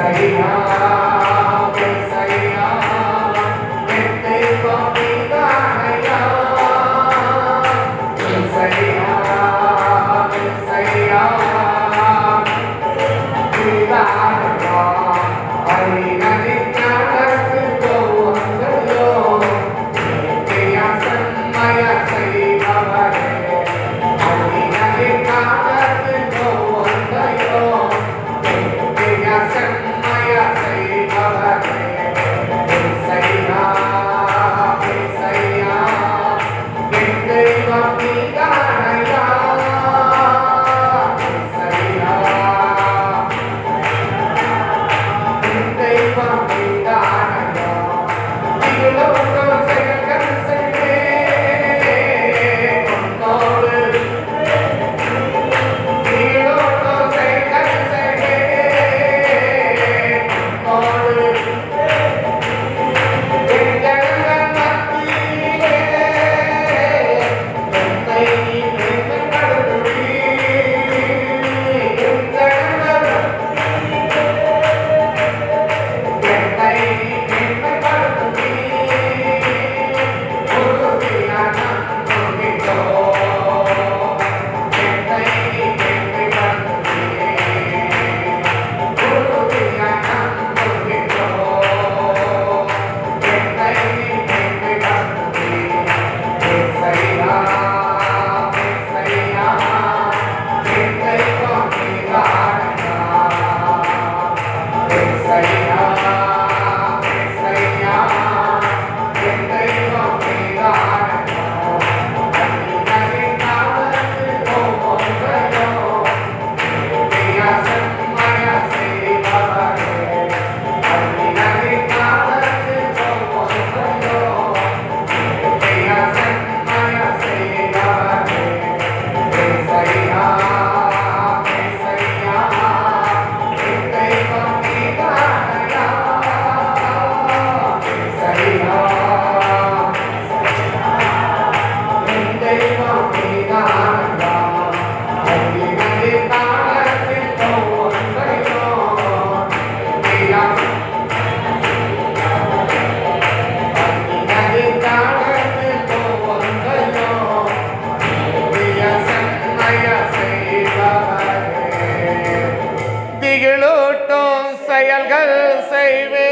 திகிலூட்டும் செயல்கள் செய்வே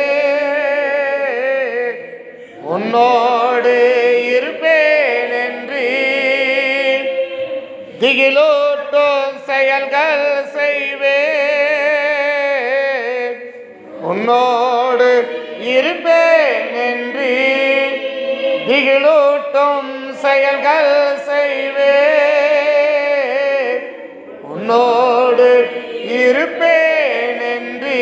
உன்னோடு இருப்பேன் என்று திகிலூட்டும் செயல்கள் செய்வே உன்னோடு இருப்பேன் என்று திகிலூட்டும் செயல்கள் செய்வே உன்னோடு இருப்பேன் என்று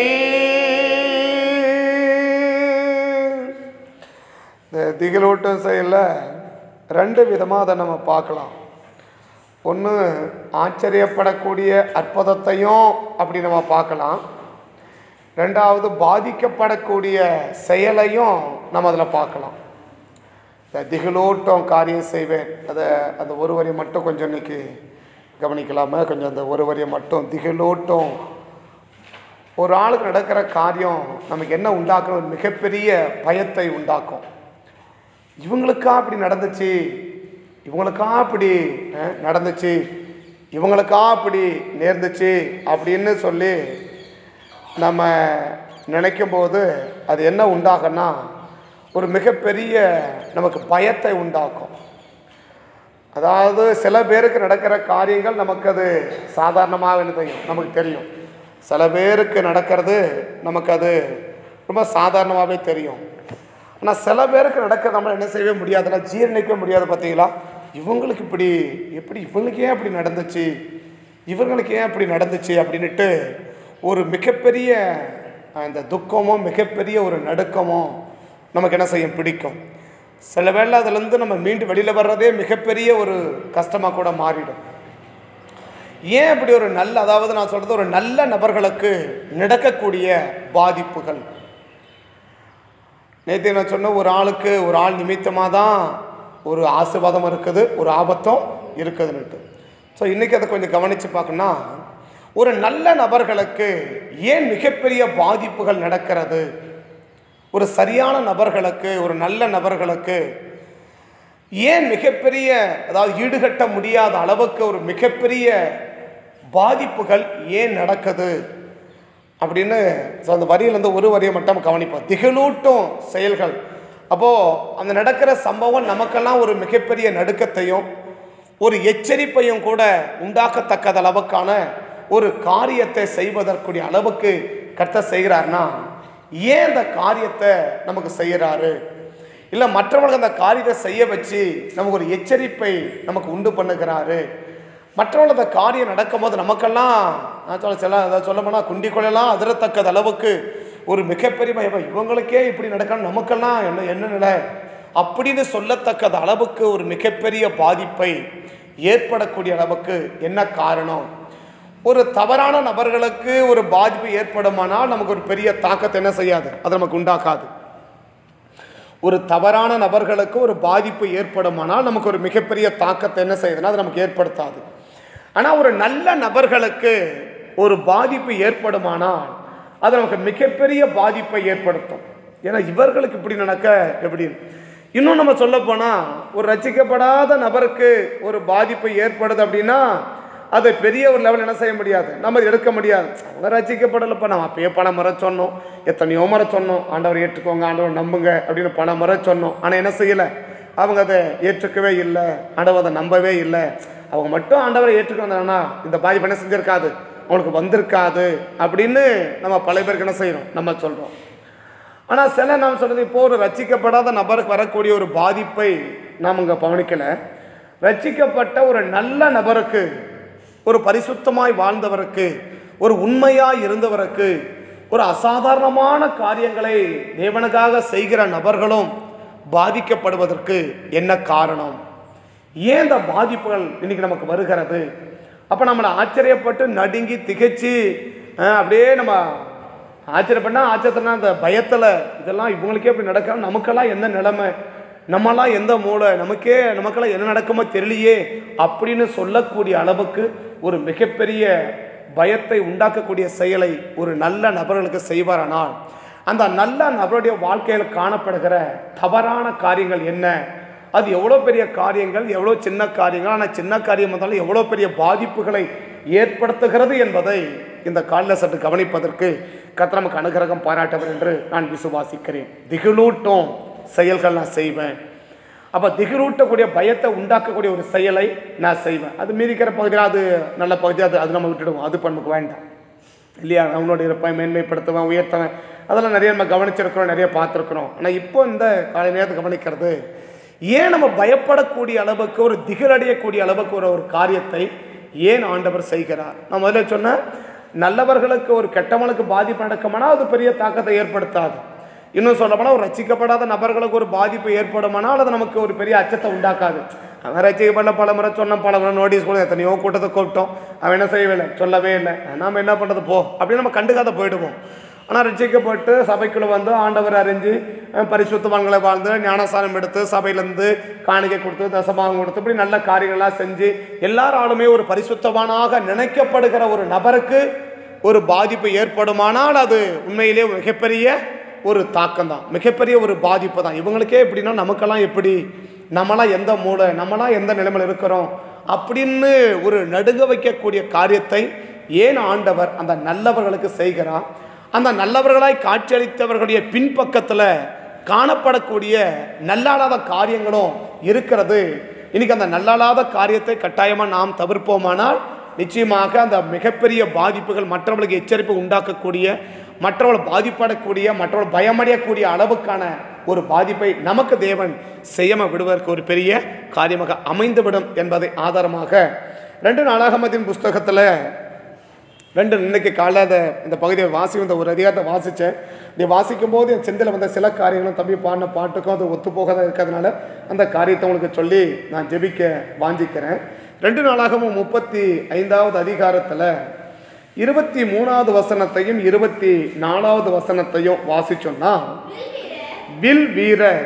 இந்த திகிலூட்டும் செயலில் ரெண்டு விதமாக அதை நம்ம பார்க்கலாம் ஒன்று ஆச்சரியப்படக்கூடிய அற்புதத்தையும் அப்படி நம்ம பார்க்கலாம் ரெண்டாவது பாதிக்கப்படக்கூடிய செயலையும் நம்ம அதில் பார்க்கலாம் இந்த திகிலூட்டம் காரியம் செய்வேன் அதை அந்த ஒரு வரி மட்டும் கொஞ்சம் இன்னைக்கு கவனிக்கலாமா கொஞ்சம் அந்த ஒரு வரியை மட்டும் திகிலூட்டம் ஒரு ஆளுக்கு நடக்கிற காரியம் நமக்கு என்ன உண்டாக்கும் ஒரு மிகப்பெரிய பயத்தை உண்டாக்கும் இவங்களுக்கா அப்படி நடந்துச்சு இவங்களுக்கா அப்படி அஹ், நடந்துச்சு இவங்களுக்கா அப்படி நேர்ந்துச்சு அப்படின்னு சொல்லி நம்ம நினைக்கும் போது அது என்ன உண்டாகும்னா ஒரு மிகப்பெரிய நமக்கு பயத்தை உண்டாக்கும் அதாவது சில பேருக்கு நடக்கிற காரியங்கள் நமக்கு அது சாதாரணமாக என்ன தெரியும் நமக்கு தெரியும் சில பேருக்கு நடக்கிறது நமக்கு அது ரொம்ப சாதாரணமாகவே தெரியும் ஆனால் சில பேருக்கு நடக்க நம்ம என்ன செய்யவே முடியாதுன்னா ஜீரணிக்க முடியாது பார்த்தீங்களா இவங்களுக்கு இப்படி எப்படி இவங்களுக்கு ஏன் அப்படி நடந்துச்சு இவங்களுக்கு ஏன் அப்படி நடந்துச்சு அப்படின்னுட்டு ஒரு மிகப்பெரிய அந்த துக்கமும் மிகப்பெரிய ஒரு நடுக்கமும் நமக்கு என்ன செய்யும் பிடிக்கும் சில வேளை அதுலேருந்து நம்ம மீண்டு வெளியில் வர்றதே மிகப்பெரிய ஒரு கஷ்டமாக கூட மாறிடும் ஏன் இப்படி ஒரு நல்ல அதாவது நான் சொல்கிறது ஒரு நல்ல நபர்களுக்கு நடக்கக்கூடிய பாதிப்புகள் நேற்று நான் சொன்ன ஒரு ஆளுக்கு ஒரு ஆள் நிமித்தமாக தான் ஒரு ஆசீர்வாதம் இருக்குது ஒரு ஆபத்தும் இருக்குதுன்னுட்டு ஸோ இன்றைக்கி அதை கொஞ்சம் கவனித்து பார்க்கணும்னா ஒரு நல்ல நபர்களுக்கு ஏன் மிகப்பெரிய பாதிப்புகள் நடக்கிறது ஒரு சரியான நபர்களுக்கு ஒரு நல்ல நபர்களுக்கு ஏன் மிகப்பெரிய அதாவது ஈடுகட்ட முடியாத அளவுக்கு ஒரு மிகப்பெரிய பாதிப்புகள் ஏன் நடக்குது அப்படின்னு ஸோ அந்த வரியிலேருந்து ஒரு வரியை மட்டும் கவனிப்போம் திகழூட்டும் செயல்கள் அப்போது அந்த நடக்கிற சம்பவம் நமக்கெல்லாம் ஒரு மிகப்பெரிய நடுக்கத்தையும் ஒரு எச்சரிப்பையும் கூட உண்டாக்கத்தக்கத அளவுக்கான ஒரு காரியத்தை செய்வதற்குரிய அளவுக்கு கர்த்தர் செய்கிறார்னா ஏன் அந்த காரியத்தை நமக்கு செய்கிறாரு இல்லை மற்றவங்களுக்கு அந்த காரியத்தை செய்ய வச்சு நமக்கு ஒரு எச்சரிப்பை நமக்கு உண்டு பண்ணுகிறாரு மற்றவர்கள் அந்த காரியம் நடக்கும்போது நமக்கெல்லாம் நான் சொல்ல சில அதை சொல்ல போனால் குண்டிக்குள்ளெல்லாம் அதிரத்தக்கது அளவுக்கு ஒரு மிகப்பெரிய பயம் இவங்களுக்கே இப்படி நடக்கணும் நமக்கெல்லாம் என்ன என்ன நிலை அப்படின்னு சொல்லத்தக்கது அளவுக்கு ஒரு மிகப்பெரிய பாதிப்பை ஏற்படக்கூடிய அளவுக்கு என்ன காரணம் ஒரு தவறான நபர்களுக்கு ஒரு பாதிப்பு ஏற்படுமானால் நமக்கு ஒரு பெரிய தாக்கத்தை என்ன செய்யாது அது நமக்கு உண்டாக்காது ஒரு தவறான நபர்களுக்கு ஒரு பாதிப்பு ஏற்படுமானால் நமக்கு ஒரு மிகப்பெரிய தாக்கத்தை என்ன செய்யுதுன்னா அது நமக்கு ஏற்படுத்தாது ஆனால் ஒரு நல்ல நபர்களுக்கு ஒரு பாதிப்பு ஏற்படுமானால் அது நமக்கு மிகப்பெரிய பாதிப்பை ஏற்படுத்தும் ஏன்னா இவர்களுக்கு இப்படி நடக்க எப்படி இன்னும் நம்ம சொல்ல போனால் ஒரு ரசிக்கப்படாத நபருக்கு ஒரு பாதிப்பு ஏற்படுது அப்படின்னா அதை பெரிய ஒரு லெவல் என்ன செய்ய முடியாது நம்ம எடுக்க முடியாது அவங்க ரசிக்கப்படலைப்பா நம்ம அப்பயே பல முறை சொன்னோம் எத்தனையோ முறை சொன்னோம் ஆண்டவர் ஏற்றுக்கோங்க ஆண்டவர் நம்புங்க அப்படின்னு பல முறை சொன்னோம் ஆனால் என்ன செய்யலை அவங்க அதை ஏற்றுக்கவே இல்லை ஆண்டவர் அதை நம்பவே இல்லை அவங்க மட்டும் ஆண்டவரை ஏற்றுக்கொண்டாங்கன்னா இந்த பாதிப்பு என்ன செஞ்சிருக்காது அவங்களுக்கு வந்திருக்காது அப்படின்னு நம்ம பல பேருக்கு என்ன செய்யணும் நம்ம சொல்கிறோம் ஆனால் சில நாம் சொல்கிறது இப்போ ஒரு ரட்சிக்கப்படாத நபருக்கு வரக்கூடிய ஒரு பாதிப்பை நாம் இங்கே கவனிக்கலை ரட்சிக்கப்பட்ட ஒரு நல்ல நபருக்கு ஒரு பரிசுத்தமாய் வாழ்ந்தவருக்கு ஒரு உண்மையாய் இருந்தவருக்கு ஒரு அசாதாரணமான காரியங்களை தேவனுக்காக செய்கிற நபர்களும் பாதிக்கப்படுவதற்கு என்ன காரணம் ஏன் இந்த பாதிப்புகள் இன்னைக்கு நமக்கு வருகிறது அப்போ நம்மளை ஆச்சரியப்பட்டு நடுங்கி திகைச்சு அஹ், அப்படியே நம்ம ஆச்சரியப்பட்டா ஆச்சரியத்தினா அந்த பயத்தில் இதெல்லாம் இவங்களுக்கே இப்படி நடக்காம நமக்கெல்லாம் எந்த நிலைமை நம்மலாம் எந்த மூளை நமக்கே நமக்கெல்லாம் என்ன நடக்குமோ தெரியலையே அப்படின்னு சொல்லக்கூடிய அளவுக்கு ஒரு மிகப்பெரிய பயத்தை உண்டாக்கக்கூடிய செயலை ஒரு நல்ல நபர்களுக்கு செய்வாரானால் அந்த நல்ல நபருடைய வாழ்க்கையில் காணப்படுகிற தவறான காரியங்கள் என்ன அது எவ்வளோ பெரிய காரியங்கள் எவ்வளோ சின்ன காரியங்கள் ஆனால் சின்ன காரியம் வந்தாலும் எவ்வளோ பெரிய பாதிப்புகளை ஏற்படுத்துகிறது என்பதை இந்த காலில் சற்று கவனிப்பதற்கு கர்த்தர் நமக்கு அனுகிரகம் பாராட்டவர் என்று நான் விசுவாசிக்கிறேன் திகிலூட்டும் செயல்கள் நான் செய்வேன் அப்போ திகிலூட்டக்கூடிய பயத்தை உண்டாக்கக்கூடிய ஒரு செயலை நான் செய்வேன் அது மீதிக்கிற பகுதியில் அது நல்ல பகுதி அது அது நம்ம விட்டுடுவோம் அது இப்ப நமக்கு வேண்டாம் இல்லையா அவனோட இருப்பேன் மேன்மைப்படுத்துவேன் உயர்த்துவேன் அதெல்லாம் நிறைய நம்ம கவனிச்சிருக்கிறோம் நிறைய பார்த்துருக்குறோம் ஆனால் இப்போ இந்த காலை நேரத்தை கவனிக்கிறது ஏன் நம்ம பயப்படக்கூடிய அளவுக்கு ஒரு திகிலடையக்கூடிய அளவுக்கு ஒரு ஒரு காரியத்தை ஏன் ஆண்டவர் செய்கிறார் நான் முதல்ல சொன்னேன் நல்லவர்களுக்கு ஒரு கெட்டவனுக்கு பாதிப்பு நடக்குமானால் அது பெரிய தாக்கத்தை ஏற்படுத்தாது இன்னும் சொல்லப்போனால் ஒரு ரசிக்கப்படாத நபர்களுக்கு ஒரு பாதிப்பு ஏற்படுமானால் அது நமக்கு ஒரு பெரிய அச்சத்தை உண்டாக்காது அவன் ரசிக்கப்படல பல முறை சொன்னோம் பல முறை நோட்டீஸ் கூட எத்தனையோ கூட்டத்தை கூப்பிட்டோம் அவன் என்ன செய்யவே இல்லை சொல்லவே இல்லை நாம் என்ன பண்ணுறது போ அப்படின்னு நம்ம கண்டுக்காத போயிடுவோம் ஆனால் ரசிக்கப்பட்டு சபைக்குள்ள வந்து ஆண்டவர் அறிஞ்சு அஹ், பரிசுத்தவான்களை வாழ்ந்து ஞானஸ்தானம் எடுத்து சபையிலேருந்து காணிக்கை கொடுத்து தசமாகம் கொடுத்து இப்படி நல்ல காரியங்கள்லாம் செஞ்சு எல்லாராலுமே ஒரு பரிசுத்தவானாக நினைக்கப்படுகிற ஒரு நபருக்கு ஒரு பாதிப்பு ஏற்படுமானால் அது உண்மையிலே ஒரு மிகப்பெரிய ஒரு தாக்கம் தான் மிகப்பெரிய ஒரு பாதிப்பு தான் இவங்களுக்கே எப்படின்னா நமக்கெல்லாம் எப்படி நம்மளாம் எந்த மூளை நம்மளாம் எந்த நிலைமையில் இருக்கிறோம் அப்படின்னு ஒரு நடுங்க வைக்கக்கூடிய காரியத்தை ஏன் ஆண்டவர் அந்த நல்லவர்களுக்கு செய்கிறார் அந்த நல்லவர்களாய் காட்சியளித்தவர்களுடைய பின்பக்கத்தில் காணப்படக்கூடிய நல்லாளாத காரியங்களும் இருக்கிறது இன்னைக்கு அந்த நல்லாளாத காரியத்தை கட்டாயமாக நாம் தவிர்ப்போமானால் நிச்சயமாக அந்த மிகப்பெரிய பாதிப்புகள் மற்றவர்களுக்கு எச்சரிப்பு உண்டாக்கக்கூடிய மற்றவர்கள் பாதிப்படக்கூடிய மற்றவர்கள் பயமடையக்கூடிய அளவுக்கான ஒரு பாதிப்பை நமக்கு தேவன் செய்யாம விடுவதற்கு ஒரு பெரிய காரியமாக அமைந்துவிடும் என்பதை ஆதாரமாக ரெண்டு நாளாகமத்தின் புஸ்தகத்தில் ரெண்டு இன்னைக்கு காலைல அதை இந்த பகுதியை வாசி இந்த ஒரு அதிகாரத்தை வாசித்தேன் இதை வாசிக்கும் போது என் சிந்தையில் வந்த சில காரியங்களும் தம்பி பாடின பாட்டுக்கும் அது ஒத்து போகாத இருக்கிறதுனால அந்த காரியத்தை உங்களுக்கு சொல்லி நான் ஜெபிக்க வாஞ்சிக்கிறேன் ரெண்டு நாளாகவும் முப்பத்தி ஐந்தாவது அதிகாரத்தில் இருபத்தி மூணாவது வசனத்தையும் இருபத்தி நாலாவது வசனத்தையும் வாசிச்சோம்னா வில் வீரர்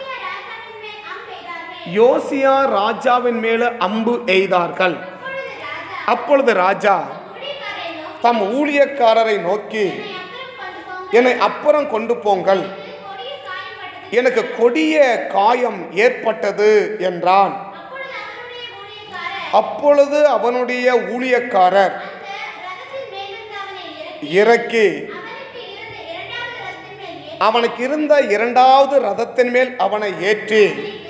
யோசியா ராஜாவின் மேல அம்பு எய்தார்கள் அப்பொழுது ராஜா தம் ஊழியக்காரரை நோக்கி என்னை அப்புறம் கொண்டு போங்கள். என்னை அப்புறம் கொண்டு போங்கள் எனக்கு கொடிய காயம் பட்டது. எனக்கு கொடிய காயம் ஏற்பட்டது என்றான் அப்பொழுது அவனுடைய அப்பொழுது அவனுடைய ஊழியக்காரர் ஊழியக்காரர் அந்த ரதத்தின் மேலிருந்து அவனை இறக்கி இறக்கி அவனுக்கு இருந்த இரண்டாவது ரதத்தின் மேல் அவனுக்கு இருந்த இரண்டாவது ரதத்தின் மேல் அவனை ஏற்றி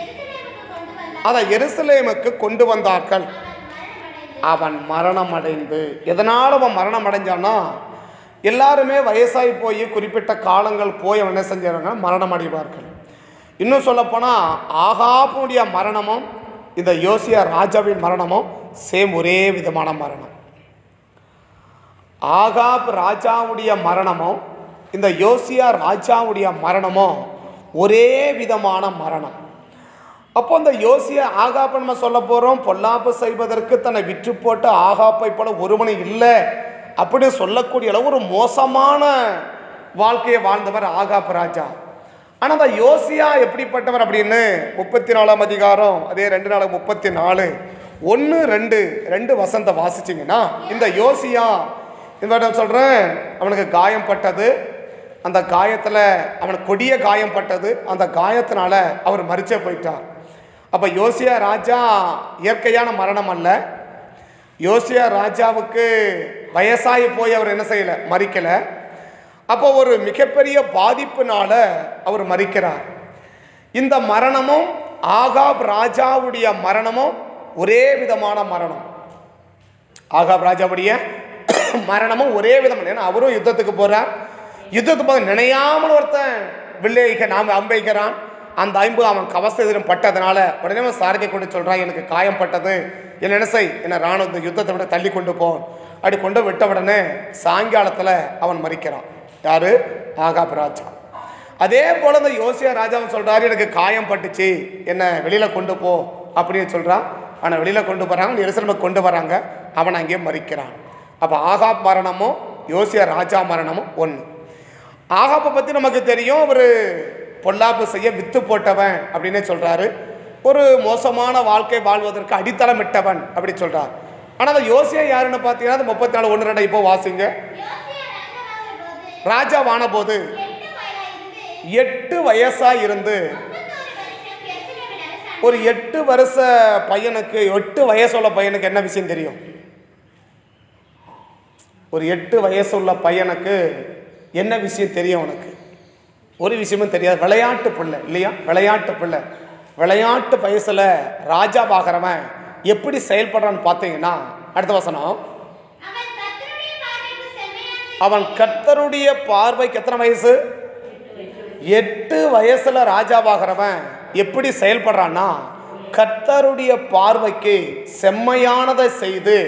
எருசலேமுக்கு கொண்டு வந்தார். அதை எருசலேமுக்கு கொண்டு வந்தார்கள் அவன் மரணமடைந்தான். அவன் மரணம் அடைந்து எதனால் அவன் மரணம் அடைஞ்சான்னா எல்லாருமே வயசாகி போய் குறிப்பிட்ட காலங்கள் போய் அவன் என்ன செஞ்சாங்க மரணம் அடைவார்கள் இன்னும் சொல்லப்போனால் ஆகாப்புடைய மரணமும் இந்த யோசியா ராஜாவின் மரணமும் சேம் ஒரே விதமான மரணம் ஆகாப் ராஜாவுடைய மரணமும் இந்த யோசியா ராஜாவுடைய மரணமும் ஒரே விதமான மரணம் அப்போ அந்த யோசிய ஆகாப்பை நம்ம சொல்ல போகிறோம் பொல்லாப்பு செய்வதற்கு தன்னை விற்று போட்டு ஆகாப்பை போல ஒருவனை இல்லை அப்படின்னு சொல்லக்கூடிய அளவு ஒரு மோசமான வாழ்க்கையை வாழ்ந்தவர் ஆகாப் ராஜா ஆனால் அந்த யோசியா எப்படிப்பட்டவர் அப்படின்னு முப்பத்தி நாலாம் அதிகாரம் அதே ரெண்டு நாள் முப்பத்தி நாலு ஒன்று ரெண்டு ரெண்டு வசந்த வாசிச்சிங்கன்னா இந்த யோசியா இந்த நான் சொல்கிறேன் அவனுக்கு காயம் பட்டது அந்த காயத்தில் அவனுக்கு கொடிய காயம் பட்டது அந்த காயத்தினால அவர் மறிச்சே போயிட்டார் அப்போ யோசியா ராஜா இயற்கையான மரணம் அல்ல யோசியா ராஜாவுக்கு வயசாகி போய் அவர் என்ன செய்யலை மறிக்கலை அப்போ ஒரு மிகப்பெரிய பாதிப்புனால அவர் மறிக்கிறார் இந்த மரணமும் ஆகாப் ராஜாவுடைய மரணமும் ஒரே விதமான மரணம் ஆகாப் ராஜாவுடைய மரணமும் ஒரே விதமான ஏன்னா அவரும் யுத்தத்துக்கு போறார் யுத்தத்துக்கு போக நினையாமல் ஒருத்தன் வில்லைக நாம் அம்பைக்கிறான் அந்த ஐம்பு அவன் கவச எதிரும் பட்டதுனால உடனே அவன் சாரதியை கொண்டு சொல்றான் எனக்கு காயம் பட்டது என்ன என்ன செய் என்ன ராணுவ யுத்தத்தை விட தள்ளி கொண்டு போ அப்படி கொண்டு விட்ட உடனே சாயங்காலத்தில் அவன் மறிக்கிறான் யாரு ஆகாப் ராஜா அதே போல இந்த யோசியா ராஜாவும் சொல்றாரு எனக்கு காயம் பட்டுச்சு என்ன வெளியில கொண்டு போ அப்படின்னு சொல்றான் அவனை வெளியில கொண்டு போறாங்க எருசலேமுக்கு கொண்டு வராங்க அவன் அங்கேயே மறிக்கிறான் அப்ப ஆகாப் மரணமும் யோசியா ராஜா மரணமும் ஒன்று ஆகாப்பை பற்றி நமக்கு தெரியும் அவர் பொல்லாப்பு செய்ய வித்து போட்டவன் அப்படின்னே சொல்றாரு ஒரு மோசமான வாழ்க்கை வாழ்வதற்கு அடித்தளமிட்டவன் அப்படி சொல்றார் ஆனால் அந்த யோசியா யாருன்னு பார்த்தீங்கன்னா அது முப்பத்தி நாலு ஒன்று ரெண்டு இப்போ வாசிங்க யோசியா ராஜாவான ராஜாவான போது போது எட்டு வயதாயிருந்து எட்டு வயசா இருந்து முப்பத்தோரு வருஷம் எருசலேமில் அரசாண்டார். ஒரு எட்டு வருஷ பையனுக்கு எட்டு வயசுள்ள பையனுக்கு என்ன விஷயம் தெரியும் ஒரு எட்டு வயசுள்ள பையனுக்கு என்ன விஷயம் தெரியும் அவனுக்கு ஒரு விஷயமும் தெரியாது விளையாட்டு பிள்ளை இல்லையா விளையாட்டு பிள்ளை விளையாட்டு வயசுல ராஜாவாகிறவன் எப்படி செயல்படுறான்னு பார்த்தீங்கன்னா அடுத்த வசனம் அவன் கர்த்தருடைய பார்வைக்கு செம்மையானதை அவன் கர்த்தருடைய பார்வைக்கு எத்தனை வயசு எட்டு வயசுல ராஜாவாகிறவன் எப்படி செயல்படுறான்னா கர்த்தருடைய பார்வைக்கு செம்மையானதை செய்து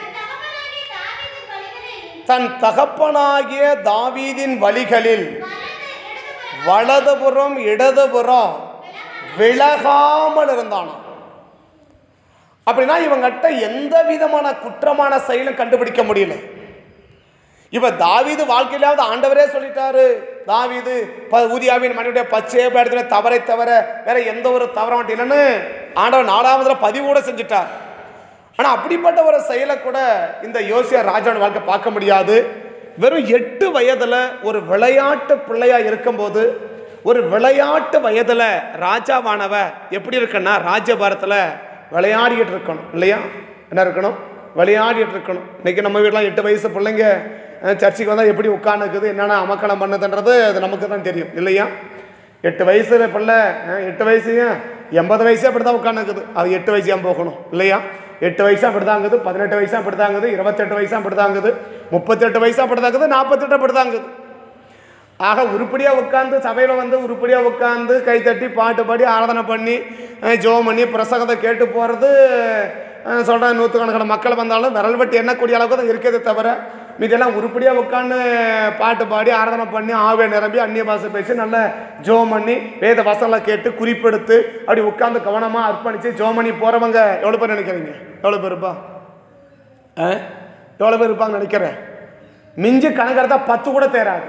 தன் தகப்பனாகிய தாவீதின் வழிகளில் தன் தகப்பனாகிய தாவீதின் வழிகளில் வலது இடதுபுறம் வலதுபுறம் இடதுபுறம் விலகாமல் இருந்தானாம் அப்படின்னா இவங்கிட்ட எந்த விதமான குற்றமான செயலும் கண்டுபிடிக்க முடியல இப்ப தாவீது வாழ்க்கையிலாவது ஆண்டவரே சொல்லிட்டாரு தாவீது ப- ஊதியாவின் மனைவியுடைய பச்சையை இடத்துல தவறை தவிர வேற எந்த ஒரு தவற இல்லைன்னு ஆண்டவர் நாலாவதுல பதிவு கூட செஞ்சுட்டார் ஆனா அப்படிப்பட்ட ஒரு செயலை கூட இந்த யோசியா ராஜாவின் வாழ்க்கை பார்க்க முடியாது வெறும் எட்டு வயதுல ஒரு விளையாட்டு பிள்ளையா இருக்கும்போது ஒரு விளையாட்டு வயதுல ராஜாவானவ எப்படி இருக்குன்னா ராஜபாரத்தில் விளையாடிட்டு இருக்கணும் இல்லையா என்ன இருக்கணும் விளையாடிட்டு இருக்கணும் இன்னைக்கு நம்ம வீட்டிலாம் எட்டு வயசு பிள்ளைங்க அஹ், சர்ச்சுக்கு வந்தால் எப்படி உட்காந்துக்குது என்னென்ன அமக்கலம் பண்ணுதுன்றது அது நமக்கு தான் தெரியும் இல்லையா எட்டு வயசுல பிள்ளை அஹ், எட்டு வயசையும் எண்பது வயசே அப்படி தான் உட்காந்துக்குது அது எட்டு வயசு ஏன் போகணும் இல்லையா எட்டு வயசா அப்படி தாங்குது பதினெட்டு வயசா அப்படி தாங்குது இருபத்தெட்டு வயசா அப்படி தாங்குது முப்பத்தெட்டு வயசா அப்படி தாங்குது நாற்பத்தெட்டு அப்படி தாங்குது ஆக உருப்படியாக உட்காந்து சபையில் வந்து உருப்படியாக உட்காந்து கைத்தட்டி பாட்டு பாடி ஆராதனை பண்ணி அஹ், ஜெபம் பண்ணி பிரசங்கத்தை கேட்டு போகிறது சொல்கிறேன் நூற்றுக்கணக்கான மக்கள் வந்தாலும் விரல் வெட்டி எண்ணக்கூடிய அளவுக்கு தான் இருக்கிறதே தவிர மீதெல்லாம் உருப்படியாக உட்காந்து பாட்டு பாடி ஆராதனை பண்ணி ஆவே நிரம்பி அந்நிய பாஷை பேசி நல்ல ஜெபம் பண்ணி வேத வசனங்களை கேட்டு குறிப்பெடுத்து அப்படி உட்காந்து கவனமாக அர்ப்பணித்து ஜெபம் பண்ணி போகிறவங்க எவ்வளோ பேர் நினைக்கிறீங்க எவ்வளோ பேர் இருப்பா ஆ எவ்வளோ பேர் இருப்பாங்கன்னு நினைக்கிறேன் மிஞ்சி கணக்கெடுத்தா பத்து கூட தேராது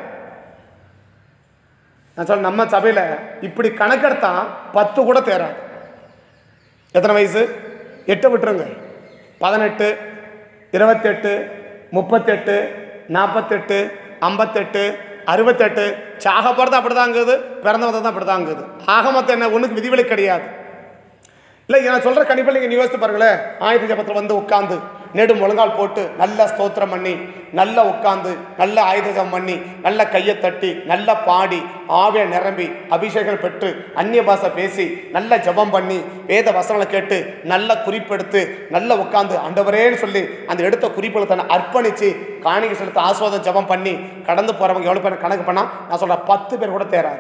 நான் சொல்ல நம்ம சபையில் இப்படி கணக்கெடுத்தா பத்து கூட தேராது எத்தனை வயசு எட்டை விட்டுருங்க பதினெட்டு இருபத்தெட்டு முப்பத்தெட்டு நாற்பத்தெட்டு ஐம்பத்தெட்டு அறுபத்தெட்டு சாக போகிறது அப்படி தாங்குது பிறந்தவங்க தான் அப்படி தாங்குது ஆக மொத்தம் என்ன ஒன்றுக்கு விதிவிலக்கு கிடையாது இல்லை நான் சொல்கிற கண்டிப்பாக நீங்கள் யோசித்து பாருங்களேன் ஆயுத ஜபத்தில் வந்து உட்காந்து நெடு முழங்கால் போட்டு நல்ல ஸ்தோத்திரம் பண்ணி நல்லா உட்காந்து நல்ல ஆயுத ஜபம் பண்ணி நல்ல கையை தட்டி நல்லா பாடி ஆவிய நிரம்பி அபிஷேகம் பெற்று அந்நிய பாஷை பேசி நல்ல ஜபம் பண்ணி வேத வசனங்களை கேட்டு நல்ல குறிப்பெடுத்து நல்ல உட்காந்து ஆண்டவரேன்னு சொல்லி அந்த எடுத்த குறிப்புகளை தன்னை அர்ப்பணித்து காணிக்கை செலுத்த ஆஸ்வாதம் ஜபம் பண்ணி கடந்து போகிறவங்க எவ்வளோ பேர் கணக்கு பண்ணால் நான் சொல்கிறேன் பத்து பேர் கூட தேராது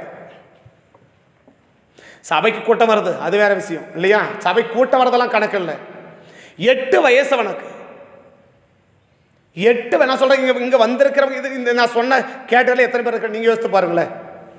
சபைக்கு கூட்டம் வருது அது வேற விஷயம் இல்லையா சபை கூட்டம் வரதெல்லாம் கணக்கு இல்லை எட்டு வயசு அவனுக்கு எட்டு நான் சொல்றேன் இங்க இங்க வந்திருக்கிறவங்க இது இந்த நான் சொன்ன கேட்டதில் எத்தனை பேர் இருக்கு நீங்க யோசித்து பாருங்களேன்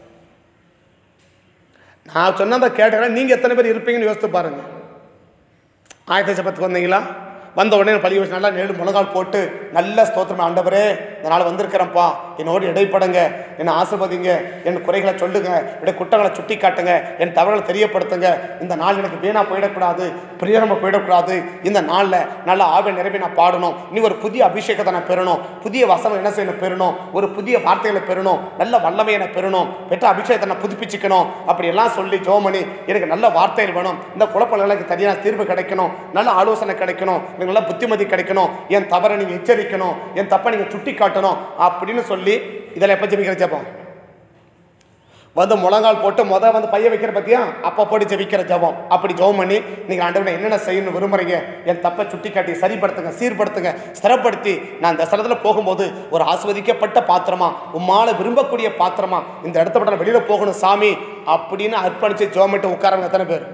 நான் சொன்ன அந்த கேட்டதில் நீங்க எத்தனை பேர் இருப்பீங்கன்னு யோசித்து பாருங்க ஆயிரத்தி சபத்துக்கு வந்தீங்களா வந்த உடனே பள்ளி வச்சு நல்லா நேடு முழங்கால் போட்டு நல்ல ஸ்தோத்திரம் ஆண்டவரே இந்த நாள் வந்திருக்கிறேன்ப்பா என்னோடு இடைப்படுங்க என்னை ஆசிர்வதிங்க என் குறைகளை சொல்லுங்க என்னுடைய குற்றங்களை சுட்டி காட்டுங்க என் தவறுகளை தெரியப்படுத்துங்க இந்த நாள் எனக்கு வீணாக போயிடக்கூடாது பிரியரமாக போயிடக்கூடாது இந்த நாளில் நல்ல ஆவிய நிறைவே நான் பாடணும் இனி ஒரு புதிய அபிஷேகத்தை நான் பெறணும் புதிய வசனம் என்ன செய்யணும் பெறணும் ஒரு புதிய வார்த்தைகளை பெறணும் நல்ல வல்லமையை நான் பெறணும் பெற்ற அபிஷேகத்தை நான் புதுப்பிச்சுக்கணும் அப்படி எல்லாம் சொல்லி ஜோமணி எனக்கு நல்ல வார்த்தைகள் வேணும் இந்த குழப்பங்களுக்கு சரியான தீர்வு கிடைக்கணும் நல்ல ஆலோசனை கிடைக்கணும் எனக்கு நல்ல புத்திமதி கிடைக்கணும் என் தவறை நீங்கள் எச்சரிக்கணும் என் தப்பை நீங்கள் சுட்டி காட்டணும் அப்படின்னு சொல்லி இதில் எப்போ ஜெபிக்கிற ஜெபம் வந்து முழங்கால் போட்டு முத வந்து பைய வைக்கிற பத்தியா அப்போ போட்டு ஜெபிக்கிற ஜெபம் அப்படி ஜெபம் பண்ணி நீங்கள் ஆண்டவனை என்னென்ன செய்யணும் விரும்புறீங்க என் தப்பை சுட்டி காட்டி சரிப்படுத்துங்க சீர்படுத்துங்க ஸ்திரப்படுத்தி நான் இந்த ஸ்தலத்தில் போகும்போது ஒரு ஆஸ்வதிக்கப்பட்ட பாத்திரமா உம்மால விரும்பக்கூடிய பாத்திரமா இந்த இடத்த விட்டு நான் வெளியில போகணும் சாமி அப்படின்னு அர்ப்பணிச்சு ஜெபமிட்டு உட்காரவங்க எத்தனை பேர்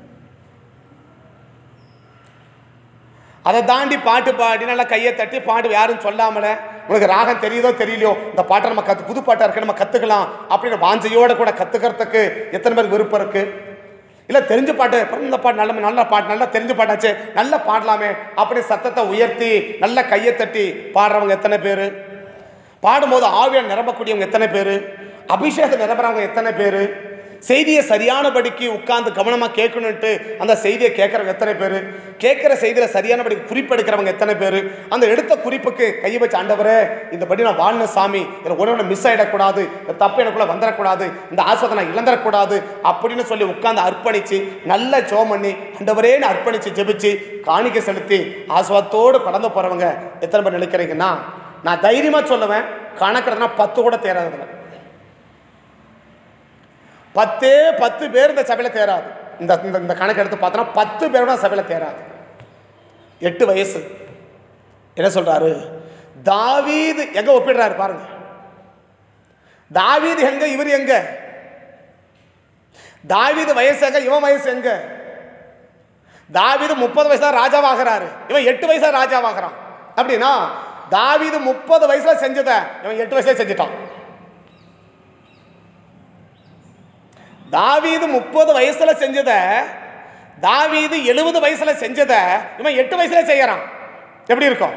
அதை தாண்டி பாட்டு பாடி நல்லா கையை தட்டி பாட்டு யாரும் சொல்லாமல உனக்கு ராகம் தெரியுதோ தெரியலையோ இந்த பாட்டை நம்ம கற்று புது பாட்டாக இருக்கு நம்ம கற்றுக்கலாம் அப்படின்னு வாஞ்சையோட கூட கற்றுக்கிறதுக்கு எத்தனை பேருக்கு விருப்பம் இருக்கு இல்லை தெரிஞ்ச பாட்டு அப்புறம் இந்த பாட்டு நல்ல நல்ல பாட்டு நல்லா தெரிஞ்ச பாட்டாச்சு நல்லா பாடலாமே அப்படி சத்தத்தை உயர்த்தி நல்ல கையை தட்டி பாடுறவங்க எத்தனை பேர் பாடும்போது ஆவியால் நிரம்பக்கூடியவங்க எத்தனை பேர் அபிஷேகம் நிரம்புறவங்க எத்தனை பேர் செய்தியை சரியானபடிக்கு உட்கார்ந்து கவனமாக கேட்கணுன்ட்டு அந்த செய்தியை கேட்குறவங்க எத்தனை பேர் கேட்குற செய்தியில் சரியானபடிக்கு குறிப்பெடுக்கிறவங்க எத்தனை பேர் அந்த எடுத்த குறிப்புக்கு கையை வச்சு ஆண்டவரே இந்த படி நான் வாழ்ன சாமி இதில் ஒன்று மிஸ் ஆகிடக்கூடாது இந்த தப்பு எனக்குள்ளே வந்துடக்கூடாது இந்த ஆஸ்வதை நான் இழந்துடக்கூடாது அப்படின்னு சொல்லி உட்கார்ந்து அர்ப்பணித்து நல்ல ஜோம் பண்ணி ஆண்டவரேன்னு அர்ப்பணித்து ஜெபிச்சு காணிக்கை செலுத்தி ஆஸ்வாதத்தோடு கடந்து போகிறவங்க எத்தனை பேர் நினைக்கிறீங்கன்னா நான் தைரியமாக சொல்லுவேன் கணக்கிறதுனா பத்து கூட தேராதுல பத்தே பத்து பேர் இந்த சபையில் தேராது இந்த இந்த இந்த கணக்கு எடுத்து பார்த்தோன்னா பத்து பேர் கூட சபையில் தேராது எட்டு வயசு என்ன சொல்றாரு தாவீது எங்க ஒப்பிடுறாரு பாருங்க தாவீது எங்க இவர் எங்க தாவீது வயசு எங்க இவன் வயசு எங்க தாவீது முப்பது வயசு தான் ராஜாவாகிறாரு இவன் எட்டு வயசா ராஜாவாகிறான் அப்படின்னா தாவீது முப்பது வயசுல செஞ்சதை இவன் எட்டு வயசுல செஞ்சுட்டான் தாவீது முப்பது வயசுல செஞ்சத தாவீது எழுபது வயசுல செஞ்சத இவன் எட்டு வயசுல செய்யறான் எப்படி இருக்கும்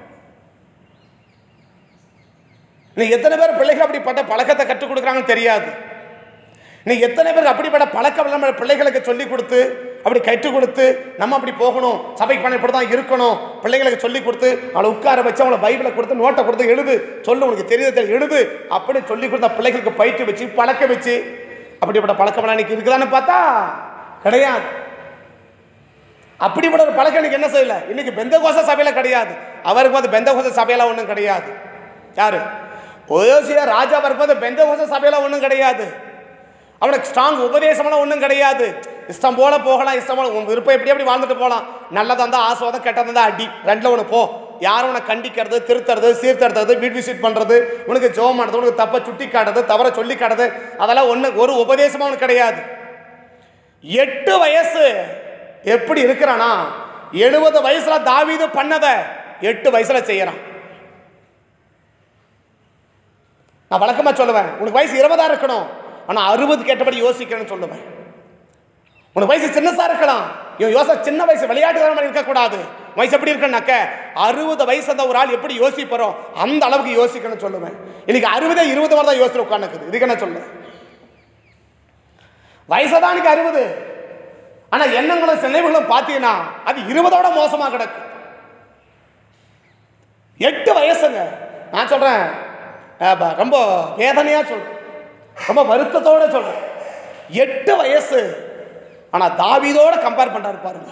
நீ எத்தனை பேர் பிள்ளைகள் அப்படிப்பட்ட பழக்கத்தை கற்றுக் கொடுக்குறாங்கன்னு தெரியாது நீ எத்தனை பேர் அப்படிப்பட்ட பழக்கம் இல்லாம பிள்ளைகளுக்கு சொல்லி கொடுத்து அப்படி கற்றுக் கொடுத்து நம்ம அப்படி போகணும் சபைக்கு பண்ண இப்படி தான் இருக்கணும் பிள்ளைங்களுக்கு சொல்லி கொடுத்து அவளை உட்கார வச்சு அவளை பைபிளை கொடுத்து நோட்டை கொடுத்து எழுது சொல்லு உனக்கு தெரியுது எழுது அப்படி சொல்லி கொடுத்த பிள்ளைகளுக்கு பயிற்சி வச்சு பழக்க வச்சு அப்படிப்பட்ட பழக்கமெல்லாம் இன்னைக்கு இருக்குதான்னு பார்த்தா கிடையாது அப்படிப்பட்ட ஒரு பழக்கம் இன்னைக்கு என்ன செய்யல இன்னைக்கு பெந்தகோச சபையில கிடையாது அவருக்கு வந்து பெந்தகோச சபையெல்லாம் ஒன்றும் கிடையாது யாரு ஓயோசியா ராஜா வரும்போது பெந்தகோச சபையெல்லாம் ஒன்றும் கிடையாது அவனுக்கு ஸ்ட்ராங் உபதேசமெல்லாம் ஒன்றும் கிடையாது இஷ்டம் போல போகலாம் இஷ்டம் போல உன் விருப்பம் எப்படி எப்படி வாழ்ந்துட்டு போகலாம் நல்லதா இருந்தால் ஆசுவாதம் கெட்டதா இருந்தால் அடி ரெண்டில் ஒன்று போ யாரும் உன்னை கண்டிக்கிறது திருத்துறது சீர்திருத்துறது வீட் விசிட் பண்ணுறது உனக்கு ஜோம் பண்ணுறது உனக்கு தப்பை சுட்டி காட்டுறது தவற சொல்லி காட்டுறது அதெல்லாம் ஒன்று ஒரு உபதேசமும் அவனுக்கு கிடையாது எட்டு வயசு எப்படி இருக்கிறானா எழுபது வயசுல தாவீது பண்ணதை எட்டு வயசுல செய்யறான் நான் வழக்கமா சொல்லுவேன் உனக்கு வயசு இருபதா இருக்கணும் ஆனா அறுபது கேட்டபடி யோசிக்கணும்னு சொல்லுவேன் உனக்கு வயசு சின்னசா இருக்கலாம் இவன் யோசனை சின்ன வயசு விளையாட்டுக்காரன் மாதிரி இருக்கக்கூடாது வயசு எப்படி இருக்குன்னாக்க அறுபது வயசு அந்த ஒரு ஆள் எப்படி யோசிப்பறோம் அந்த அளவுக்கு யோசிக்கணும்னு சொல்லுவேன் இன்னைக்கு அறுபதே இருபது மாதிரி தான் யோசிச்சு உட்காந்துக்குது இதுக்கு என்ன சொல்ல வயசு தான் அறுபது ஆனா எண்ணங்களும் சிலைவுகளும் பார்த்தீங்கன்னா அது இருபதோட மோசமா கிடக்கு எட்டு வயசுங்க நான் சொல்கிறேன் ரொம்ப வேதனையாக சொல்கிறேன் ரொம்ப வருத்தத்தோட சொல்கிறேன் எட்டு வயசு ஆனால் தாவீதோட கம்பேர் பண்ணுறாரு பாருங்க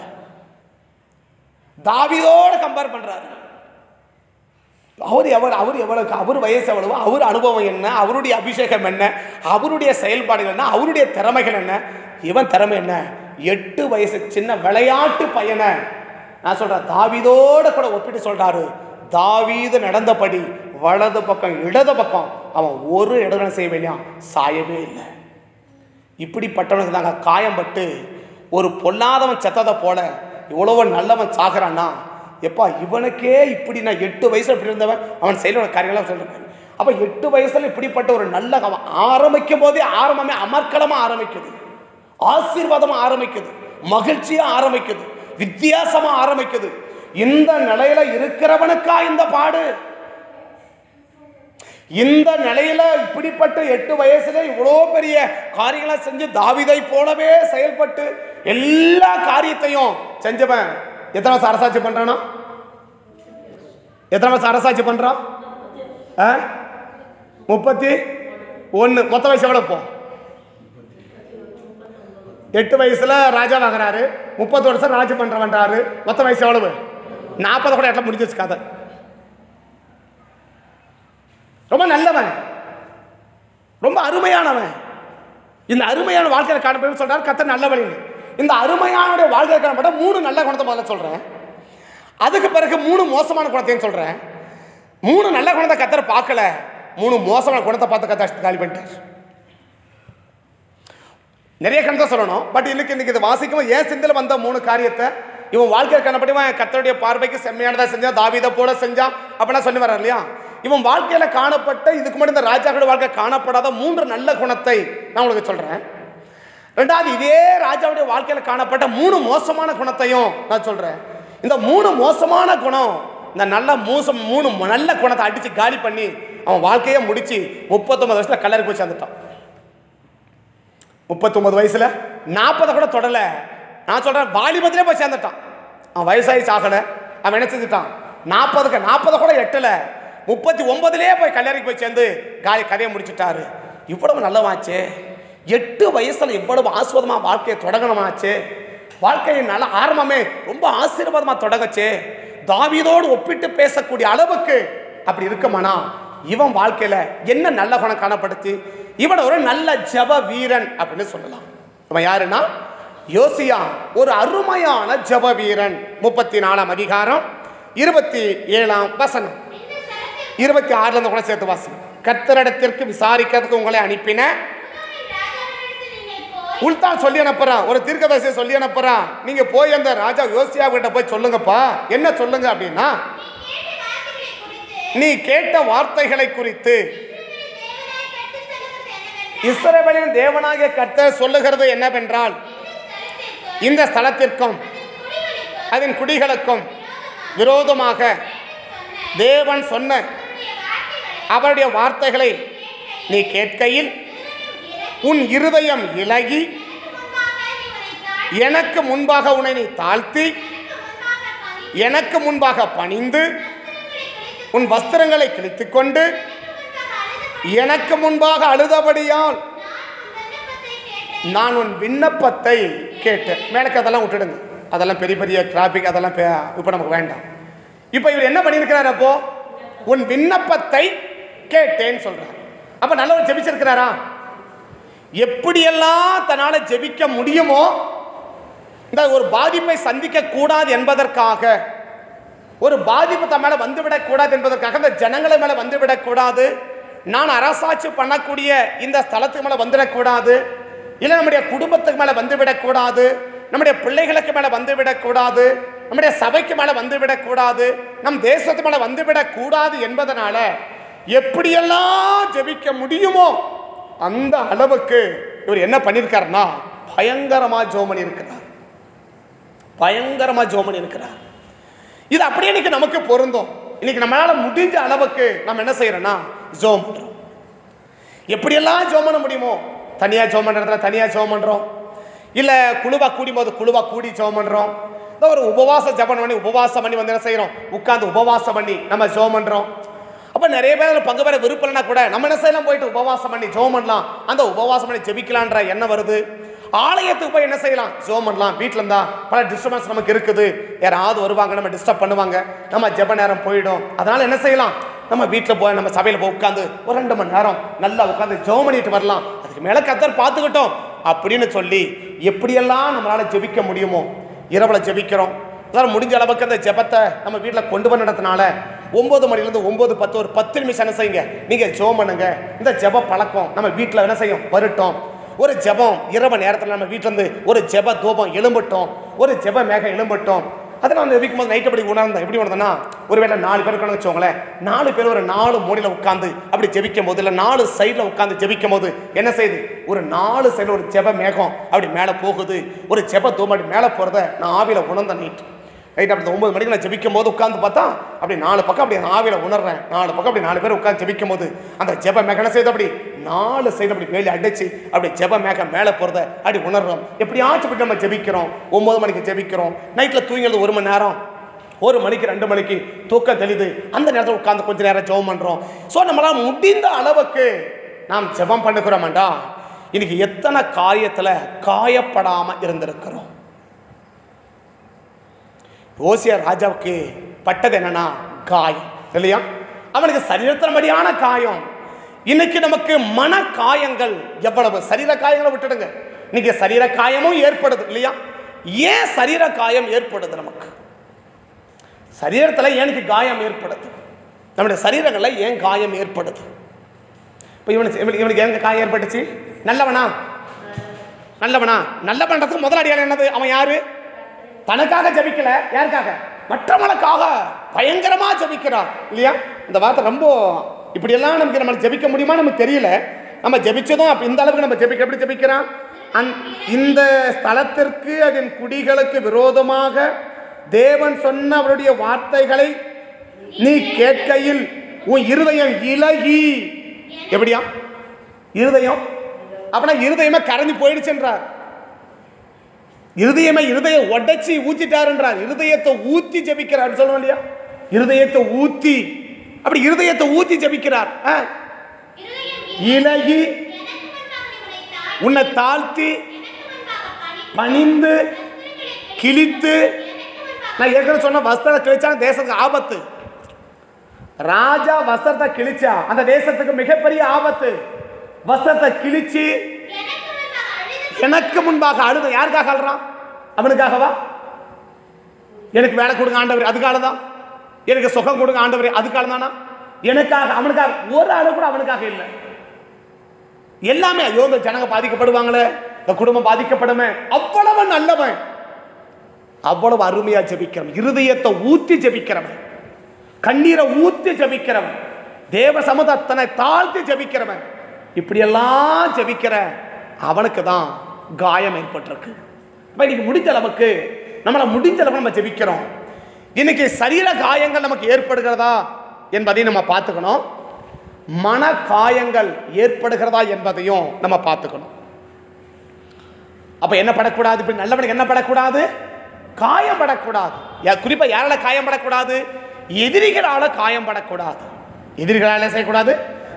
தாவீதோட கம்பேர் பண்ணுறாரு அவர் எவ்வளோ அவர் எவ்வளவு அவர் வயசு எவ்வளவோ அவர் அனுபவம் என்ன அவருடைய அபிஷேகம் என்ன அவருடைய செயல்பாடுகள் என்ன அவருடைய திறமைகள் என்ன இவன் திறமை என்ன எட்டு வயசு சின்ன விளையாட்டு பையனை நான் சொல்கிறேன் தாவீதோட கூட ஒப்பிட்டு சொல்கிறாரு தாவீது நடந்தபடி வலது பக்கம் இடது பக்கம் அவன் ஒரு இடத்துல செய்ய வேண்டியான் சாயவே இல்லை இப்படிப்பட்டவனுக்கு நாங்கள் காயம்பட்டு ஒரு பொல்லாதவன் செத்ததை போல இவ்வளவு நல்லவன் சாகுறான்னா எப்பா இவனுக்கே இப்படி நான் எட்டு வயசுல இப்படி இருந்தவன் அவன் செயலோட காரியங்களாம் சொல்லிருப்பேன் அப்போ எட்டு வயசுல இப்படிப்பட்ட ஒரு நல்ல அவன் ஆரம்பிக்கும் போதே ஆரம்பமே அமர்க்கலமாக ஆரம்பிக்குது ஆசீர்வாதமாக ஆரம்பிக்குது மகிழ்ச்சியாக ஆரம்பிக்குது வித்தியாசமாக ஆரம்பிக்குது இந்த நிலையில இருக்கிறவனுக்கா இந்த பாடு இந்த நிலையில இப்படிப்பட்ட எட்டு வயசுல இவ்வளோ பெரிய காரியங்களை செஞ்சு தாவிதை போலவே செயல்பட்டு எல்லா காரியத்தையும் செஞ்சவன் எத்தனை வருஷம் அரசாட்சி பண்றானா எத்தனை வருஷம் அரசாட்சி பண்றான் ஆ? முப்பத்தி ஒன்று மொத்த வயசு எவ்வளோ இப்போ எட்டு வயசுல ராஜா ஆகிறாரு முப்பது வருஷம் ராஜ்யம் பண்றவன்றாரு மொத்த வயசு எவ்வளவு நாற்பது கூட இடத்துல முடிஞ்சிச்சு கதை ரொம்ப நல்லவன் ரொம்ப அருமையானவன் இந்த அருமையான வாழ்க்கையில் காணப்படும் சொல்றாரு கத்த நல்லவன் இந்த அருமையான வாழ்க்கையில் காணப்பட்ட மூணு நல்ல குணத்தை முதல்ல சொல்றேன் அதுக்கு பிறகு மூணு மோசமான குணத்தையும் சொல்றேன் மூணு நல்ல குணத்தை கத்தர் பார்க்கல மூணு மோசமான குணத்தை பார்த்து கத்த காலி பண்ணிட்டார் நிறைய கணத்தை சொல்லணும் பட் இன்னைக்கு இன்னைக்கு இது வாசிக்கும் ஏன் சிந்தில் வந்த மூணு காரியத்தை இவன் வாழ்க்கையில் காணப்படி இவன் கத்தருடைய பார்வைக்கு செம்மையானதா செஞ்சான் தாவீதை போல செஞ்சான் அப்படிலாம் சொல்லி வர்றார் இல்லையா இவன் வாழ்க்கையில காணப்பட்ட இதுக்கு முன்னாடி இந்த ராஜாக்களோட வாழ்க்கை காணப்படாத மூன்று நல்ல குணத்தை நான் உங்களுக்கு சொல்றேன் ரெண்டாவது இதே ராஜாவுடைய வாழ்க்கையில காணப்பட்ட மூணு மோசமான குணத்தையும் நான் சொல்றேன் இந்த மூணு மோசமான குணம் இந்த நல்ல மோசம் மூணு நல்ல குணத்தை அடிச்சு காலி பண்ணி அவன் வாழ்க்கையை முடிச்சு முப்பத்தொன்பது வருஷத்துல கல்லறை போய் சேர்ந்துட்டான் முப்பத்தொன்பது வயசுல நாற்பதை கூட தொடல நான் சொல்றேன் வாலிபத்திலே போய் சேர்ந்துட்டான் அவன் வயசாகி சாகல அவன் என்ன செஞ்சுட்டான் நாற்பதுக்கு நாற்பதை கூட எட்டல முப்பத்தி ஒன்பதுலேயே போய் கல்லறைக்கு போய் சேர்ந்து காலி கதையை முடிச்சிட்டாரு இவ்வளவு நல்லவாச்சே எட்டு வயசுல இவ்வளவு ஆஸ்வதமா வாழ்க்கையை தொடங்கணுமாச்சே வாழ்க்கையின் நல்ல ஆரம்பமே ரொம்ப ஆசீர்வாதமா தொடங்கச்சே தாவீதோடு ஒப்பிட்டு பேசக்கூடிய அளவுக்கு அப்படி இருக்குமானா இவன் வாழ்க்கையில என்ன நல்ல குணம் காணப்படுத்தி இவன் ஒரு நல்ல ஜப வீரன் அப்படின்னு சொல்லலாம் இவன் யாருன்னா யோசியா ஒரு அருமையான ஜப வீரன் முப்பத்தி நாலாம் அதிகாரம் இருபத்தி ஏழாம் வசனம் இருபத்தி ஆறுல இருந்து கூட சேர்த்து வாசி கர்த்தரிடத்திற்கு விசாரிக்கிறதுக்கு உங்களை அனுப்பின உள்தான் சொல்லி அனுப்புறான் ஒரு தீர்க்கதரிசியை சொல்லி அனுப்புறான் நீங்க போய் அந்த ராஜா யோசியா கிட்ட போய் சொல்லுங்கப்பா என்ன சொல்லுங்க அப்படின்னா நீ கேட்ட வார்த்தைகளை குறித்து இஸ்ரவேலின் தேவனாகிய கர்த்தர் சொல்லுகிறது என்னவென்றால் இந்த ஸ்தலத்திற்கும் அதன் குடிகளுக்கும் விரோதமாக தேவன் சொன்ன அவருடைய வார்த்தைகளை நீ கேட்கையில் உன் இருதயம் இலகி எனக்கு முன்பாக உன்னை நீ தாழ்த்தி எனக்கு முன்பாக பணிந்து உன் வஸ்திரங்களை கிழித்துக் கொண்டு எனக்கு முன்பாக அழுதபடியால் நான் உன் விண்ணப்பத்தை கேட்டேன் மேலக்கு அதெல்லாம் விட்டுடுங்க அதெல்லாம் பெரிய பெரிய டிராபிக் அதெல்லாம் இப்போ நமக்கு வேண்டாம் இப்போ இவர் என்ன பண்ணியிருக்கிறார் அப்போ உன் விண்ணப்பத்தை கேட்டேன்னு சொல்றார் அப்ப நல்லவர் ஜெபிச்சிருக்கிறாரா எப்படியெல்லாம் தன்னால் ஜெபிக்க முடியுமோ இந்த ஒரு பாதிப்பை சந்திக்க கூடாது என்பதற்காக ஒரு பாதிப்பு தன் மேலே வந்துவிடக் கூடாது என்பதற்காக இந்த ஜனங்களை மேலே வந்துவிடக் கூடாது நான் அரசாட்சி பண்ணக்கூடிய இந்த ஸ்தலத்துக்கு மேலே வந்துவிடக்கூடாது இல்லை நம்முடைய குடும்பத்துக்கு மேலே வந்துவிடக்கூடாது நம்முடைய பிள்ளைகளுக்கு மேலே வந்துவிடக்கூடாது நம்முடைய சபைக்கு மேலே வந்துவிடக்கூடாது நம் தேசத்து மேலே வந்துவிடக்கூடாது என்பதனால எப்படியெல்லாம் ஜெபிக்க முடியுமோ அந்த அளவுக்கு இவர் என்ன பண்ணியிருக்காருன்னா பயங்கரமா ஜோம் பண்ணியிருக்கிறார் பயங்கரமா ஜோம் பண்ணியிருக்கிறார் இது அப்படியே இன்னைக்கு நமக்கு பொருந்தும் இன்னைக்கு நம்மளால முடிஞ்ச அளவுக்கு நம்ம என்ன செய்யறோம்னா ஜோம் பண்றோம் எப்படியெல்லாம் ஜோம் பண்ண முடியுமோ தனியா ஜோம் பண்றதுல தனியா ஜோம் பண்றோம் இல்ல குழுவா கூடும் போது குழுவா கூடி ஜோம் பண்றோம் இந்த ஒரு உபவாச ஜபம் பண்ணி உபவாசம் பண்ணி வந்து என்ன செய்யறோம் உட்கார்ந்து உபவாசம் பண்ணி நம்ம ஜோம் பண்றோம் அப்ப அப்ப நிறைய பேர் அதுல பங்கு பெற விருப்பம் இல்லைனா கூட நம்ம என்ன செய்யலாம் போயிட்டு உபவாசம் பண்ணி ஜோம் பண்ணலாம் அந்த உபவாசம் பண்ணி ஜெபிக்கலான்ற எண்ணம் வருது ஆலயத்துக்கு போய் என்ன செய்யலாம் ஜோம் பண்ணலாம் வீட்டில் இருந்தா பல டிஸ்டர்பன்ஸ் நமக்கு இருக்குது யாராவது வருவாங்க நம்ம டிஸ்டர்ப் பண்ணுவாங்க நம்ம ஜெப நேரம் போயிடும் அதனால என்ன செய்யலாம் நம்ம வீட்டில் போய் நம்ம சபையில் போய் உட்காந்து ஒரு ரெண்டு மணி நேரம் நல்லா உட்காந்து ஜெபம் பண்ணிட்டு வரலாம் அதுக்கு மேலே கத்தர் பார்த்துக்கிட்டோம் அப்படின்னு சொல்லி எப்படியெல்லாம் நம்மளால ஜெபிக்க முடியுமோ இரவுல ஜெபிக்கிறோம் அதாவது முடிஞ்ச அளவுக்கு அந்த ஜெபத்தை நம்ம வீட்டில் கொண்டு போய் நடத்தினால ஒன்பது மணிலேருந்து ஒன்பது பத்து ஒரு பத்து நிமிஷம் என்ன செய்யுங்க நீங்கள் ஜெபம் பண்ணுங்க இந்த ஜெப பழக்கம் நம்ம வீட்டில் என்ன செய்யும் வரட்டும் ஒரு ஜெபம் இரவு நேரத்தில் நம்ம வீட்டில் இருந்து ஒரு ஜெப தூபம் எழும்பட்டோம் ஒரு ஜெப மேகம் எழும்பட்டோம் அதை நான் ஜெபிக்கும் போது நைட் அப்படி உணர்ந்தேன் எப்படி உணர்ந்தேன்னா ஒருவேளை நாலு பேர் இருக்கணும்னு வச்சுக்கோங்களேன் நாலு பேர் ஒரு நாலு மூலையில் உட்காந்து அப்படி ஜெபிக்கும் போது இல்லை நாலு சைடில் உட்காந்து ஜெபிக்கும் போது என்ன செய்யுது ஒரு நாலு சைடில் ஒரு ஜெப மேகம் அப்படி மேலே போகுது ஒரு ஜெப தூபம் அப்படி மேலே போகிறத நான் ஆவியில் உணர்ந்த நைட் ரைட் அப்படி ஒன்பது மணிக்கு நான் ஜெபிக்கும் போது உட்காந்து பார்த்தா அப்படி நாலு பக்கம் அப்படி ஆவியில் உணர்றேன் நாலு பக்கம் அப்படி நாலு பேர் உட்காந்து ஜெபிக்கும் போது அந்த ஜெப மேகம் என்ன செய்யுது அப்படி நாலு சைடு அப்படி வேலி அடிச்சு அப்படி ஜெப மேகம் மேலே போகிறத அப்படி உணர்றோம் எப்படியாச்சும் அப்படி நம்ம ஜெபிக்கிறோம் ஒன்பது மணிக்கு ஜெபிக்கிறோம் நைட்டில் தூங்கிறது ஒரு மணி நேரம் ஒரு மணிக்கு ரெண்டு மணிக்கு தூக்கம் தெளிது அந்த நேரத்தில் உட்காந்து கொஞ்ச நேரம் ஜெபம் பண்ணுறோம் ஸோ நம்மளால் முடிந்த அளவுக்கு நாம் ஜெபம் பண்ணுகிறோமாண்டா இன்னைக்கு எத்தனை காரியத்தில் காயப்படாமல் இருந்திருக்கிறோம் ஓசியா ராஜாவுக்கு பட்டது என்னன்னா காயம் இல்லையா அவனுக்கு சரீரத்தினபடியான காயம் இன்னைக்கு நமக்கு மன காயங்கள் எவ்வளவு சரீர காயங்களை விட்டுடுங்க இன்னைக்கு சரீர காயமும் ஏற்படுது இல்லையா ஏன் சரீர காயம் ஏற்படுது நமக்கு சரீரத்தில் ஏனுக்கு காயம் ஏற்படுது நம்முடைய சரீரங்களில் ஏன் காயம் ஏற்படுது இப்போ இவனுக்கு இவனுக்கு இவனுக்கு எங்க காயம் ஏற்பட்டுச்சு நல்லவனா நல்லவனா நல்ல பண்றதுக்கு முதல் அடியாளம் என்னது அவன் யாரு தனக்காக ஜபிக்கல யாருக்காக மற்றவங்களுக்காக பயங்கரமா ஜபிக்கிறான் இல்லையா இந்த வார்த்தை ரொம்ப இப்படியெல்லாம் நமக்கு நம்ம ஜெபிக்க முடியுமா நமக்கு தெரியல நம்ம ஜெபிச்சதும் அப்ப இந்த அளவுக்கு நம்ம ஜெபிக்க எப்படி ஜெபிக்கிறான் அந் இந்த ஸ்தலத்திற்கு அதன் குடிகளுக்கு விரோதமாக தேவன் சொன்ன அவருடைய வார்த்தைகளை நீ கேட்கையில் உன் இருதயம் இலகி எப்படியா இருதயம் அப்படின்னா இருதயமே கரைஞ்சு போயிடுச்சுன்றார் இருதயமே இருதய உடைச்சி ஊத்திட்டாருன்றார் இருதயத்தை ஊத்தி ஜெபிக்கிறார் சொல்லுவோம் இல்லையா இருதயத்தை ஊத்தி அப்படி இருதயத்தை ஊத்தி ஜெபிக்கிறார் ஆ? இலகி உன்னை தாழ்த்தி பணிந்து கிழித்து நான் ஏற்கனவே சொன்ன வஸ்திரத்தை கிழிச்சா தேசத்துக்கு ஆபத்து ராஜா வஸ்திரத்தை கிழிச்சா அந்த தேசத்துக்கு மிகப்பெரிய ஆபத்து வஸ்திரத்தை கிழிச்சு எனக்கு முன்பாக அழுத யாருக்காக அழுறான் அவனுக்காகவா எனக்கு வேலை கொடுங்க ஆண்டவர் அதுக்காக தான் எனக்கு சுகம் கொடுங்க ஆண்டவர் அதுக்காக தானா எனக்காக அவனுக்காக ஒரு ஆளு கூட அவனுக்காக இல்லை எல்லாமே ஐயோ இந்த ஜனங்க பாதிக்கப்படுவாங்களே இந்த குடும்பம் பாதிக்கப்படுமே அவ்வளவு நல்லவன் அவ்வளவு அருமையா ஜெபிக்கிறவன் இருதயத்தை ஊத்தி ஜெபிக்கிறவன் கண்ணீரை ஊத்தி ஜெபிக்கிறவன் தேவ சமுதத்தனை தாழ்த்தி ஜெபிக்கிறவன் இப்படியெல்லாம் ஜெபிக்கிற அவனுக்கு தான் காயம் ஏற்பட்டிருக்கு அப்ப இன்னைக்கு முடிஞ்ச அளவுக்கு நம்மளை முடிஞ்ச அளவுக்கு நம்ம ஜெபிக்கிறோம் இன்னைக்கு சரீர காயங்கள் நமக்கு ஏற்படுகிறதா என்பதை நம்ம பார்த்துக்கணும் மன காயங்கள் ஏற்படுகிறதா என்பதையும் நம்ம பார்த்துக்கணும் அப்ப என்ன படக்கூடாது இப்படி நல்லவனுக்கு என்ன படக்கூடாது காயம் படக்கூடாது யா- குறிப்பா யாரால காயம் படக்கூடாது எதிரிகளால காயம் படக்கூடாது எதிரிகளால என்ன செய்யக்கூடாது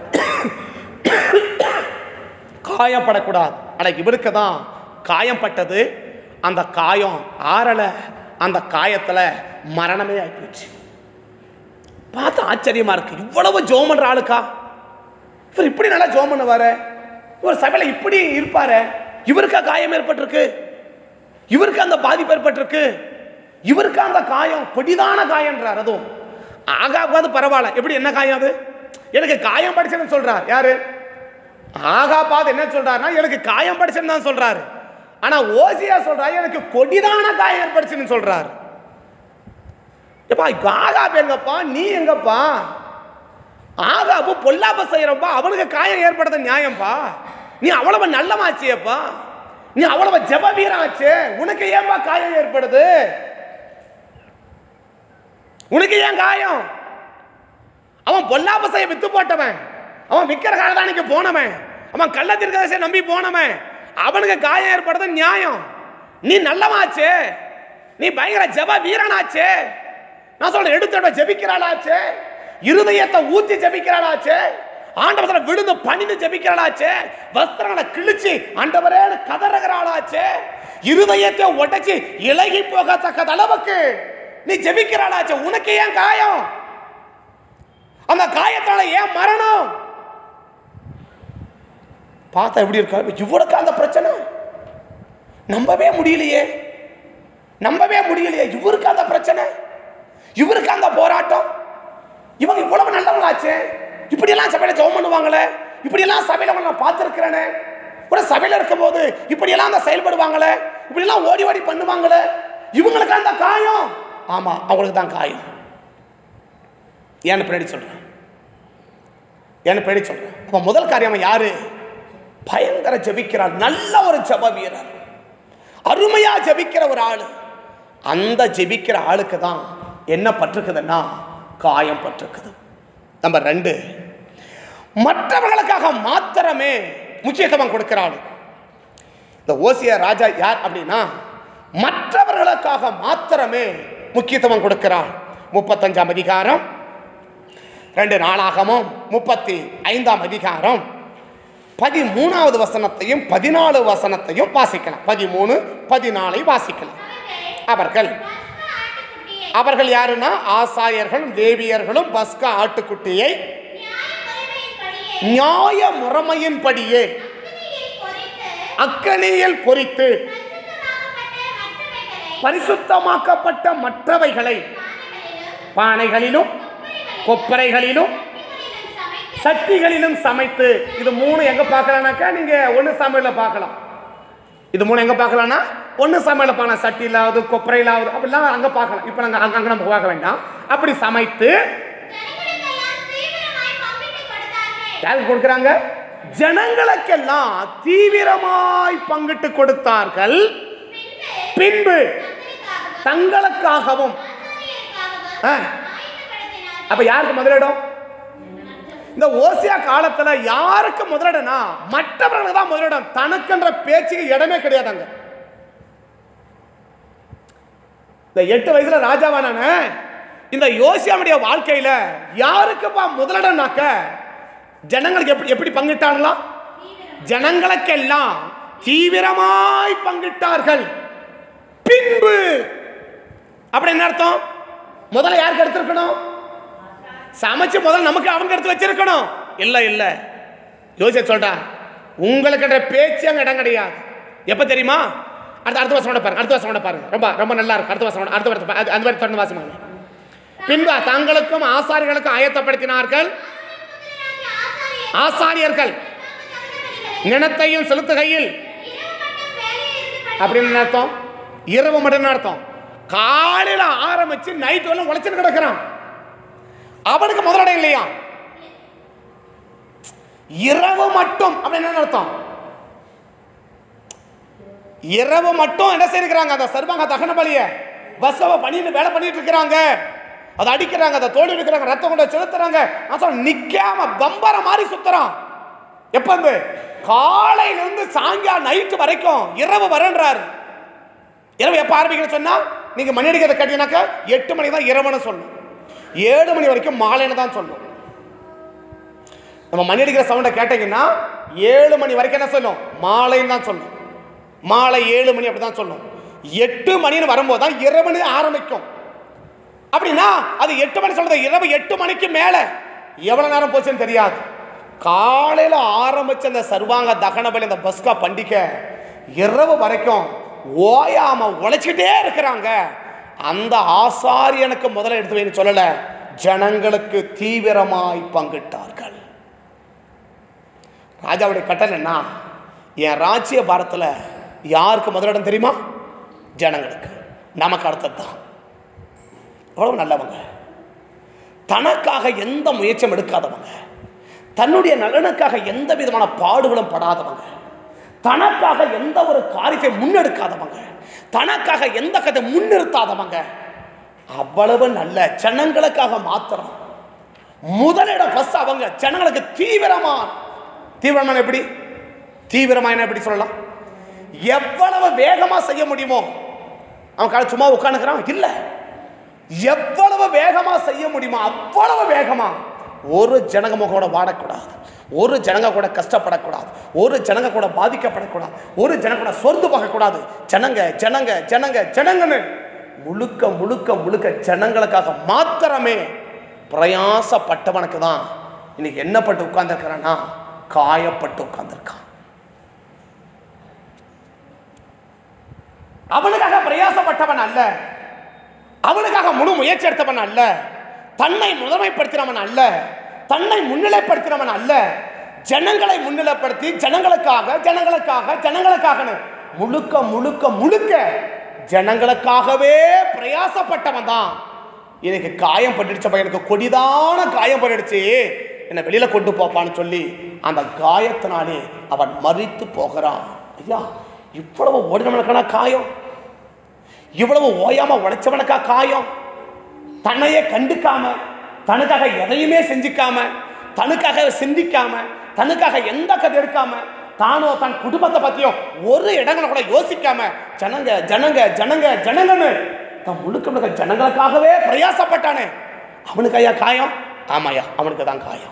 காயப்படக்கூடாது ஆனா இவருக்கு தான் காயம் பட்டது அந்த காயம் ஆறல அந்த காயத்துல மரணமே ஆயிப்போச்சு பார்த்து ஆச்சரியமா இருக்கு இவ்வளவு ஜோம் பண்ற ஆளுக்கா இவர் இப்படி நல்லா ஜோம் பண்ணுவாரு இவர் சபையில இப்படி இருப்பாரு இவருக்கா காயம் ஏற்பட்டிருக்கு இவருக்கு அந்த பாதிப்பு ஏற்பட்டிருக்கு இவருக்கு அந்த காயம் கொடிதான காயம்ன்றார் அதுவும் ஆகாபாவது பரவாயில்ல எப்படி என்ன காயம் அது எனக்கு காயம் படிச்சேன்னு சொல்றார் யாரு ஆகாபாத் என்ன சொல்றாருன்னா எனக்கு காயம் படிச்சேன்னு தான் சொல்றாரு ஆனா ஓசியா சொல்றாரு எனக்கு கொடிதான காயம் ஏற்படுச்சுன்னு சொல்றாரு எப்பா ஆகாப் எங்கப்பா நீ எங்கப்பா ஆகாபு பொல்லாப்ப செய்யறப்பா அவனுக்கு காயம் ஏற்படுத்த நியாயம்ப்பா நீ அவ்வளவு நல்லமாச்சியப்பா நீ அவ்வளவு ஜெப வீராச்சே உனக்கு ஏன்பா காயம் ஏற்படுது உனக்கு ஏன் காயம் அவன் பொல்லாப்ப செய்ய வித்து போட்டவன் அவன் விக்கிற காலதானிக்கு போனவன் அவன் கள்ள தீர்க்கதரிசியை நம்பி போனவன் அவனுக்கு காயம் ஏற்படுறது நியாயம் நீ நல்லவாச்சே நீ பயங்கர ஜெப வீரனாச்சே நான் சொல்றேன் எடுத்தோட ஜெபிக்கிறாளாச்சே இருதயத்தை ஊத்தி ஜெபிக்கிறாளாச்சே ஆண்டவரை விழுந்து பணிந்து ஜெபிக்கிறாளாச்சே வஸ்திரங்களை கிழிச்சு ஆண்டவரே கதறுகிறாளாச்சே இருதயத்தை உடைச்சு இலகி போகத்தக்க அளவுக்கு நீ ஜெபிக்கிறாளாச்சே உனக்கு ஏன் காயம் அந்த காயத்தால ஏன் மரணம் பார்த்தா எப்படி இருக்கா இவருக்கு அந்த பிரச்சனை நம்பவே முடியலையே நம்பவே முடியலையே இவருக்கு அந்த பிரச்சனை இவருக்கு அந்த போராட்டம் இவங்க இவ்வளவு நல்லவங்களாச்சே இப்படியெல்லாம் சபையில ஜெபம் பண்ணுவாங்களே இப்படியெல்லாம் சபையில உங்களை நான் பார்த்துருக்கிறேனே கூட சபையில இருக்கும்போது இப்படியெல்லாம் அந்த செயல்படுவாங்களே இப்படியெல்லாம் ஓடி ஓடி பண்ணுவாங்களே இவங்களுக்கு அந்த காயம் ஆமா அவங்களுக்கு தான் காயம் ஏன்னு பின்னாடி சொல்றேன் ஏன்னு பின்னாடி சொல்றேன் அப்ப முதல் காரியம் அவன் யாரு பயங்கர ஜெபிக்கிறார் நல்ல ஒரு ஜெப வீரர் அருமையா ஜெபிக்கிற ஒரு ஆளு அந்த ஜெபிக்கிற ஆளுக்கு தான் என்ன பட்டிருக்குதுன்னா காயம் பட்டிருக்குது நம்பர் ரெண்டு மற்றவர்களுக்காக மாத்திரமே முக்கியத்துவம் கொடுக்கிற ஆளு இந்த ஓசிய ராஜா யார் அப்படின்னா மற்றவர்களுக்காக மாத்திரமே முக்கியத்துவம் கொடுக்கிறான் முப்பத்தஞ்சாம் அதிகாரம் ரெண்டு நாளாகமும் முப்பத்தி ஐந்தாம் அதிகாரம் பதிமூணாவது வசனத்தையும் பதினாலு வசனத்தையும் வாசிக்கலாம் பதிமூணு பதினாலை வாசிக்கலாம் அவர்கள் அவர்கள் யாருன்னா ஆசாரியர்களும் தேவியர்களும் பஸ்கா ஆட்டுக்குட்டியை நியாய முறைமையின்படியே அக்கனியில் பொறித்து பரிசுத்தமாக்கப்பட்ட மற்றவைகளை பானைகளிலும் கொப்பரைகளிலும் சட்டிகளிலும் சமைத்து இது மூணு எங்க பார்க்கலாம்னாக்கா நீங்க ஒன்று சமையல பார்க்கலாம் இது மூணு எங்க பார்க்கலாம்னா ஒன்று சமையல பார்க்கலாம் சட்டியிலாவது கொப்பரையிலாவது அப்படிலாம் அங்க பார்க்கலாம் இப்போ நாங்கள் அங்க அங்க நம்ம பார்க்க வேண்டாம் அப்படி சமைத்து யாருக்கு கொடுக்குறாங்க ஜனங்களுக்கெல்லாம் தீவிரமாய் பங்கிட்டு கொடுத்தார்கள் பின்பு தங்களுக்காகவும் ஆ, அப்ப யாருக்கு முதலிடம் இந்த ஓசியா காலத்துல யாருக்கு முதலிடம்னா மற்றவர்களுக்கு தான் முதலிடம் தனக்குன்ற பேச்சுக்கு இடமே கிடையாதாங்க இந்த எட்டு வயசுல ராஜாவான இந்த யோசியாவுடைய வாழ்க்கையில யாருக்குப்பா முதலிடம்னாக்க ஜனங்களுக்கு எப்படி எப்படி பங்கிட்டாங்களா ஜனங்களுக்கெல்லாம் தீவிரமாய் பங்கிட்டார்கள் பின்பு அப்படி என்ன அர்த்தம் முதல்ல யாருக்கு எடுத்திருக்கணும் சமைச்சு முதல்ல நமக்கு அவங்க எடுத்து வச்சிருக்கணும் இல்ல இல்ல யோசிச்சு சொல்றா உங்களுக்கு பேச்சு அங்க இடம் கிடையாது எப்ப தெரியுமா அடுத்த அடுத்த வருஷம் பாருங்க அடுத்த வருஷம் பாருங்க ரொம்ப ரொம்ப நல்லா இருக்கும் அடுத்த வருஷம் அடுத்த வருஷம் அது- அந்த மாதிரி தொடர்ந்து வாசமாங்க பின்பு தங்களுக்கும் ஆசாரிகளுக்கும் ஆயத்தப்படுத்தினார்கள் ஆசாரியர்கள் நினத்தையும் செலுத்துகையில் அப்படின்னு என்ன அர்த்தம் இரவு மட்டும் அர்த்தம் காலையில ஆரம்பிச்சு நைட் வரலாம் உழைச்சுன்னு கிடக்குறான் அவனுக்கு முதலிடம் இல்லையா இரவு மட்டும் அப்படின்னு என்ன அர்த்தம் இரவு மட்டும் என்ன செய்யிருக்கிறாங்க அந்த சர்வாங்க தகன பலிய பஸ்ஸவை பண்ணிட்டு வேலை பண்ணிட்டு இருக்கிறாங்க அதை அடிக்கிறாங்க அதை தோண்டி எடுக்கிறாங்க ரத்தம் கொண்டு செலுத்துறாங்க நான் சொல்ல நிக்காம பம்பர மாதிரி சுத்துறான் எப்ப இருந்து காலையில இருந்து சாயங்காலம் நைட்டு வரைக்கும் இரவு வரன்றாரு இரவு எப்போ ஆரம்பிக்கணும் சொன்னா நீங்க மணி அடிக்கிறத கட்டினாக்கா எட்டு மணி தான் இரவுன்னு சொல்லணும் ஏழு மணி வரைக்கும் மாலைன்னு தான் சொல்லணும் நம்ம மணி அடிக்கிற சவுண்டை கேட்டீங்கன்னா ஏழு மணி வரைக்கும் என்ன சொல்லும் மாலைன்னு தான் சொல்லும் மாலை ஏழு மணி அப்படி தான் சொல்லும் எட்டு மணின்னு வரும்போது தான் இரவு ஆரம்பிக்கும் அப்படின்னா அது எட்டு மணி சொல்றது இரவு எட்டு மணிக்கு மேல எவ்வளவு நேரம் போச்சுன்னு தெரியாது காலையில ஆரம்பிச்ச அந்த சர்வாங்க தகன பலி அந்த பஸ்கா பண்டிகை இரவு வரைக்கும் ஓயாம உழைச்சிட்டே இருக்கிறாங்க அந்த ஆசாரியனுக்கு முதல்ல எடுத்து வைன்னு சொல்லல ஜனங்களுக்கு தீவிரமாய் பங்கிட்டார்கள் ராஜாவுடைய கட்டளை என்ன என் ராஜ்ய பாரத்தில் யாருக்கு முதலிடம் தெரியுமா ஜனங்களுக்கு நமக்கு அடுத்தது தான் அவ்வளவு நல்லவங்க தனக்காக எந்த முயற்சியும் எடுக்காதவங்க தன்னுடைய நலனுக்காக எந்த விதமான பாடுகளும் படாதவங்க தனக்காக எந்த ஒரு காரியத்தை முன்னெடுக்காதவங்க தனக்காக எந்த கதை முன்னிறுத்தாதவங்க அவ்வளவு நல்ல ஜனங்களுக்காக மாத்திரம் முதலிடம் ஃபர்ஸ்ட் அவங்க ஜனங்களுக்கு தீவிரமா தீவிரமான எப்படி தீவிரமா என்ன எப்படி சொல்லலாம் எவ்வளவு வேகமா செய்ய முடியுமோ அவன் கால சும்மா உட்காந்துக்கிறான் இல்லை எவ்வளவு வேகமா செய்ய முடியுமோ அவ்வளவு வேகமா ஒரு ஜனங்க கூட வாடக்கூடாது ஒரு ஜனங்க கூட கஷ்டப்படக்கூடாது ஒரு ஜனங்க கூட பாதிக்கப்படக்கூடாது ஒரு ஜனங்க கூட சொர்ந்து பார்க்கக்கூடாது ஜனங்க ஜனங்க ஜனங்க ஜனங்கன்னு முழுக்க முழுக்க முழுக்க ஜனங்களுக்காக மாத்திரமே பிரயாசப்பட்டவனுக்கு தான் இன்னைக்கு என்ன பட்டு உட்கார்ந்துருக்கிறான்னா காயப்பட்டு உட்கார்ந்துருக்கான் அவனுக்காக பிரயாசப்பட்டவன் அல்ல அவனுக்காக முழு முயற்சி எடுத்தவன் அல்ல தன்னை முதன்மைப்படுத்தினவன் அல்ல தன்னை முன்னிலைப்படுத்தினவன் அல்ல ஜனங்களை முன்னிலைப்படுத்தி ஜனங்களுக்காக ஜனங்களுக்காக ஜனங்களுக்காக முழுக்க முழுக்க முழுக்க ஜனங்களுக்காகவே பிரயாசப்பட்டவன் தான் எனக்கு காயம் பட்டுடுச்ச பையனுக்கு கொடிதான காயம் பட்டுடுச்சு என்னை வெளியில கொண்டு போப்பான்னு சொல்லி அந்த காயத்தினாலே அவன் மறித்து போகிறான் ஐயா இவ்வளவு ஓடினவனுக்கான காயம் இவ்வளவு ஓயாம உழைச்சவனுக்கா காயம் தன்னையே கண்டுக்காம தனக்காக எதையுமே செஞ்சுக்காம தனக்காக சிந்திக்காம தனக்காக எந்த கதை எடுக்காம தானோ தன் குடும்பத்தை பத்தியும் ஒரு இடங்களை கூட யோசிக்காம ஜனங்க ஜனங்க ஜனங்க ஜனங்கன்னு தான் முழுக்க முழுக்க ஜனங்களுக்காகவே பிரயாசப்பட்டானே அவனுக்கு ஐயா காயம் ஆமாயா அவனுக்கு தான் காயம்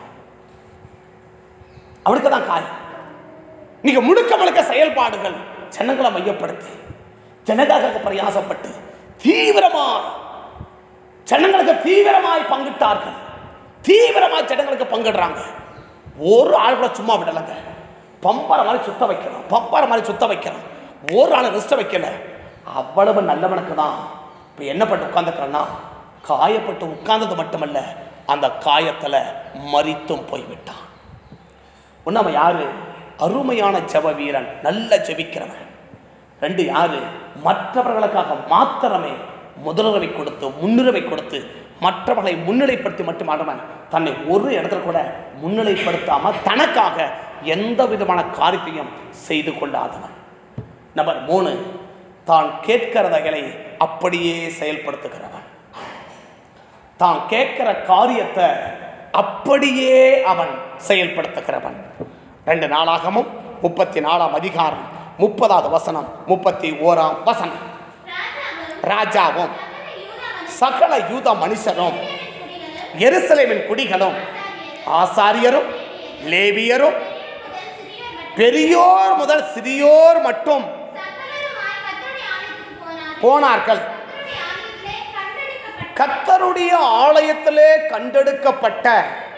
அவனுக்கு தான் காயம் நீங்க முழுக்க முழுக்க செயல்பாடுகள் ஜனங்களை மையப்படுத்தி ஜனதாக பிரயாசப்பட்டு தீவிரமா ஜனங்களுக்கு தீவிரமாய் பங்கிட்டார்கள் தீவிரமாய் ஜனங்களுக்கு பங்கிடுறாங்க ஒரு ஆள் கூட சும்மா விடலைங்க பம்பர மாதிரி சுத்த வைக்கிறோம் பம்பர மாதிரி சுத்த வைக்கிறோம் ஒரு ஆள் ரெஸ்ட வைக்கல அவ்வளவு நல்லவனுக்கு தான் இப்போ என்ன பண்ணி உட்காந்துக்கிறேன்னா காயப்பட்டு உட்கார்ந்தது மட்டுமல்ல அந்த காயத்தில் மறித்தும் போய்விட்டான் ஒன்று அவன் யாரு அருமையான ஜெப வீரன் நல்ல ஜெபிக்கிறவன் ரெண்டு யாரு மற்றவர்களுக்காக மாத்திரமே முதலுறவை கொடுத்து முன்னுரிமை கொடுத்து மற்றவர்களை முன்னிலைப்படுத்தி மட்டுமானவன் தன்னை ஒரு இடத்துல கூட முன்னிலைப்படுத்தாம தனக்காக எந்த விதமான காரியத்தையும் செய்து கொள்ளாதவன் நம்பர் மூணு தான் கேட்கிறதைகளை அப்படியே செயல்படுத்துகிறவன் தான் கேட்கிற காரியத்தை அப்படியே அவன் செயல்படுத்துகிறவன் ரெண்டு நாளாகமும் முப்பத்தி நாலாம் அதிகாரம் முப்பதாவது வசனம் முப்பத்தி ஓராம் வசனம் ராஜாவும் சகல யூத மனுஷரும் எருசலேமின் குடிகளும் ஆசாரியரும் லேவியரும் பெரியோர் முதல் சிறியோர் மட்டும் போனார்கள் கத்தருடைய ஆலயத்திலே கண்டெடுக்கப்பட்ட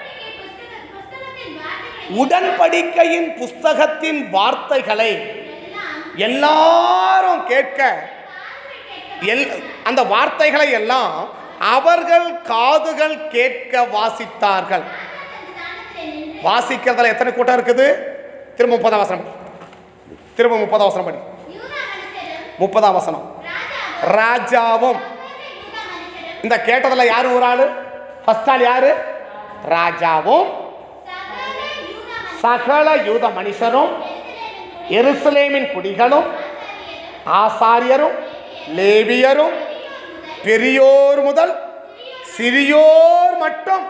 உடன்படிக்கையின் புஸ்தகத்தின் வார்த்தைகளை எல்லாரும் கேட்க எல் அந்த வார்த்தைகளை எல்லாம் அவர்கள் காதுகள் கேட்க வாசித்தார்கள் வாசிக்கிறதுல எத்தனை கூட்டம் இருக்குது திரும்ப முப்பதாம் வசனம் படி. திரும்ப முப்பதாம் வசனம் படி முப்பதாம் வசனம் ராஜாவும் இந்த கேட்டதுல யாரு ஒரு ஆளு ஃபர்ஸ்ட் ஆள் யாரு ராஜாவும் சகல யூத மனுஷரும் எருசலேமின் குடிகளும் ஆசாரியரும் லேவியரும் பெரியோர் முதல் சிறியோர் மட்டும்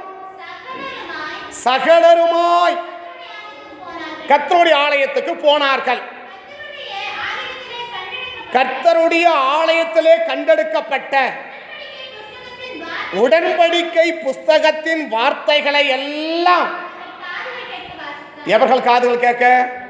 சகலருமாய் கர்த்தருடைய ஆலயத்துக்கு போனார்கள் கர்த்தருடைய ஆலயத்திலே கண்டெடுக்கப்பட்ட உடன்படிக்கை புஸ்தகத்தின் வார்த்தைகளை எல்லாம் எவர்கள் காதுகள் கேட்க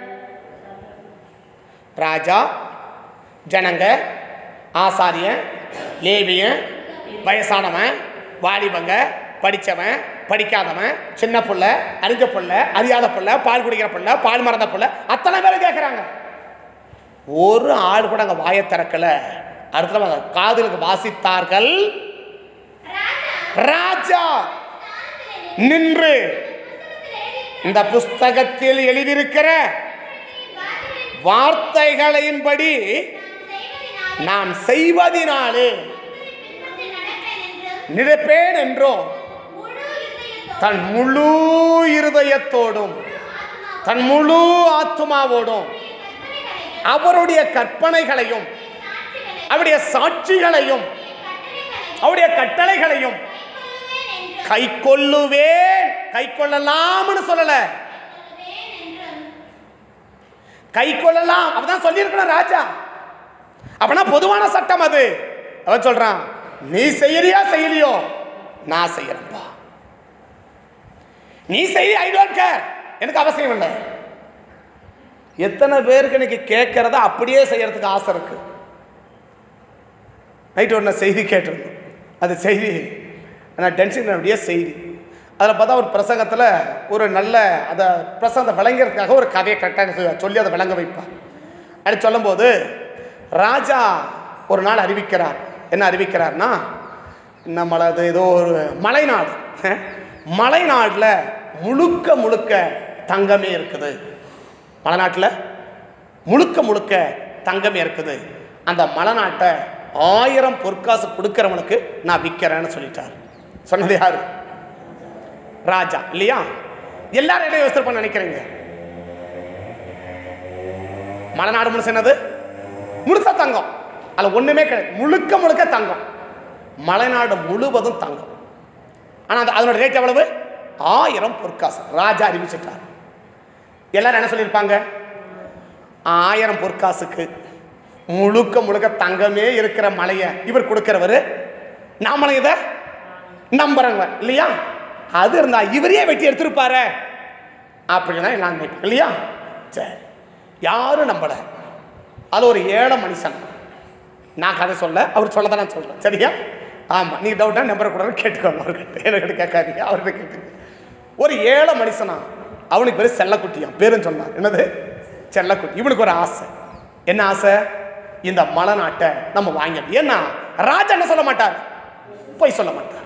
ராஜா ஜனங்க ஆசாரியன் லேவியன் வயசானவன் வாலிபங்க படித்தவன் படிக்காதவன் சின்ன புள்ள அறிஞ்ச புள்ள அறியாத புள்ள பால் குடிக்கிற புள்ள பால் மறந்த புள்ள அத்தனை பேரும் கேட்குறாங்க ஒரு ஆள் கூட அங்கே வாயை திறக்கல அடுத்த காதுகளுக்கு வாசித்தார்கள் ராஜா நின்று இந்த புஸ்தகத்தில் எழுதியிருக்கிற வார்த்தைகளின்படி நான் செய்வதினாலே நினைப்பேன் என்றும் தன் முழு இருதயத்தோடும் தன் முழு ஆத்மாவோடும் அவருடைய கற்பனைகளையும் அவருடைய சாட்சிகளையும் அவருடைய கட்டளைகளையும் கை கொள்ளுவேன் கை கொள்ளலாம்னு சொல்லல கை கொள்ளலாம் அப்பதான் சொல்லியிருக்கணும் ராஜா அப்பனா பொதுவான சட்டம் அது அவன் சொல்றான் நீ செய்யறியா செய்யலையோ நான் செய்யறேன்ப்பா நீ செய்ய ஐ டோன்ட் கேர் எனக்கு அவசியம் இல்லை எத்தனை பேருக்கு இன்னைக்கு கேட்கறத அப்படியே செய்யறதுக்கு ஆசை இருக்கு நைட்டு ஒன்று செய்தி கேட்டிருந்தோம் அது செய்தி நான் டென்ஷன் அப்படியே செய்தி அதில் பார்த்தா ஒரு பிரசங்கத்தில் ஒரு நல்ல அதை பிரசங்கத்தை விளங்கிறதுக்காக ஒரு கதையை கரெக்டாக சொல்லி அதை விளங்க வைப்பார் அப்படி சொல்லும்போது ராஜா ஒரு நாள் அறிவிக்கிறார் என்ன அறிவிக்கிறார்னா நம்மளது ஏதோ ஒரு மலைநாடு அஹ், மலைநாட்டில் முழுக்க முழுக்க தங்கமே இருக்குது மலைநாட்டில் முழுக்க முழுக்க தங்கமே இருக்குது அந்த மலைநாட்டை ஆயிரம் பொற்காசு கொடுக்கறவனுக்கு நான் விற்கிறேன்னு சொல்லிட்டார் சொன்னது யாரு ராஜா இல்லையா எல்லாரும் என்ன யோசனை பண்ண நினைக்கிறீங்க மலைநாடு முழுசு என்னது முழுசா தங்கம் அதில் ஒண்ணுமே கிடையாது முழுக்க முழுக்க தங்கம் மலைநாடு முழுவதும் தங்கம் ஆனால் அந்த அதனோட ரேட் எவ்வளவு ஆயிரம் பொற்காசு ராஜா அறிவிச்சிட்டார் எல்லாரும் என்ன சொல்லியிருப்பாங்க ஆயிரம் பொற்காசுக்கு முழுக்க முழுக்க தங்கமே இருக்கிற மலையை இவர் கொடுக்கிறவர் நாமளும் இதை நம்புறவங்க இல்லையா அது இருந்தா இவரே வெட்டி எடுத்திருப்பாரு அப்படின்னா நான் நினைப்பேன் இல்லையா சரி யாரும் நம்பல அது ஒரு ஏழை மனுஷன் நான் கதை சொல்ல அவர் சொல்ல தான் நான் சொல்றேன் சரியா ஆமாம் நீ டவுட்டா நம்பரை கூட கேட்டுக்கோங்க அவர்கிட்ட எனக்கு கேட்காதீங்க அவர்கிட்ட கேட்டுங்க ஒரு ஏழை மனுஷனா அவனுக்கு பேர் செல்லக்குட்டியான் பேருன்னு சொன்னார் என்னது செல்லக்குட்டி இவனுக்கு ஒரு ஆசை என்ன ஆசை இந்த மலை நாட்டை நம்ம வாங்கிடணும் ஏன்னா ராஜா என்ன சொல்ல மாட்டார் போய் சொல்ல மாட்டார்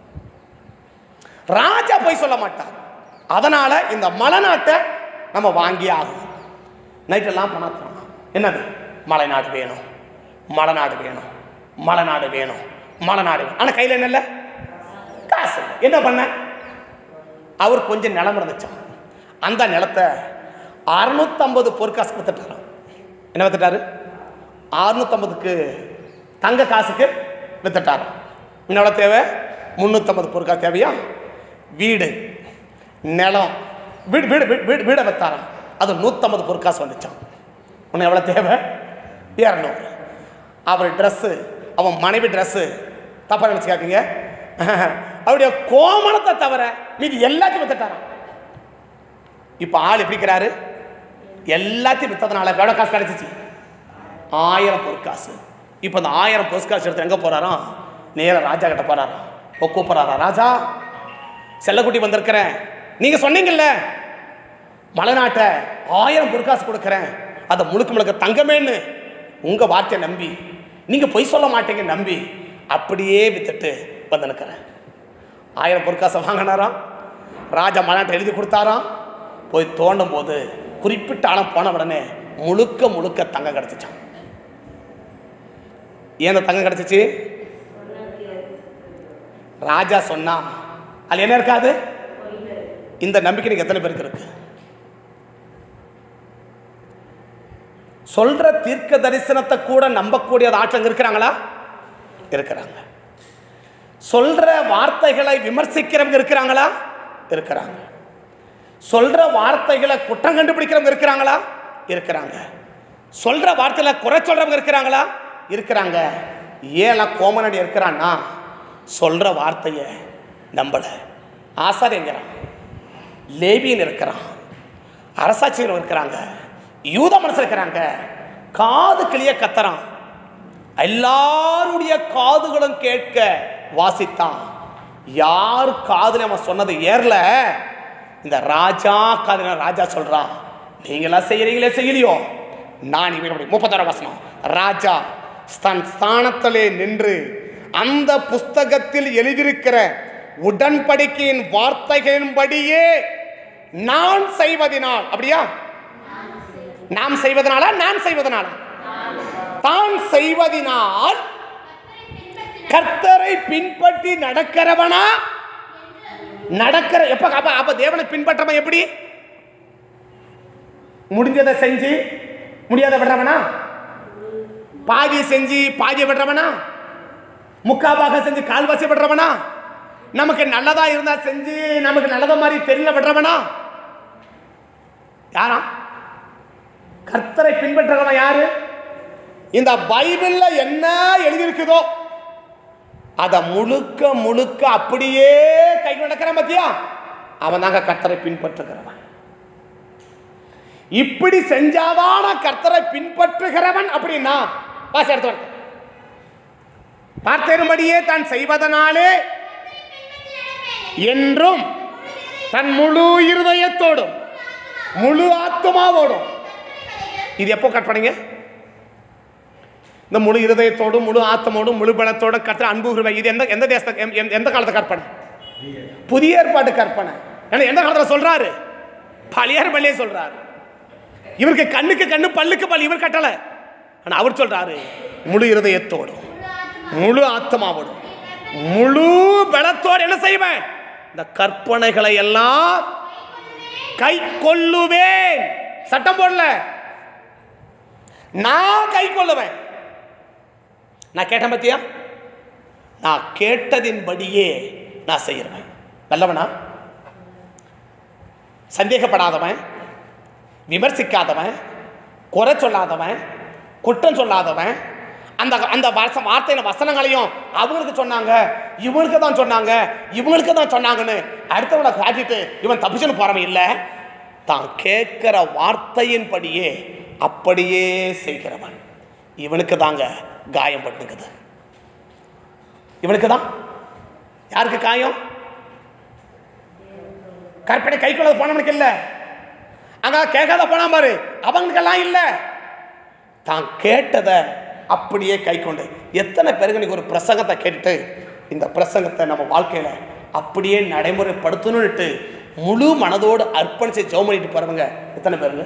ராஜா போய் சொல்ல மாட்டார் அதனால இந்த மலை நாட்டை நம்ம வாங்கி ஆகணும் நைட்டெல்லாம் பணம் என்னது மலைநாடு வேணும் மலைநாடு வேணும் மலைநாடு வேணும் மலைநாடு வேணும் ஆனால் கையில் என்ன இல்லை காசு இல்லை. என்ன பண்ண அவர் கொஞ்சம் நிலம் இருந்துச்சான் அந்த நிலத்தை அறுநூத்தம்பது பொற்காசு வித்துட்டாராம் என்ன வித்துட்டாரு அறுநூத்தம்பதுக்கு தங்க காசுக்கு வித்துட்டாராம் இன்னும் எவ்வளோ தேவை முந்நூற்றம்பது பொருட்கள் தேவையா வீடு நிலம் வீடு வீடு வீடு வீடு வீடை வித்தாராம் அது நூற்றம்பது பொருட்காசு வந்துச்சான் உன்னை எவ்வளோ தேவை இரநூறு அவர் ட்ரெஸ்ஸு அவன் மனைவி ட்ரெஸ்ஸு தப்பாக நினச்சிக்காதீங்க அவருடைய கோமணத்தை தவிர மீதி எல்லாத்தையும் வித்துட்டாராம் இப்போ ஆள் எப்படி இருக்கிறாரு எல்லாத்தையும் வித்ததுனால எவ்வளோ காசு கிடைச்சிச்சு ஆயிரம் பொற்காசு இப்போ அந்த ஆயிரம் பொற்காசு எடுத்து எங்கே போறாராம் நேரா ராஜா கிட்ட போறாராம் இப்போ கூப்பிட்றாரா ராஜா செல்லக்குட்டி வந்திருக்கிறேன் நீங்கள் சொன்னீங்கல்ல மலைநாட்டை ஆயிரம் பொற்காசு கொடுக்குறேன் அதை முழுக்க முழுக்க தங்கமேன்னு உங்கள் வார்த்தையை நம்பி நீங்கள் பொய் சொல்ல மாட்டீங்க நம்பி அப்படியே வித்துட்டு வந்து நிற்கிறேன் ஆயிரம் பொற்காசை வாங்கினாராம் ராஜா மலைநாட்டை எழுதி கொடுத்தாராம் போய் தோண்டும் போது குறிப்பிட்ட ஆழம் போன உடனே முழுக்க முழுக்க தங்கம் கிடச்சிச்சான் ஏன் அந்த தங்கம் கிடச்சிச்சு ராஜா சொன்னா அது என்ன இருக்காது இந்த நம்பிக்கை நீங்க எத்தனை பேருக்கு இருக்கு சொல்ற தீர்க்க தரிசனத்தை கூட நம்பக்கூடிய ஆற்றங்க இருக்கிறாங்களா இருக்கிறாங்க சொல்ற வார்த்தைகளை விமர்சிக்கிறவங்க இருக்கிறாங்களா இருக்கிறாங்க சொல்ற வார்த்தைகளை குற்றம் கண்டுபிடிக்கிறவங்க இருக்கிறாங்களா இருக்கிறாங்க சொல்ற வார்த்தையில குறை சொல்றவங்க இருக்கிறாங்களா இருக்கிறாங்க ஏன் கோமனடி இருக்கிறான்னா சொல்ற வார்த்தையை நம்பல ஆசாரியங்கிறான் லேபியன் இருக்கிறான் அரசாட்சியர் இருக்கிறாங்க யூத மனசு இருக்கிறாங்க காது கிளிய கத்துறான் எல்லாருடைய காதுகளும் கேட்க வாசித்தான் யார் காதுல அவன் சொன்னது ஏறல இந்த ராஜா காதுல ராஜா சொல்றான் நீங்களா செய்யறீங்களே செய்யலையோ நான் இவனுடைய முப்பத்தாறு வசனம் ராஜா தன் ஸ்தானத்திலே நின்று அந்த புஸ்தகத்தில் எழுதியிருக்கிற உடன்படிக்கையின் வார்த்தைகளின்படியே நான் செய்வதினால் அப்படியா நாம் செய்வதனால நான் செய்வதனால தான் செய்வதினால் கர்த்தரை பின்பற்றி நடக்கிறவனா நடக்கிற எப்ப அப்ப அப்ப தேவனை பின்பற்றவன் எப்படி முடிஞ்சதை செஞ்சு முடியாத விடுறவனா பாதி செஞ்சு பாதியை விடுறவனா முக்காபாக செஞ்சு கால்வாசி விடுறவனா நமக்கு நல்லதா இருந்தா செஞ்சு நமக்கு நல்லத மாதிரி தெரியல விடுறவனா யாரா கர்த்தரை பின்பற்றவன் யாரு இந்த பைபிள்ல என்ன எழுதியிருக்குதோ அதை முழுக்க முழுக்க அப்படியே கை நடக்கிறான் பத்தியா அவன் தாங்க கர்த்தரை பின்பற்றுகிறவன் இப்படி செஞ்சாதான கர்த்தரை பின்பற்றுகிறவன் அப்படின்னா வாசி அடுத்த வார்த்தை. பார்த்தேனும்படியே தான் செய்வதனாலே என்றும் தன் முழு இருதயத்தோடும் முழு ஆத்மாவோடும் இது எப்போ கற்பனைங்க இந்த முழு இருதயத்தோடும் முழு ஆத்மோடும் முழு பலத்தோடும் கற்ற அன்பு உரிமை இது எந்த எந்த தேச எந்த- எந்த- எந்த காலத்து கற்பனை புதிய ஏற்பாட்டு கற்பனை ஏன்னா எந்த காலத்தில் சொல்றாரு பழைய ஏற்பாட்டிலே சொல்றாரு இவருக்கு கண்ணுக்கு கண்ணு பல்லுக்கு பல் இவர் கட்டல ஆனா அவர் சொல்றாரு முழு இருதயத்தோடும் முழு ஆத்மாவோடும் முழு பலத்தோடு என்ன செய்வேன் இந்த கற்பனைகளை எல்லாம் கை கொள்ளுவேன் சட்டம் போடல நான் கை கொள்ளுவேன் நான் கேட்டேன் பத்தியா நான் கேட்டதின்படியே நான் செய்யறேன் நல்லவனா சந்தேகப்படாதவன் விமர்சிக்காதவன் குறை சொல்லாதவன் குற்றம் சொல்லாதவன் அந்த அந்த வச வார்த்தையில வசனங்களையும் அவங்களுக்கு சொன்னாங்க இவங்களுக்கு தான் சொன்னாங்க இவங்களுக்கு தான் சொன்னாங்கன்னு அடுத்தவனை காட்டிட்டு இவன் தப்பிச்சுன்னு போறவன் இல்லை தான் கேட்கிற வார்த்தையின்படியே அப்படியே செய்கிறவன் இவனுக்கு தாங்க காயம் பட்டுக்குது இவனுக்கு தான் யாருக்கு காயம் கற்பனை கைக்குள்ள போனவனுக்கு இல்லை அங்க கேட்காத போனா பாரு அவங்களுக்கெல்லாம் இல்லை தான் கேட்டதை அப்படியே கை கொண்டு எத்தனை பேருக்கு இன்னைக்கு ஒரு பிரசங்கத்தை கேட்டுட்டு இந்த பிரசங்கத்தை நம்ம வாழ்க்கையில அப்படியே நடைமுறைப்படுத்தணும்னுட்டு முழு மனதோடு அர்ப்பணிச்சு ஜெபம் பண்ணிட்டு போறவங்க எத்தனை பேருங்க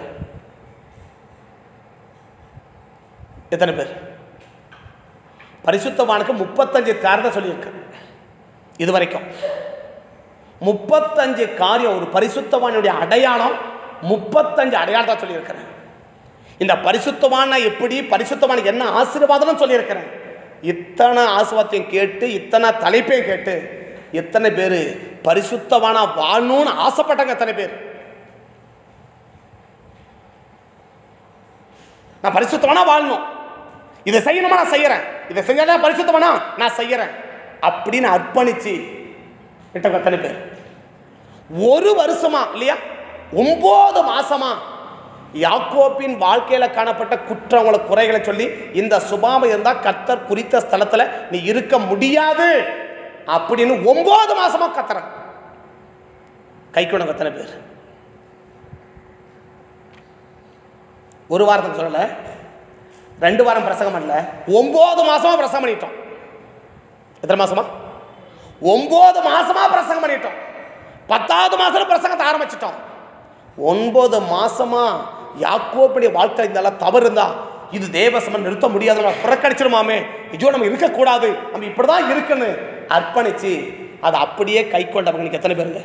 எத்தனை பேர் பரிசுத்தவானுக்கு முப்பத்தஞ்சு காரணம் சொல்லியிருக்கு இது வரைக்கும் முப்பத்தஞ்சு காரியம் ஒரு பரிசுத்தவானுடைய அடையாளம் முப்பத்தஞ்சு அடையாளத்தை சொல்லியிருக்கிறேன் இந்த பரிசுத்தமான எப்படி பரிசுத்தவானுக்கு என்ன ஆசீர்வாதம் சொல்லியிருக்கிறேன் இத்தனை ஆசீர்வாதத்தையும் கேட்டு இத்தனை தலைப்பையும் கேட்டு எத்தனை பேர் பரிசுத்தவான வாழணும்னு ஆசைப்பட்டாங்க எத்தனை பேர் நான் பரிசுத்தவனா வாழணும் இதை செய்யணுமா நான் செய்யறேன் இதை செஞ்சாதான் பரிசுத்தவனா நான் செய்யறேன் அப்படின்னு அர்ப்பணிச்சு விட்ட எத்தனை பேர் ஒரு வருஷமா இல்லையா ஒன்பது மாசமா யாக்கோப்பின் வாழ்க்கையில காணப்பட்ட குற்றங்களை குறைகளை சொல்லி இந்த சுபாவம் இருந்தா கத்தர் குறித்த ஸ்தலத்துல நீ இருக்க முடியாது அப்படின்னு ஒன்பது மாசமா கத்துறேன் கைக்குணம் எத்தனை பேர் ஒரு வாரத்துக்கு சொல்லல ரெண்டு வாரம் பிரசங்கம் பண்ணல ஒன்பது மாசமா பிரசங்கம் பண்ணிட்டோம் எத்தனை மாசமா ஒன்பது மாசமா பிரசங்கம் பண்ணிட்டோம் பத்தாவது மாசத்துல பிரசங்கத்தை ஆரம்பிச்சிட்டோம் ஒன்பது மாசமா யாக்கோப்புடைய வாழ்க்கை இதெல்லாம் தவறு இருந்தா இது தேவசமன் நிறுத்த முடியாது நம்ம புறக்கணிச்சிருமாமே ஐயோ நம்ம இருக்கக்கூடாது நம்ம இப்படிதான் இருக்குன்னு அர்ப்பணிச்சு அதை அப்படியே கை கொண்டவங்களுக்கு எத்தனை பேருங்க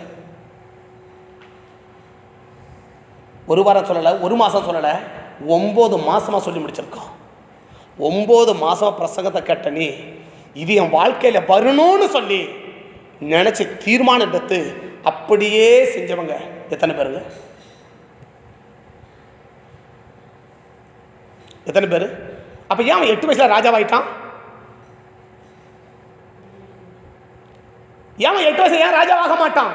ஒரு வாரம் சொல்லலை ஒரு மாதம் சொல்லலை ஒம்பது மாசமா சொல்லி முடிச்சிருக்கோம் ஒம்பது மாசமா பிரசங்கத்தை கேட்ட நீ இது என் வாழ்க்கையில் வரணும்னு சொல்லி நினச்சி தீர்மானம் எடுத்து அப்படியே செஞ்சவங்க எத்தனை பேருங்க எத்தனை பேர் அப்போ ஏன் அவன் எட்டு வயசுல ராஜாவாயிட்டான் ஏன் அவன் எட்டு வயசுல ஏன் ராஜாவாக மாட்டான்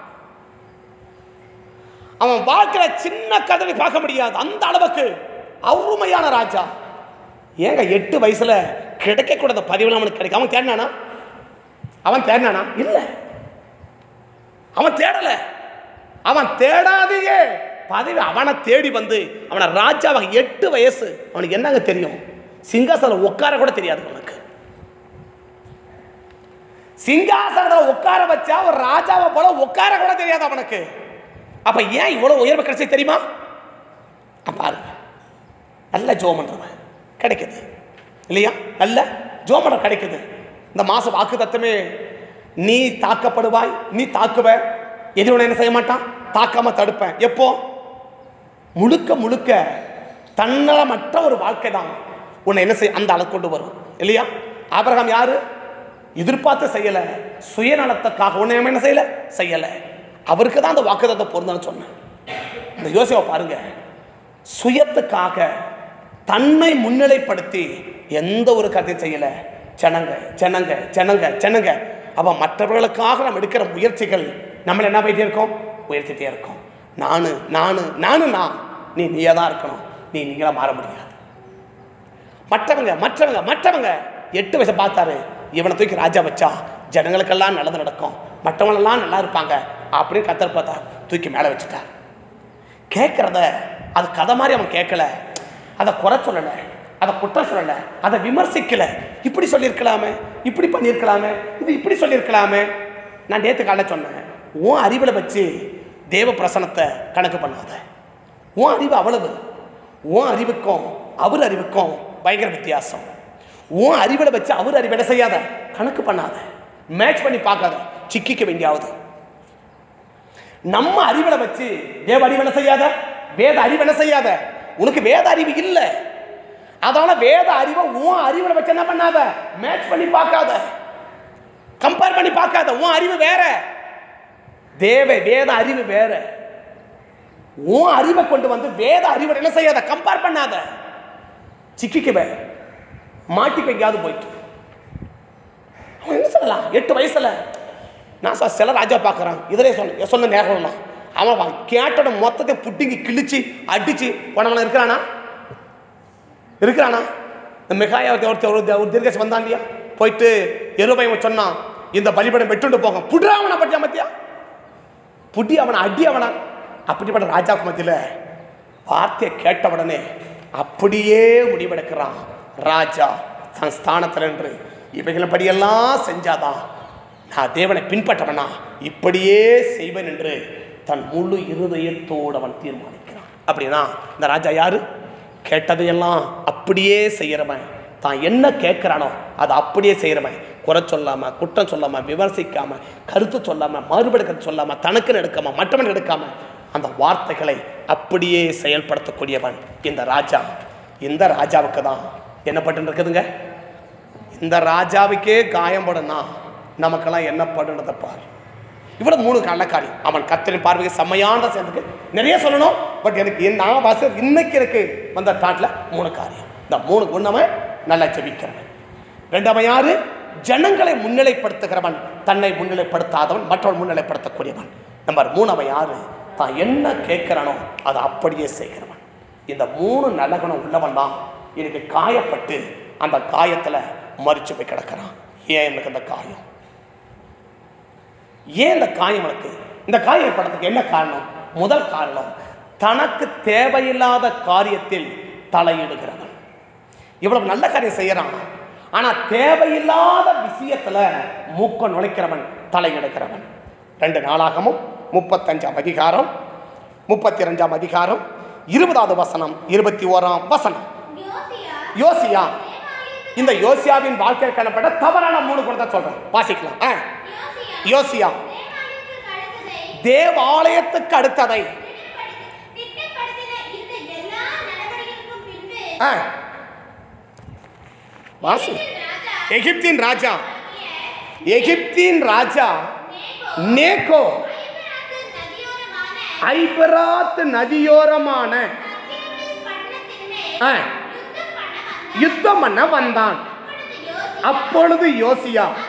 அவன் வாழ்க்கையில சின்ன கதவை பார்க்க முடியாது அந்த அளவுக்கு அருமையான ராஜா ஏங்க எட்டு வயசுல கிடைக்கக்கூடாத பதிவுல அவனுக்கு கிடைக்கும் அவன் தேடினானா அவன் தேடினானா இல்லை அவன் தேடல அவன் தேடாதையே பதவி அவனை தேடி வந்து அவனை ராஜாவாக எட்டு வயசு அவனுக்கு என்னங்க தெரியும் சிங்காசனம் உட்கார கூட தெரியாது அவனுக்கு சிங்காசனத்தில் உட்கார வச்சா ஒரு ராஜாவை போல உட்கார கூட தெரியாது அவனுக்கு அப்ப ஏன் இவ்வளவு உயர்வு கிடைச்சது தெரியுமா அப்ப பாருங்க நல்ல ஜோம் பண்றவன் கிடைக்குது இல்லையா நல்ல ஜோம் பண்ண கிடைக்குது இந்த மாச வாக்கு தத்துவமே நீ தாக்கப்படுவாய் நீ தாக்குவ எதிரவனை என்ன செய்ய மாட்டான் தாக்காம தடுப்பேன் எப்போ முழுக்க முழுக்க தன்னலமற்ற ஒரு வாழ்க்கை தான் உன்னை என்ன செய்ய அந்த அளவு கொண்டு வரும் இல்லையா ஆபிரகாம் யாரு எதிர்பார்த்து செய்யல சுயநலத்துக்காக உன்னை என்ன செய்யல செய்யல அவருக்கு தான் அந்த வாக்குதத்தை பொருந்தன்னு சொன்னேன் இந்த யோசிவை பாருங்க சுயத்துக்காக தன்னை முன்னிலைப்படுத்தி எந்த ஒரு கருத்தையும் செய்யல ஜனங்க ஜனங்க ஜனங்க ஜனங்க அப்போ மற்றவர்களுக்காக நம்ம எடுக்கிற முயற்சிகள் நம்மளை என்ன பண்ணிட்டே இருக்கோம் உயர்த்திட்டே இருக்கோம் நானு நானு நானு நான் நீ நீயே தான் இருக்கணும் நீ நீங்களா மாற முடியாது மற்றவங்க மற்றவங்க மற்றவங்க எட்டு வயசு பார்த்தாரு இவனை தூக்கி ராஜா வச்சா ஜனங்களுக்கெல்லாம் நல்லது நடக்கும் மற்றவங்களெல்லாம் நல்லா இருப்பாங்க அப்படின்னு கத்தர் பார்த்தா தூக்கி மேலே வச்சுட்டார் கேட்குறத அது கதை மாதிரி அவன் கேட்கல அதை குறை சொல்லலை அதை குற்றம் சொல்லலை அதை விமர்சிக்கலை இப்படி சொல்லியிருக்கலாமே இப்படி பண்ணியிருக்கலாமே இது இப்படி சொல்லியிருக்கலாமே நான் நேற்று காலைல சொன்னேன் உன் அறிவில் வச்சு தேவ பிரசனத்தை கணக்கு பண்ணாத உன் அறிவு அவ்வளவு உன் அறிவுக்கும் அவர் அறிவுக்கும் பயங்கர வித்தியாசம் உன் அறிவில் வச்சு அவர் அறிவு என்ன செய்யாத கணக்கு பண்ணாத மேட்ச் பண்ணி பார்க்காத சிக்கிக்க வேண்டியாவது நம்ம அறிவில் வச்சு தேவ அறிவு என்ன செய்யாத வேத அறிவு என்ன செய்யாத உனக்கு வேத அறிவு இல்லை அதனால வேத அறிவை உன் அறிவில் வச்சு என்ன பண்ணாத மேட்ச் பண்ணி பார்க்காத கம்பேர் பண்ணி பார்க்காத உன் அறிவு வேற தேவ வேத அறிவு வேற உன் அறிவை கொண்டு வந்து வேத அறிவை என்ன செய்யாத கம்பேர் பண்ணாத சிக்கிக்குவே மாட்டிக்கு எங்கேயாவது போயிட்டு அவன் என்ன சொல்லலாம் எட்டு வயசுல நான் சார் சில ராஜா பார்க்குறான் இதிலே சொன்ன சொன்ன நேரம்லாம் அவன் அவன் கேட்டோட மொத்தத்தை புட்டிங்கி கிழிச்சு அடிச்சு போனவன இருக்கிறானா இருக்கிறானா இந்த மிகாயா ஒருத்தர் ஒரு ஒரு தீர்க்கஸ் வந்தான் இல்லையா போயிட்டு எருபையன் சொன்னான் இந்த பலிபடம் வெட்டுண்டு போங்க புடுறா அவனை பற்றியா மத்தியா புடி அவனை அடி அவனை அப்படிப்பட்ட ராஜாவுக்கு மத்தியில் வார்த்தையை கேட்ட உடனே அப்படியே முடிவெடுக்கிறான் ராஜா தன் ஸ்தானத்தில் என்று இவைகளை படியெல்லாம் செஞ்சாதான் நான் தேவனை பின்பற்றவனா இப்படியே செய்வேன் என்று தன் முழு இருதயத்தோடு அவன் தீர்மானிக்கிறான் அப்படின்னா இந்த ராஜா யாரு கேட்டதையெல்லாம் அப்படியே செய்கிறவன் தான் என்ன கேட்குறானோ அதை அப்படியே செய்கிறவன் குறை சொல்லாம குற்றம் சொல்லாம விமர்சிக்காம கருத்து சொல்லாம மறுபடி கருத்து சொல்லாம தனக்குன்னு எடுக்காம மற்றவன் எடுக்காம அந்த வார்த்தைகளை அப்படியே செயல்படுத்தக்கூடியவன் இந்த ராஜா இந்த ராஜாவுக்கு தான் என்ன பட்டு இருக்குதுங்க இந்த ராஜாவுக்கே காயம் படுனா நமக்கெல்லாம் என்ன படுனதை பாரு இவ்வளவு மூணு நல்ல காரியம் அவன் கத்தரின் பார்வைக்கு செம்மையான சேர்ந்துக்கு நிறைய சொல்லணும் பட் எனக்கு என் நான் வாச இன்னைக்கு எனக்கு வந்த தாட்டில் மூணு காரியம் இந்த மூணு ஒன்றவன் நல்லா ஜெபிக்கிறவன் ரெண்டாவன் யாரு ஜனங்களை முன்னிலைப்படுத்துகிறவன் தன்னை முன்னிலைப்படுத்தாதவன் மற்றவன் முன்னிலைப்படுத்தக்கூடியவன் நம்பர் மூணவன் யாரு தான் என்ன கேட்கிறானோ அதை அப்படியே செய்கிறவன் இந்த மூணு நல்ல குணம் உள்ளவன் தான் எனக்கு காயப்பட்டு அந்த காயத்தில் மறிச்சு போய் கிடக்கிறான் ஏன் எனக்கு அந்த காயம் ஏன் இந்த காயம் எனக்கு இந்த காயம் ஏற்படுறதுக்கு என்ன காரணம் முதல் காரணம் தனக்கு தேவையில்லாத காரியத்தில் தலையிடுகிறவன் இவ்வளவு நல்ல காரியம் செய்யறான் ஆனா தேவையில்லாத விஷயத்துல மூக்க நுழைக்கிறவன் தலையிடுகிறவன் ரெண்டு நாளாகமும் முப்பத்தஞ்சாம் அதிகாரம் முப்பத்தி ரெண்டாம் அதிகாரம் இருபதாவது வசனம் இருபத்தி ஓராம் வசனம் யோசியா யோசியா தேவாலயத்துக்கு இந்த யோசியாவின் வாழ்க்கையில் காணப்பட்ட தவறான மூணு குணத்தை சொல்றேன் வாசிக்கலாம் ஆ. யோசியா யோசியா தேவாலயத்துக்கு தேவாலயத்துக்கு அடுத்ததை அடுத்ததை திட்டப்படுத்தி- திட்டப்படுத்தின இந்த எல்லா நடவடிக்கைகளுக்கும் பின்பு ஆ. வாசி ராஜா எகிப்தின் ராஜா ஆகிய எகிப்தின் ராஜா நேகோ நேகோ ஐபிராத்து நதியோரமான ஐபராத் நதியோரமான அக்கிரமிஸ் பட்டணத்தின் மேல் ஆ, யுத்தம் பண்ண யுத்தம் வந்தான். பண்ண வந்தான் அப்பொழுது யோசியா அப்பொழுது யோசியா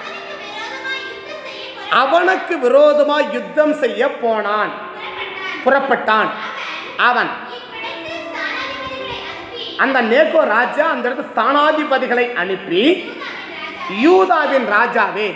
அவனுக்கு விரோதமாய் யுத்தம் செய்ய அவனுக்கு விரோதமா யுத்தம் செய்ய போனான் புறப்பட்டான். புறப்பட்டான் அவன் இப்படித்து ஸ்தானாதிபதிகளை அனுப்பி அந்த நேகோ ராஜா அந்த இடத்து ஸ்தானாதிபதிகளை அனுப்பி யூதாவின் யூதாவின் ராஜா, ராஜாவே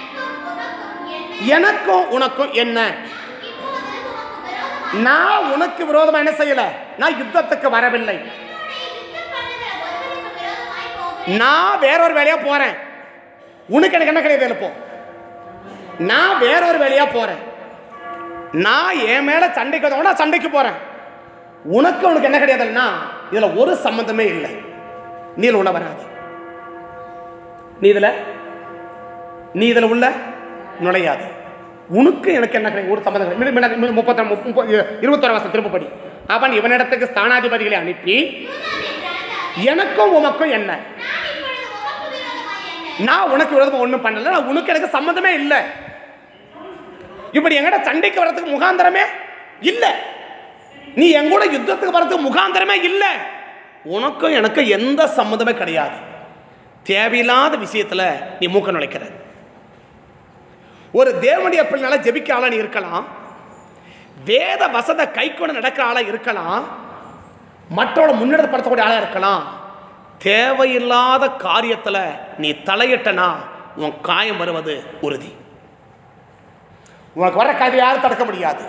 எனக்கும் உனக்கும் என்ன? எனக்கும் உனக்கும் என்ன இப்போது உமக்கு விரோதமாய் நான் உனக்கு விரோதமா என்ன செய்யல நான் யுத்தத்துக்கு வரவில்லை உன்னுடைய யுத்தம் பண்ணுகிற ஒருவருக்கு விரோதமாய் போகிறேன். நான் வேறொரு வேலையா போறேன் உனக்கு எனக்கு என்ன கிடையாது இப்போ நான் வேறொரு வேலையா போறேன் நான் என் மேல சண்டைக்கு வந்தவன நான் சண்டைக்கு போறேன் உனக்கு உனக்கு என்ன கிடையாதுன்னா இதுல ஒரு சம்பந்தமே இல்லை நீ இதுல உள்ள வராது நீ இதுல நீ இதுல உள்ள நுழையாது உனக்கு எனக்கு என்ன கிடையாது ஒரு சம்பந்தம் கிடையாது. மீண்டும் மீண்டும் முப்பத்தி முப்பது இருபத்தொரு வருஷம் திருப்பப்படி அவன் இவனிடத்துக்கு ஸ்தானாதிபதிகளை அனுப்பி யூதாவின் ராஜா, எனக்கும் உமக்கும் என்ன நான் இப்பொழுது உமக்கு விரோதமாய் என்ன? நான் உனக்கு விரோதமா ஒன்றும் பண்ணல நான் உனக்கு எனக்கு சம்மந்தமே இல்லை இப்படி எங்கட சண்டைக்கு வர்றதுக்கு முகாந்திரமே இல்லை நீ என் கூட யுத்தத்துக்கு வர்றதுக்கு முகாந்திரமே இல்லை உனக்கும் எனக்கு எந்த சம்மந்தமே கிடையாது தேவையில்லாத விஷயத்துல நீ மூக்க நுழைக்கிற ஒரு தேவனுடைய பிள்ளைனால ஜெபிக்க ஆளா நீ இருக்கலாம் வேத வசத கை கொண்டு நடக்கிற ஆளா இருக்கலாம் மற்றவட முன்னெடுப்படுத்தக்கூடிய ஆளா இருக்கலாம் தேவையில்லாத காரியத்துல நீ தலையிட்டனா உன் காயம் வருவது உறுதி உனக்கு வர காரியம் யாரும் தடுக்க முடியாது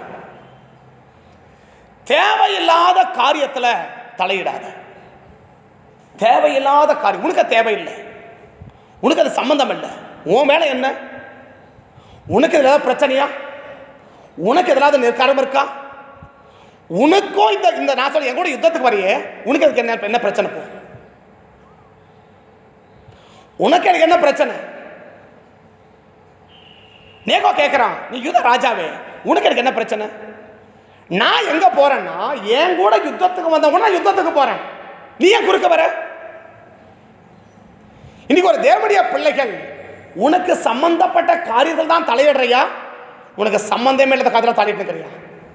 தேவையில்லாத காரியத்துல தலையிடாத தேவையில்லாத காரியம் உனக்கு அது தேவையில்லை உனக்கு அது சம்பந்தம் இல்லை உன் மேல என்ன உனக்கு இதில் ஏதாவது பிரச்சனையா உனக்கு எதாவது நிற்காரம் இருக்கா உனக்கும் இந்த இந்த நான் சொல்ல என் கூட யுத்தத்துக்கு வரையே உனக்கு அதுக்கு என்ன என்ன பிரச்சனை போ உனக்கு எனக்கு என்ன பிரச்சனை நேகோ கேட்குறான் நீ யுத ராஜாவே உனக்கு எனக்கு என்ன பிரச்சனை நான் எங்க போறேன்னா என் கூட யுத்தத்துக்கு வந்தவங்க நான் யுத்தத்துக்கு போறேன் நீ ஏன் குறுக்க வர இன்னைக்கு ஒரு தேவனுடைய பிள்ளைகள் உனக்கு சம்பந்தப்பட்ட காரியத்தில் தான் தலையிடுறியா உனக்கு சம்பந்தமே இல்லாத காரியத்தில் தலையிட்டு இருக்கிறியா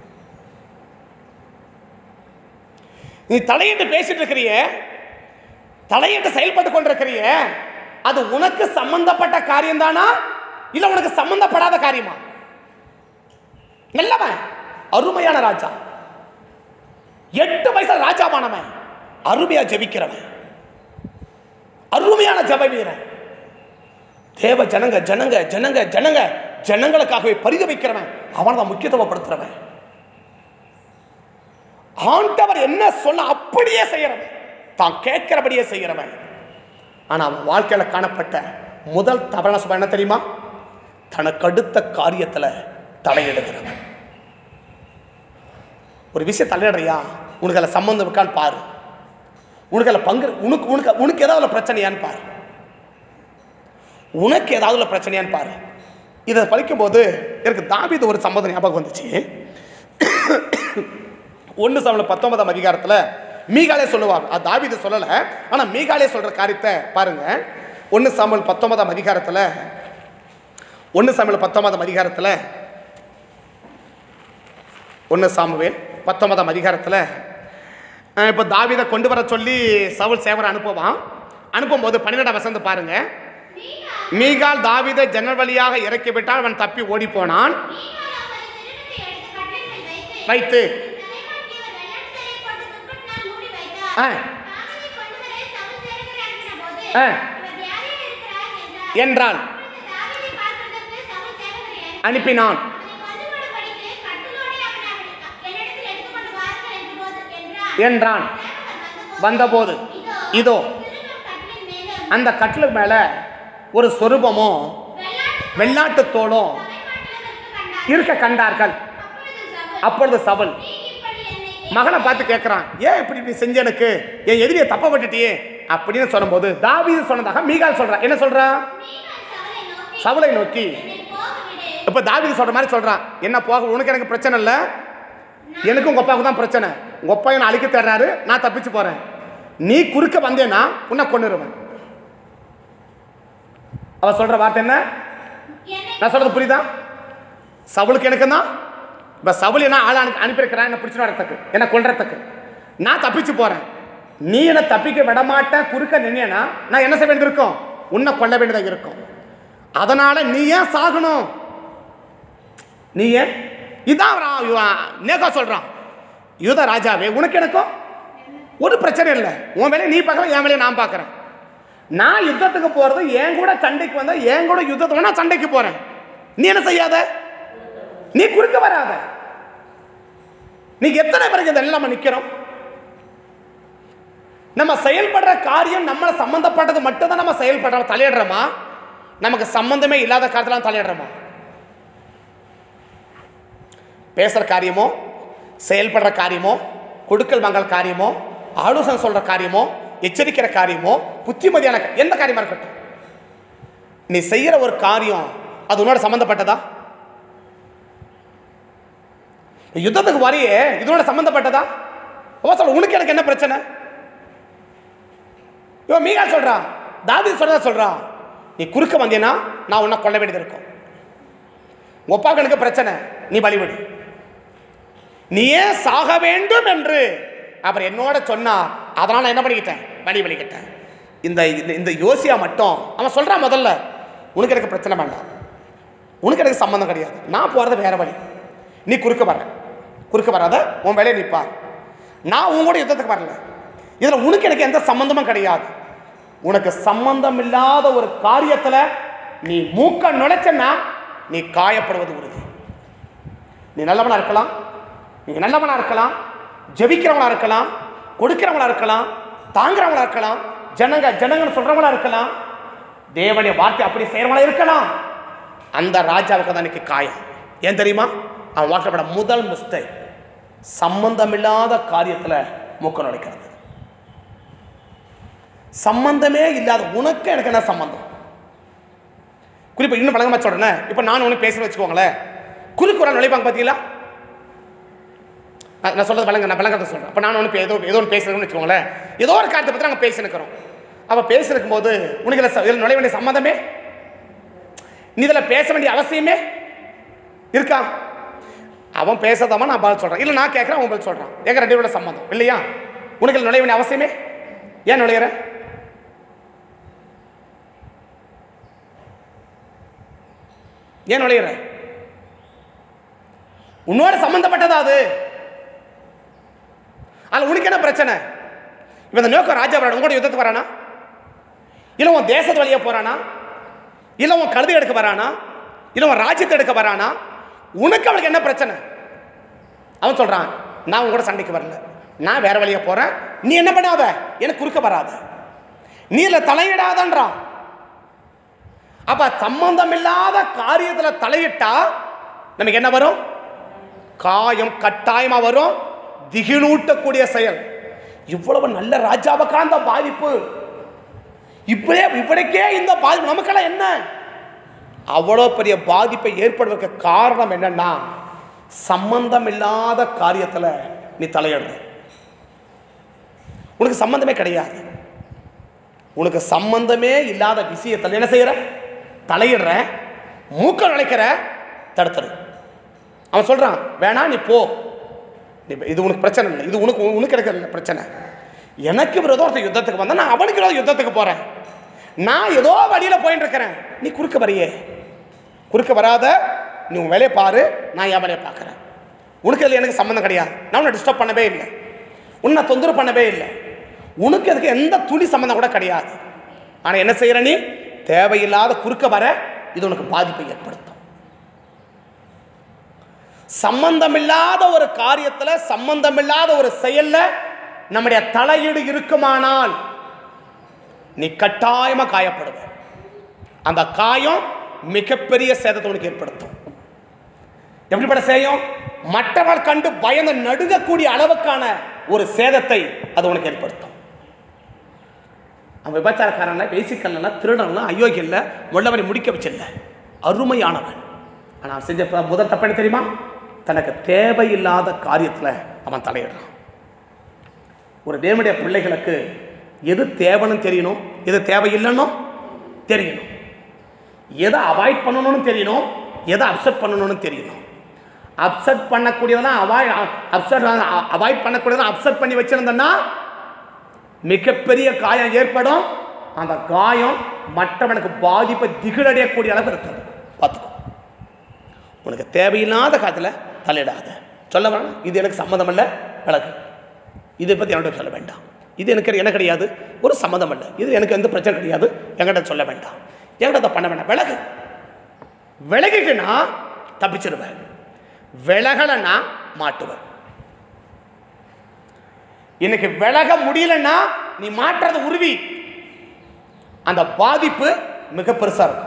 நீ தலையிட்டு பேசிட்டு இருக்கிறிய தலையிட்டு செயல்பட்டு கொண்டிருக்கிறிய அது உனக்கு சம்பந்தப்பட்ட காரியம் தானா இல்ல உனக்கு சம்பந்தப்படாத காரியமா நல்லவன் அருமையான ராஜா எட்டு வயசுல ராஜாவானவன் அருமையா ஜெபிக்கிறவன் அருமையான ஜெப வீரன் தேவ ஜனங்க ஜனங்க ஜனங்க ஜனங்க ஜனங்களுக்காகவே பரிதவிக்கிறவன் அவனை தான் முக்கியத்துவப்படுத்துறவன் ஆண்டவர் என்ன சொல்ல அப்படியே செய்யறவன் தான் கேட்கிறபடியே செய்யறவன் ஆனா அவன் வாழ்க்கையில காணப்பட்ட முதல் தவறான சுபம் என்ன தெரியுமா தனக்கு அடுத்த காரியத்துல தலையிடுகிறவன் ஒரு விஷயம் தலையிடுறியா உனக்கு அதில் சம்மந்தம் இருக்கான்னு பாரு உனக்கு அதில் பங்கு உனக்கு உனக்கு உனக்கு ஏதாவது உள்ள பிரச்சனையான்னு பாரு உனக்கு ஏதாவது உள்ள பிரச்சனையான்னு பாரு இதை படிக்கும்போது எனக்கு தாவீது ஒரு சம்பவம் ஞாபகம் வந்துச்சு ஒன்று சமல பத்தொன்பதாம் அதிகாரத்தில் மீகாலே சொல்லுவார் அது தாவீது சொல்லலை ஆனால் மீகாலே சொல்கிற காரியத்தை பாருங்க ஒன்று சாமல் பத்தொன்பதாம் அதிகாரத்தில் ஒன்று சாமல் பத்தொன்பதாம் அதிகாரத்தில் ஒன்று சாமுவேல் பத்தொன்பதாம் அதிகாரத்தில் இப்போ தாவீதை கொண்டு வர சொல்லி சவுல் சேவரை அனுப்புவான் அனுப்பும்போது பன்னிரெண்டாம் வசந்து பாருங்க மீகால் தாவீதை ஜன்னல் வழியாக இறக்கி விட்டால் அவன் தப்பி ஓடி போனான் மீகால் அவரை சிறுநீரை எடுத்து கட்டிலில் வைத்து, வைத்து தலைமாட்டில் ஒரு வெள்ளாட்டுத்தலையை போட்டு துப்பட்டினால் மூடி வைத்தார். ஆ. தாவீதை கொண்டு வர சவுல் சேவகரை அனுப்பினபோது, ஆ. இவர் வியாதியில் இருக்கிறார் என்றார். என்றான் அப்பொழுது தாவீதை பார்ப்பதற்கு சவுல் சேவகரை அனுப்பினான் அவனை கொண்டு போடும்படிக்கு கட்டிலோடே அவனை அவனுக்கு என்னிடத்தில் எடுத்துக்கொண்டு வாருங்கள் என்றபோது என்றார். என்றான் சேவகர் வந்தபோது இதோ சிறுவர் கட்டிலின் மேலும் அந்த கட்டிலுக்கு மேலே ஒரு சொரூபமும் வெள்ளாட்டு வெள்ளாட்டு தோளும் தலைமாட்டிலும் இருக்க இருக்க கண்டார். கண்டார்கள் அப்பொழுது அப்பொழுது சவுல், சவுல் நீ இப்படி என்னை மகனை பார்த்து கேட்குறான் ஏன் இப்படி இப்படி செஞ்ச எனக்கு என் எதிரியை தப்ப விட்டுட்டியே அப்படின்னு சொல்லும்போது தாவீது சொன்னதாக மீகால் சொல்றான் என்ன சொல்றான் மீகால் சவுலை சவுலை நோக்கி நோக்கி என்னை போகவிடு. இப்போ தாவீது சொல்ற மாதிரி சொல்றான் என்ன போக உனக்கு எனக்கு பிரச்சனை இல்லை எனக்கும் உங்க அப்பாவுக்கு தான் பிரச்சனை உங்க அப்பா என்ன அழிக்க தேடுறாரு நான் தப்பிச்சு போறேன் நீ குறுக்க வந்தேன்னா உன்னை கொன்னுருவேன் அவ சொல்ற வார்த்தை என்ன என்னை நான் சொல்றது புரியுதா சவுலுக்கு எனக்கு தான் இப்போ சவுல் என்ன ஆள் அனுப்பி அனுப்பியிருக்கிறான் என்ன பிடிச்சிட்டு வரத்துக்கு என்ன கொல்றதுக்கு நான் தப்பிச்சு போறேன் நீ என்ன தப்பிக்க விட மாட்டேன் குறுக்க நின்னேனா நான் என்ன செய்ய வேண்டியது இருக்கும் உன்னை கொல்ல வேண்டியதாக இருக்கும் அதனால நீ ஏன் சாகணும் நீ ஏன் இதான் அவன் இவன் நேகா சொல்றான் யூத ராஜாவே உனக்கு எனக்கும் ஒரு பிரச்சனை இல்லை உன் வேலையை நீ பார்க்கற என் வேலையை நான் பார்க்கறேன் நான் யுத்தத்துக்கு போறது என் கூட சண்டைக்கு வந்தா என் கூட யுத்தத்துக்கு நான் சண்டைக்கு போறேன் நீ என்ன செய்யாத நீ குறுக்க வராத நீ எத்தனை பேருக்கு இந்த நம்ம நிக்கிறோம் நம்ம செயல்படுற காரியம் நம்மளை சம்பந்தப்பட்டது மட்டும் தான் நம்ம செயல்படுற தலையிடுறோமா நமக்கு சம்பந்தமே இல்லாத காரியத்தில் தலையிடுறோமா பேசுற காரியமோ செயல்படுற காரியமோ கொடுக்கல் வாங்கல் காரியமோ ஆலோசனை சொல்ற காரியமோ எச்சரிக்கிற காரியமோ புத்திமதியான கா- எந்த காரியமா இருக்கட்டும் நீ செய்யற ஒரு காரியம் அது உன்னோட சம்பந்தப்பட்டதா யுத்தத்துக்கு வரையே இதனோட சம்பந்தப்பட்டதா அவ சொல்ல உனக்கு எனக்கு என்ன பிரச்சனை இவன் மீகா சொல்றா தாவி சொல்றதா சொல்றா நீ குறுக்க வந்தீன்னா நான் உன்னை கொல்ல வேண்டியது இருக்கும் உங்க அப்பாவுக்கு எனக்கு பிரச்சனை நீ பலிவிடு நீ ஏன் சாக வேண்டும் என்று அவர் என்னோட சொன்னார் அதனால நான் என்ன பண்ணிக்கிட்டேன் பலி பலிக்கிட்டேன் இந்த இந்த- இந்த யோசியா மட்டும் அவன் சொல்கிறான் முதல்ல உனக்கு எனக்கு பிரச்சனை வேண்டாம் உனக்கு எனக்கு சம்மந்தம் கிடையாது நான் போகிறது வேற வழி நீ குறுக்க வர குறுக்க வராத உன் வேலையை நீ பார் நான் உன் கூட யுத்தத்துக்கு வரல இதில் உனக்கு எனக்கு எந்த சம்மந்தமும் கிடையாது உனக்கு சம்பந்தம் இல்லாத ஒரு காரியத்தில் நீ மூக்க நுழைச்சன்னா நீ காயப்படுவது உறுதி நீ நல்லவனா இருக்கலாம் நீங்க நல்லவனா இருக்கலாம் ஜெபிக்கிறவங்களா இருக்கலாம் கொடுக்கிறவங்களா இருக்கலாம் தாங்குறவங்களா இருக்கலாம் ஜனங்க ஜனங்கன்னு சொல்றவங்களா இருக்கலாம் தேவனுடைய வார்த்தை அப்படி செய்யறவங்களா இருக்கலாம் அந்த ராஜாவுக்கு தான் இன்னைக்கு காயம் ஏன் தெரியுமா அவன் வாழ்க்கைப்பட முதல் மிஸ்டேக் சம்பந்தமில்லாத காரியத்துல மூக்க நுழைக்கிறது சம்பந்தமே இல்லாத உனக்கு எனக்கு என்ன சம்பந்தம் குறிப்பா இன்னும் பழகமா சொல்றேன் இப்போ நான் ஒன்று பேசுறேன் வச்சுக்கோங்களேன் குறுக்கு ஒரு ஆள் நுழைப்பாங்க பார்த்தீங்களா நான் நான் சொல்றது வழங்க நான் விளங்கத்தை சொல்கிறேன் அப்போ நான் ஒன்று ஏதோ ஏதோ ஒன்று பேசுகிறேன்னு வச்சுக்கோங்களேன் ஏதோ ஒரு காரியத்தை பற்றி நாங்கள் பேசினுக்கிறோம் அப்போ பேசினுக்கும் போது உனக்கு இதில் ச- இதில் நுழைய வேண்டிய சம்மந்தமே நீ இதில் பேச வேண்டிய அவசியமே இருக்கா அவன் பேசாதவன் நான் பதில் சொல்கிறேன் இல்லை நான் கேட்குறேன் அவன் பதில் சொல்கிறான் எங்க ரெண்டு பேரோட சம்மந்தம் இல்லையா உனக்கு இதில் நுழைய வேண்டிய அவசியமே ஏன் நுழையிற ஏன் நுழையிற உன்னோட சம்பந்தப்பட்டதா அது அதில் உனக்கு என்ன பிரச்சனை இவன் இந்த நோக்கம் ராஜா வரான உங்களோட யுத்தத்துக்கு வரானா இல்லை உன் தேசத்து வழியா போறானா இல்லை உன் கழுதை எடுக்க வரானா இல்லை உன் ராஜ்யத்தை எடுக்க வரானா உனக்கு அவனுக்கு என்ன பிரச்சனை அவன் சொல்றான் நான் உன் கூட சண்டைக்கு வரல நான் வேற வழியா போறேன் நீ என்ன பண்ணாத எனக்கு குறுக்க வராத நீ இல்லை தலையிடாதன்றான் அப்ப சம்பந்தம் இல்லாத காரியத்துல தலையிட்டா நமக்கு என்ன வரும் காயம் கட்டாயமா வரும் திகிலூட்டக்கூடிய செயல் இவ்வளவு நல்ல ராஜாவுக்கா அந்த பாதிப்பு இப்படியே இவனுக்கே இந்த பாதிப்பு நமக்கெல்லாம் என்ன அவ்வளோ பெரிய பாதிப்பை ஏற்படுவதற்கு காரணம் என்னன்னா சம்பந்தம் இல்லாத காரியத்துல நீ தலையிடுற உனக்கு சம்பந்தமே கிடையாது உனக்கு சம்பந்தமே இல்லாத விஷயத்தில் என்ன செய்யற தலையிடுற மூக்க நுழைக்கிற தடுத்துரு அவன் சொல்றான் வேணா நீ போ நீ- இது உனக்கு பிரச்சனை இல்லை இது உனக்கு உனக்கு இருக்கிற இல்லை பிரச்சனை எனக்கு விரோதம் ஒருத்தன் யுத்தத்துக்கு வந்தா நான் அவனுக்கு விரோதம் யுத்தத்துக்கு போறேன் நான் ஏதோ வழியில போயிட்டு இருக்கிறேன் நீ குறுக்க வரியே குறுக்க வராத நீ உன் வேலையை பாரு நான் என் வேலையை பார்க்குறேன் உனக்கு அதில் எனக்கு சம்மந்தம் கிடையாது நான் உன்னை டிஸ்டர்ப் பண்ணவே இல்லை உன்னை தொந்தரவு பண்ணவே இல்லை உனக்கு அதுக்கு எந்த துளி சம்மந்தம் கூட கிடையாது ஆனால் என்ன செய்யற நீ தேவையில்லாத குறுக்க வர இது உனக்கு பாதிப்பை ஏற்படுத்தும் சம்பந்தமில்லாத ஒரு காரியத்துல சம்பந்தமில்லாத ஒரு செயல்ல நம்முடைய தலையீடு இருக்குமானால் நீ கட்டாயமா காயப்படுவ அந்த காயம் மிகப்பெரிய சேதத்தை உனக்கு ஏற்படுத்தும் எப்படிப்பட்ட சேயம் மற்றவர்கள் கண்டு பயந்து நடுங்கக்கூடிய அளவுக்கான ஒரு சேதத்தை அது உனக்கு ஏற்படுத்தும் அவன் விபச்சாரக்காரன்ல பேசிக்கல்ல திருடன்ல அயோக்கியல்ல உள்ளவனை முடிக்க வச்சில்ல அருமையானவன் ஆனால் அவன் செஞ்ச ப- முதல் தப்பு என்ன தெரியுமா தனக்கு தேவையில்லாத காரியத்தில் அவன் தலையிடுறான் ஒரு தேவனுடைய பிள்ளைகளுக்கு எது தேவைன்னு தெரியணும் எது தேவையில்லைன்னு தெரியணும் எதை அவாய்ட் பண்ணணும்னு தெரியணும் எதை அப்செட் பண்ணணும்னு தெரியணும் அப்செட் பண்ணக்கூடியதெல்லாம் அவாய்ட் அப்செட் அவாய்ட் பண்ணக்கூடியதெல்லாம் அப்செட் பண்ணி வச்சிருந்தேன்னா மிகப்பெரிய காயம் ஏற்படும் அந்த காயம் மற்றவனுக்கு பாதிப்பை திகிலடையக்கூடிய அளவு இருக்குது பார்த்துக்கோ உனக்கு தேவையில்லாத காலத்தில் தலையிடாத சொல்ல வேணாம் இது எனக்கு சம்மதம் இல்லை விலகு இதை பற்றி என்னோட சொல்ல வேண்டாம் இது எனக்கு என்ன கிடையாது ஒரு சம்மதம் இல்லை இது எனக்கு எந்த பிரச்சனை கிடையாது என்கிட்ட சொல்ல வேண்டாம் என்கிட்ட அதை பண்ண வேண்டாம் விலகு விலகிட்டுனா தப்பிச்சிடுவேன் விலகலைன்னா மாட்டுவேன் இன்னைக்கு விலக முடியலன்னா நீ மாற்றுறது உருவி அந்த பாதிப்பு மிக பெருசா இருக்கும்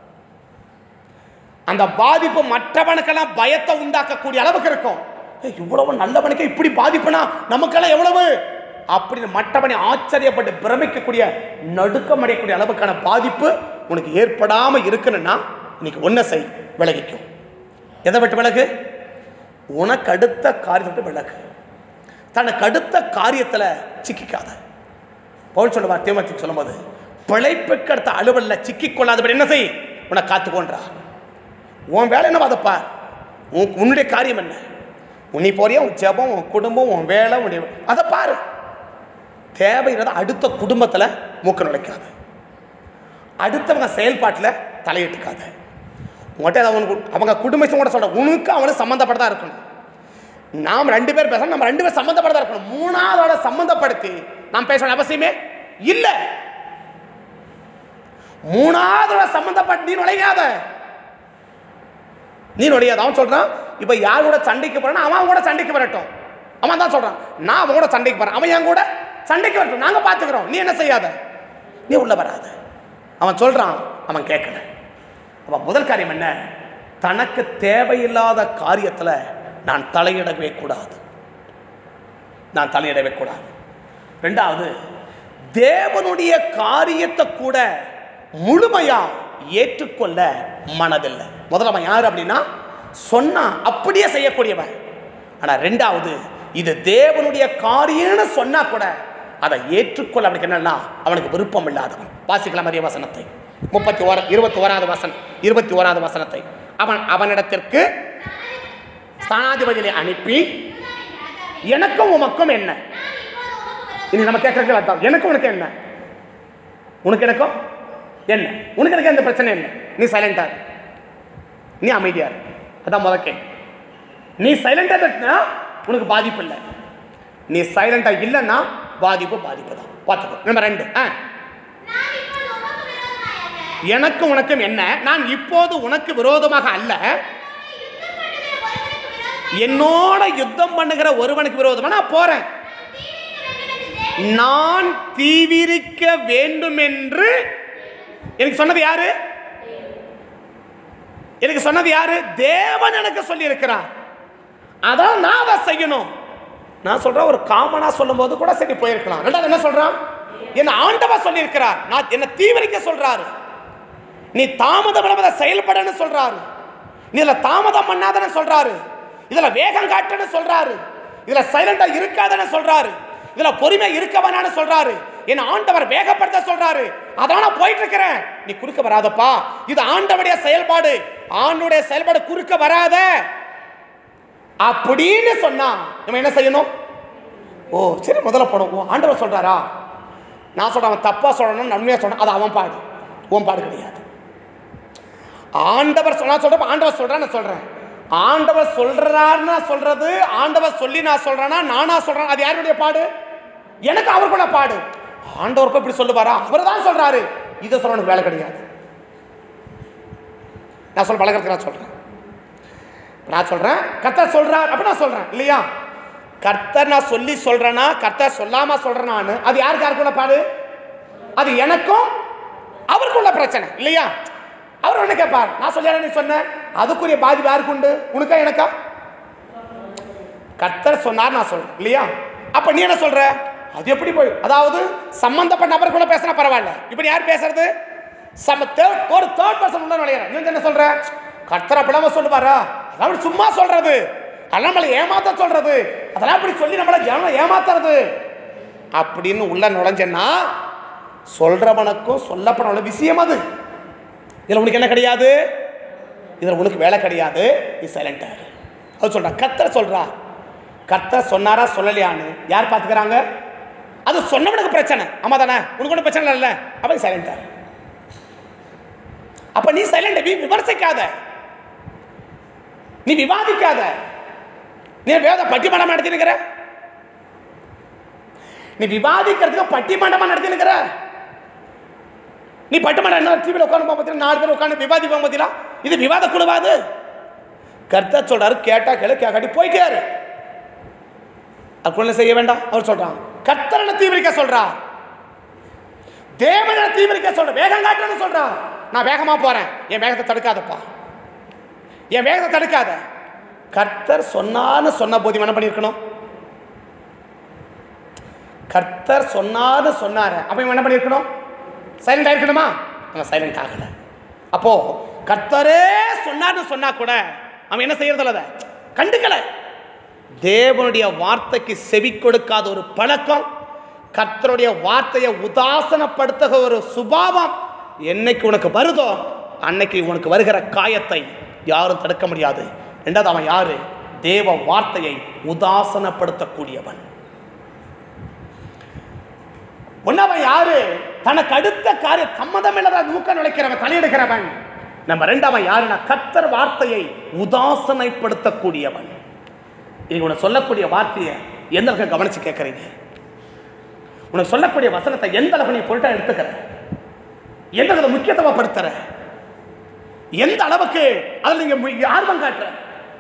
அந்த பாதிப்பு மற்றவனுக்கெல்லாம் பயத்தை உண்டாக்கக்கூடிய அளவுக்கு இருக்கும் ஏய், இவ்வளவு நல்லவனுக்கு இப்படி பாதிப்புனா நமக்கெல்லாம் எவ்வளவு அப்படின்னு மற்றவனை ஆச்சரியப்பட்டு பிரமிக்கக்கூடிய நடுக்கம் அடையக்கூடிய அளவுக்கான பாதிப்பு உனக்கு ஏற்படாம இருக்கணும்னா இன்னைக்கு ஒன்றை செய் விலகிக்கும் எதை விட்டு விலகு உனக்கு அடுத்த காரியத்தை விட்டு விலகு தனக்கு அடுத்த காரியத்தில் சிக்கிக்காத பவுல் சொல்லுவார் தீமத்துக்கு சொல்லும்போது பிழைப்புக்கு அடுத்த அலுவலில் சிக்கிக்கொள்ளாதபடி என்ன செய் உன்னை காத்துக்கோன்றா உன் வேலை என்ன அதை பார் உன் உன்னுடைய காரியம் என்ன உன் நீ போறியா உன் ஜெபம் உன் குடும்பம் உன் வேலை உன்னுடைய அதை பாரு தேவையில்லாத அடுத்த குடும்பத்தில் மூக்க நுழைக்காத அடுத்தவங்க செயல்பாட்டில் தலையிட்டுக்காத உங்கள்கிட்ட ஏதாவது உனக்கு அவங்க குடும்பம் கூட சொல்ற உனக்கு அவனுக்கு சம்மந்தப்பட்டதா இருக்கணும் நாம் ரெண்டு பேர் பேசணும் நம்ம ரெண்டு பேர் சம்மந்தப்பட்டதா இருக்கணும் மூணாவதோட சம்மந்தப்படுத்தி நாம் பேச வேண்டிய அவசியமே இல்லை மூணாவதோட சம்மந்தப்பட்டு நீ நுழையாத நீ நுழையாத அவன் சொல்றான் இப்போ யார் கூட சண்டைக்கு போறான் அவன் அவன் கூட சண்டைக்கு வரட்டும் அவன் தான் சொல்றான் நான் அவன் கூட சண்டைக்கு போறேன் அவன் என் கூட சண்டைக்கு வரட்டும் நாங்க பாத்துக்கிறோம் நீ என்ன செய்யாத நீ உள்ள வராத அவன் சொல்றான் அவன் கேட்கல அப்ப முதல் காரியம் என்ன தனக்கு தேவையில்லாத காரியத்துல நான் தலையிடவே கூடாது நான் தலையிடவே கூடாது ரெண்டாவது தேவனுடைய காரியத்தை கூட முழுமையா ஏற்றுக்கொள்ள மனதில்லை முதல்ல அவன் யார் அப்படின்னா சொன்னா அப்படியே செய்யக்கூடியவன் ஆனா ரெண்டாவது இது தேவனுடைய காரியம்னு சொன்னா கூட அதை ஏற்றுக்கொள்ள அவனுக்கு என்னன்னா அவனுக்கு விருப்பம் இல்லாதவன் வாசிக்கலாம் அறிய வசனத்தை முப்பத்தி ஓர இருபத்தி ஓராவது வசனம் இருபத்தி ஓராவது வசனத்தை அவன் அவனிடத்திற்கு ஸ்தானாதிபதியை அனுப்பி எனக்கும் உமக்கும் என்ன இனி நம்ம கேட்கறது அர்த்தம் எனக்கும் உனக்கு என்ன உனக்கு எனக்கும் என்ன உனக்கு எனக்கு எந்த பிரச்சனை என்ன நீ சைலண்டா இரு. நீ அமைதியா இரு. அதான் முதல் கேள்வி நீ சைலண்டா இருந்தா உனக்கு பாதிப்பு இல்லை நீ சைலண்டா இல்லைன்னா பாதிப்பு பாதிப்பு தான் பார்த்துக்கோ நம்பர் ரெண்டு ஆ நான் இப்போது உமக்கு விரோதமாயாக எனக்கு உனக்கும் என்ன நான் இப்போது உனக்கு விரோதமாக அல்ல யுத்தம் பண்ணுகிற ஒருவனுக்கு விரோதமாக என்னோட யுத்தம் பண்ணுகிற ஒருவனுக்கு விரோதமா நான் போறேன் நான் தீவிரிக்க வேண்டும் என்று எனக்கு சொன்னது யாரு எனக்கு சொன்னது யாரு தேவன் எனக்கு சொல்லி இருக்கிறார் அதான் நான் அதை செய்யணும் நான் சொல்றேன் ஒரு காமனா சொல்லும்போது கூட சரி போயிருக்கலாம் ரெண்டாவது என்ன சொல்றான் என்ன ஆண்டவா சொல்லி இருக்கிறார் நான் என்ன தீவிரிக்க சொல்றாரு நீ தாமதம் இல்லாம செயல்படன்னு சொல்றாரு நீ இதுல தாமதம் பண்ணாதன்னு சொல்றாரு இதுல வேகம் காட்டுன்னு சொல்றாரு இதுல சைலண்டா இருக்காதன்னு சொல்றாரு இதுல பொறுமை இருக்க வேணான்னு சொல்றாரு என்ன ஆண்டவர் வேகப்படுத்த சொல்றாரு அதான் நான் போயிட்டு இருக்கிறேன் நீ குறுக்க வராதப்பா இது ஆண்டவருடைய செயல்பாடு ஆண்டுடைய செயல்பாடு குறுக்க வராத அப்படின்னு சொன்னா நம்ம என்ன செய்யணும் ஓ சரி முதல்ல போடும் ஓ ஆண்டவர் சொல்றாரா நான் சொல்றேன் அவன் தப்பா சொல்லணும் நன்மையா சொல்லணும் அது அவன் பாடு உன் பாடு கிடையாது ஆண்டவர் சொன்னா சொல்றப்ப ஆண்டவர் சொல்றான்னு நான் சொல்றேன் ஆண்டவர் சொல்றாருன்னு நான் சொல்றது ஆண்டவர் சொல்லி நான் சொல்றேன்னா நானா சொல்றேன் அது யாருடைய பாடு எனக்கு அவருக்குள்ள பாடு ஆண்டவர் போய் இப்படி சொல்லுவாரா அவர் தான் சொல்றாரு இதை சொல்ல எனக்கு வேலை கிடையாது நான் சொல்ல பழகிறதுக்கு நான் சொல்றேன் நான் சொல்றேன் கர்த்தர் சொல்றார் அப்ப நான் சொல்றேன் இல்லையா கர்த்தர் நான் சொல்லி சொல்றேனா கர்த்தர் சொல்லாம சொல்றேனான்னு அது யாருக்கு யாருக்குள்ள பாடு அது எனக்கும் அவருக்குள்ள பிரச்சனை இல்லையா அவர் என்ன கேட்பார் நான் சொல்லியா நீ சொன்னேன் அதுக்குரிய பாதிப்பு யாருக்கு உண்டு உனக்கா எனக்கா கர்த்தர் சொன்னார் நான் சொல்றேன் இல்லையா அப்ப நீ என்ன சொல்ற அது எப்படி போய் அதாவது சம்பந்தப்பட்ட நபர் கூட பேசினா பரவாயில்ல இப்படி யார் பேசுறது சம தேர்ட் ஒரு தேர்ட் பர்சன் உள்ள நுழையிறேன் நீ வந்து என்ன சொல்ற கர்த்தர் அப்படிலாம சொல்லுவாரா அதெல்லாம் அப்படி சும்மா சொல்றது அதெல்லாம் நம்மளை ஏமாத்த சொல்றது அதெல்லாம் அப்படி சொல்லி நம்மளை ஜனம் ஏமாத்துறது அப்படின்னு உள்ள நுழைஞ்சேன்னா சொல்றவனுக்கும் சொல்லப்பட விஷயம் அது இதில் உனக்கு என்ன கிடையாது இதில் உனக்கு வேலை கிடையாது நீ சைலண்டா இரு அது சொல்றான் கர்த்தர் சொல்றா கர்த்தர் சொன்னாரா சொல்லலையான்னு யார் பார்த்துக்கிறாங்க அது சொன்னவனுக்கு பிரச்சனை ஆமா தானே உனக்கு ஒன்றும் பிரச்சனை இல்லை அப்ப நீ சைலண்டா இரு அப்ப நீ சைலண்ட் நீ விமர்சிக்காத நீ விவாதிக்காத நீ வேத பட்டிமன்றம் நடத்தி நிக்கிற நீ விவாதிக்கிறதுக்கு பட்டிமன்றமா நடத்தி நிக்கிற நீ பட்டிமன்றம் என்ன டிவியில் உட்காந்து பார்த்தீங்கன்னா நாலு பேர் உட்காந்து விவாதிப்பாங்க பார்த்தீங்களா இது விவாத குழுவாது கர்த்தர் சொல்றாரு கேட்டா கேளு கேட்காட்டி போயிட்டே இரு அதுக்குள்ள செய்ய வேண்டாம் அவர் சொல்றான் கர்த்தரனை தீவிரிக்க சொல்றா தேவனை தீவிரிக்க சொல்ற வேகம் காட்டுன்னு சொல்றா நான் வேகமா போறேன் என் வேகத்தை தடுக்காதப்பா என் வேகத்தை தடுக்காத கர்த்தர் சொன்னான்னு சொன்ன போது என்ன பண்ணியிருக்கணும் கர்த்தர் சொன்னான்னு சொன்னாரு அப்ப இவன் என்ன பண்ணியிருக்கணும் சைலண்ட் ஆயிருக்கணுமா அவன் சைலண்ட் ஆகல அப்போ கர்த்தரே சொன்னார்னு சொன்னா கூட அவன் என்ன செய்யறதில்ல அதை கண்டுக்கல தேவனுடைய வார்த்தைக்கு செவி கொடுக்காத ஒரு பழக்கம் கர்த்தருடைய வார்த்தையை உதாசனப்படுத்துகிற ஒரு சுபாவம் என்னைக்கு உனக்கு வருதோ அன்னைக்கு உனக்கு வருகிற காயத்தை யாரும் தடுக்க முடியாது ரெண்டாவது அவன் யாரு தேவ வார்த்தையை உதாசனப்படுத்தக்கூடியவன் ஒன்னவன் யாரு தனக்கு அடுத்த காரியம் சம்மதம் இல்லாத மூக்க நுழைக்கிறவன் தலையெடுக்கிறவன் நம்ம ரெண்டவன் யாருன்னா கத்தர் வார்த்தையை உதாசனைப்படுத்தக்கூடியவன் இது உனக்கு சொல்லக்கூடிய வார்த்தையை எந்த அளவுக்கு கவனிச்சு கேட்கறீங்க உனக்கு சொல்லக்கூடிய வசனத்தை எந்த அளவுக்கு நீ பொருட்டா எடுத்துக்கிற எந்த அளவுக்கு முக்கியத்துவப்படுத்துற எந்த அளவுக்கு அதில் நீங்க மு- ஆர்வம் காட்டுற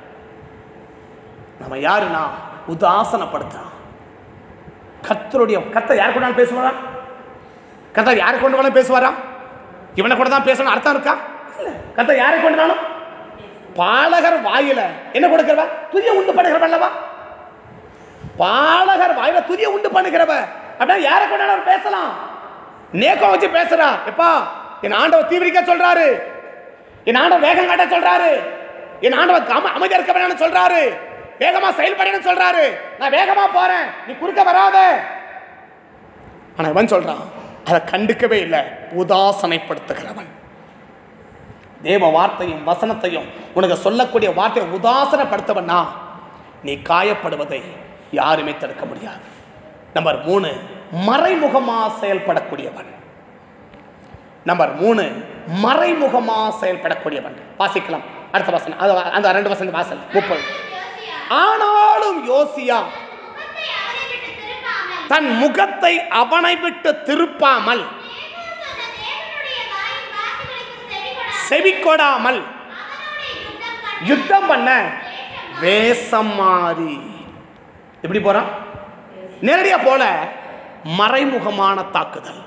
நம்ம யாருன்னா உதாசனப்படுத்துறான் கத்தருடைய கத்த யார் கொண்டாலும் பேசுவாரா கத்தர் யாரை கொண்டு வேணாலும் பேசுவாரா இவனை கூட தான் பேசணும் அர்த்தம் இருக்கா இல்ல கத்தர் யாரை கொண்டாலும் பாலகர் வாயில என்ன கொடுக்கிறவ துதிய உண்டு பண்ணுகிறவ அல்லவா பாலகர் வாயில துதிய உண்டு பண்ணுகிறவ அப்படின்னா யாரை கொண்டாலும் அவர் பேசலாம் நேக்கம் வச்சு பேசுறா எப்பா என் ஆண்டவர் தீவிரிக்க சொல்றாரு என் ஆண்டவர் வேகம் காட்ட சொல்றாரு என் ஆண்டவர் அம- அமைதியா இருக்க வேணும்னு சொல்றாரு வேகமா செயல்படணும்னு சொல்றாரு நான் வேகமா போறேன் நீ குறுக்க வராத ஆனா இவன் சொல்றான் அதை கண்டுக்கவே இல்லை உதாசனைப்படுத்துகிறவன் தேவ வார்த்தையும் வசனத்தையும் உனக்கு சொல்லக்கூடிய வார்த்தையை உதாசனப்படுத்தவனா நீ காயப்படுவதை யாருமே தடுக்க முடியாது நம்பர் மூணு மறைமுகமா செயல்படக்கூடியவன் நம்பர் மூணு மறைமுகமா செயல்படக்கூடியவன் வாசிக்கலாம் அடுத்த வசனம் அது அந்த ரெண்டு வசனம் வாசல் முப்பது யோசியா ஆனாலும் யோசியா முகத்தை அவரை விட்டு திருப்பாமல் தன் முகத்தை அவனை விட்டு திருப்பாமல் தேவன் சொன்ன தேவனுடைய வாயின் வார்த்தைகளுக்கு செவிகொடாமல் செவிக்கொடாமல் அவனோடே யுத்தம் பண்ணி யுத்தம் பண்ண வேஷம் மாறி எப்படி போறான் நேரடியா போல மறைமுகமான தாக்குதல்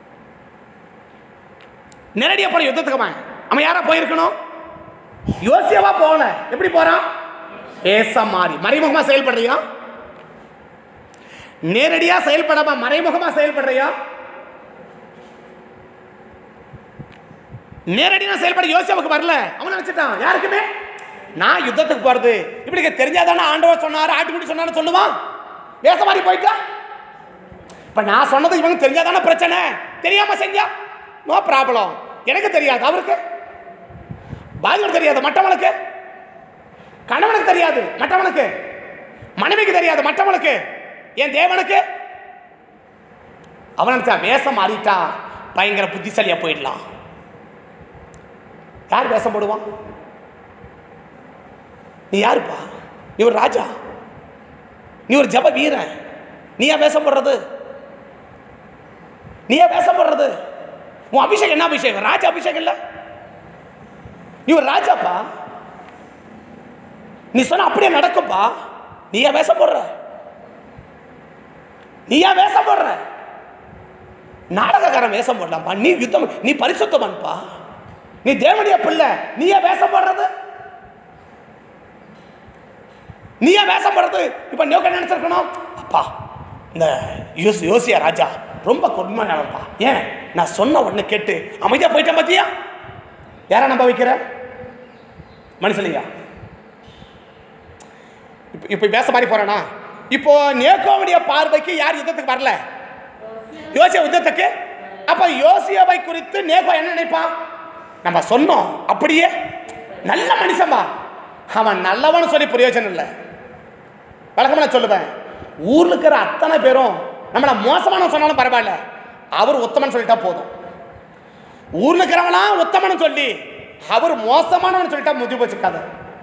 நேரடியா போல யுத்தத்துக்கு அவன் அவன் யாரா போயிருக்கணும் யோசியவா போல எப்படி போறான் வேஷம் மாறி மறைமுகமா செயல்படுறியா நேரடியா செயல்படாம மறைமுகமா செயல்படுறியா நேரடியா செயல்பட யோசியாவுக்கு வரல அவன் நினைச்சிட்டான் யாருக்குமே நான் யுத்தத்துக்கு போறது இப்படி தெரிஞ்சாதானே ஆண்டவர் சொன்னாரு ஆட்டுக்குடி சொன்னாரு சொல்லுவான் வேச மாதிரி போயிட்டா இப்ப நான் சொன்னது இவனுக்கு தெரிஞ்சாதானே பிரச்சனை தெரியாம செஞ்சா நோ ப்ராப்ளம் எனக்கு தெரியாது அவருக்கு பாதிக்கு தெரியாது மற்றவனுக்கு கணவனுக்கு தெரியாது மற்றவனுக்கு மனைவிக்கு தெரியாது மற்றவனுக்கு என் தேவனுக்கு அவன் நினைச்சா வேஷம் மாறிட்டா பயங்கர புத்திசாலியா போயிடலாம் யார் வேஷம் போடுவான் நீ யாருப்பா நீ ஒரு ராஜா நீ ஒரு ஜப வீரன் நீ ஏன் வேஷம் போடுறது நீ ஏன் வேஷம் போடுறது உன் அபிஷேகம் என்ன அபிஷேகம் ராஜ அபிஷேகம் இல்ல நீ ஒரு ராஜாப்பா நீ சொன்ன அப்படியே நடக்கும்பா நீ ஏன் வேஷம் போடுற நீ ஏன் வேஷம் போடுற நாடகக்காரன் வேஷம் போடலாம்ப்பா நீ யுத்தம் நீ பரிசுத்தமான்பா நீ தேவனுடைய பிள்ளை நீ ஏன் வேஷம் போடுறது நீ ஏன் வேஷம் போடுறது இப்ப நோக்க நினைச்சிருக்கணும் அப்பா இந்த யோசி யோசியா ராஜா ரொம்ப கொடுமையானப்பா ஏன் நான் சொன்ன உடனே கேட்டு அமைதியா போயிட்டேன் பாத்தியா யாரை நம்ப வைக்கிற மனுஷனையா இப்போ இப்போ பேச மாதிரி போறேனா இப்போ நேக்கோவுடைய பார்வைக்கு யார் யுத்தத்துக்கு வரல யோசியா யுத்தத்துக்கு அப்ப யோசியாவை குறித்து நேகோ என்ன நினைப்பான் நம்ம சொன்னோம் அப்படியே நல்ல மனுஷன்பா அவன் நல்லவன் சொல்லி பிரயோஜனம் இல்லை வழக்கமாக நான் சொல்லுவேன் ஊர்ல இருக்கிற அத்தனை பேரும் நம்மளை மோசமான சொன்னாலும் பரவாயில்ல அவர் உத்தமன் சொல்லிட்டா போதும் ஊர்ல இருக்கிறவனா உத்தமன் சொல்லி அவர் மோசமானவன் சொல்லிட்டா முதி வச்சுக்காத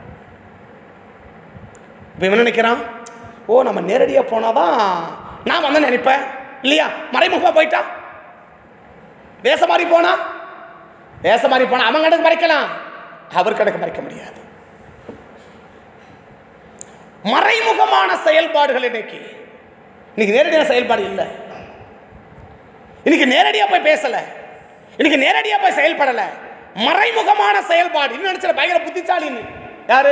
இப்போ இவன் நினைக்கிறான் ஓ நம்ம நேரடியாக போனாதான் நான் வந்து நினைப்பேன் இல்லையா மறைமுகமாக போயிட்டா வேஷ மாதிரி போனா வேஷ மாதிரி போனா அவன் கணக்கு மறைக்கலாம் அவர் கணக்கு மறைக்க முடியாது மறைமுகமான செயல்பாடுகள் இன்னைக்கு இன்னைக்கு நேரடியான செயல்பாடு இல்லை இன்னைக்கு நேரடியா போய் பேசல இன்னைக்கு நேரடியா போய் செயல்படல மறைமுகமான செயல்பாடு இன்னும் நினைச்சல பயங்கர புத்திசாலின்னு யாரு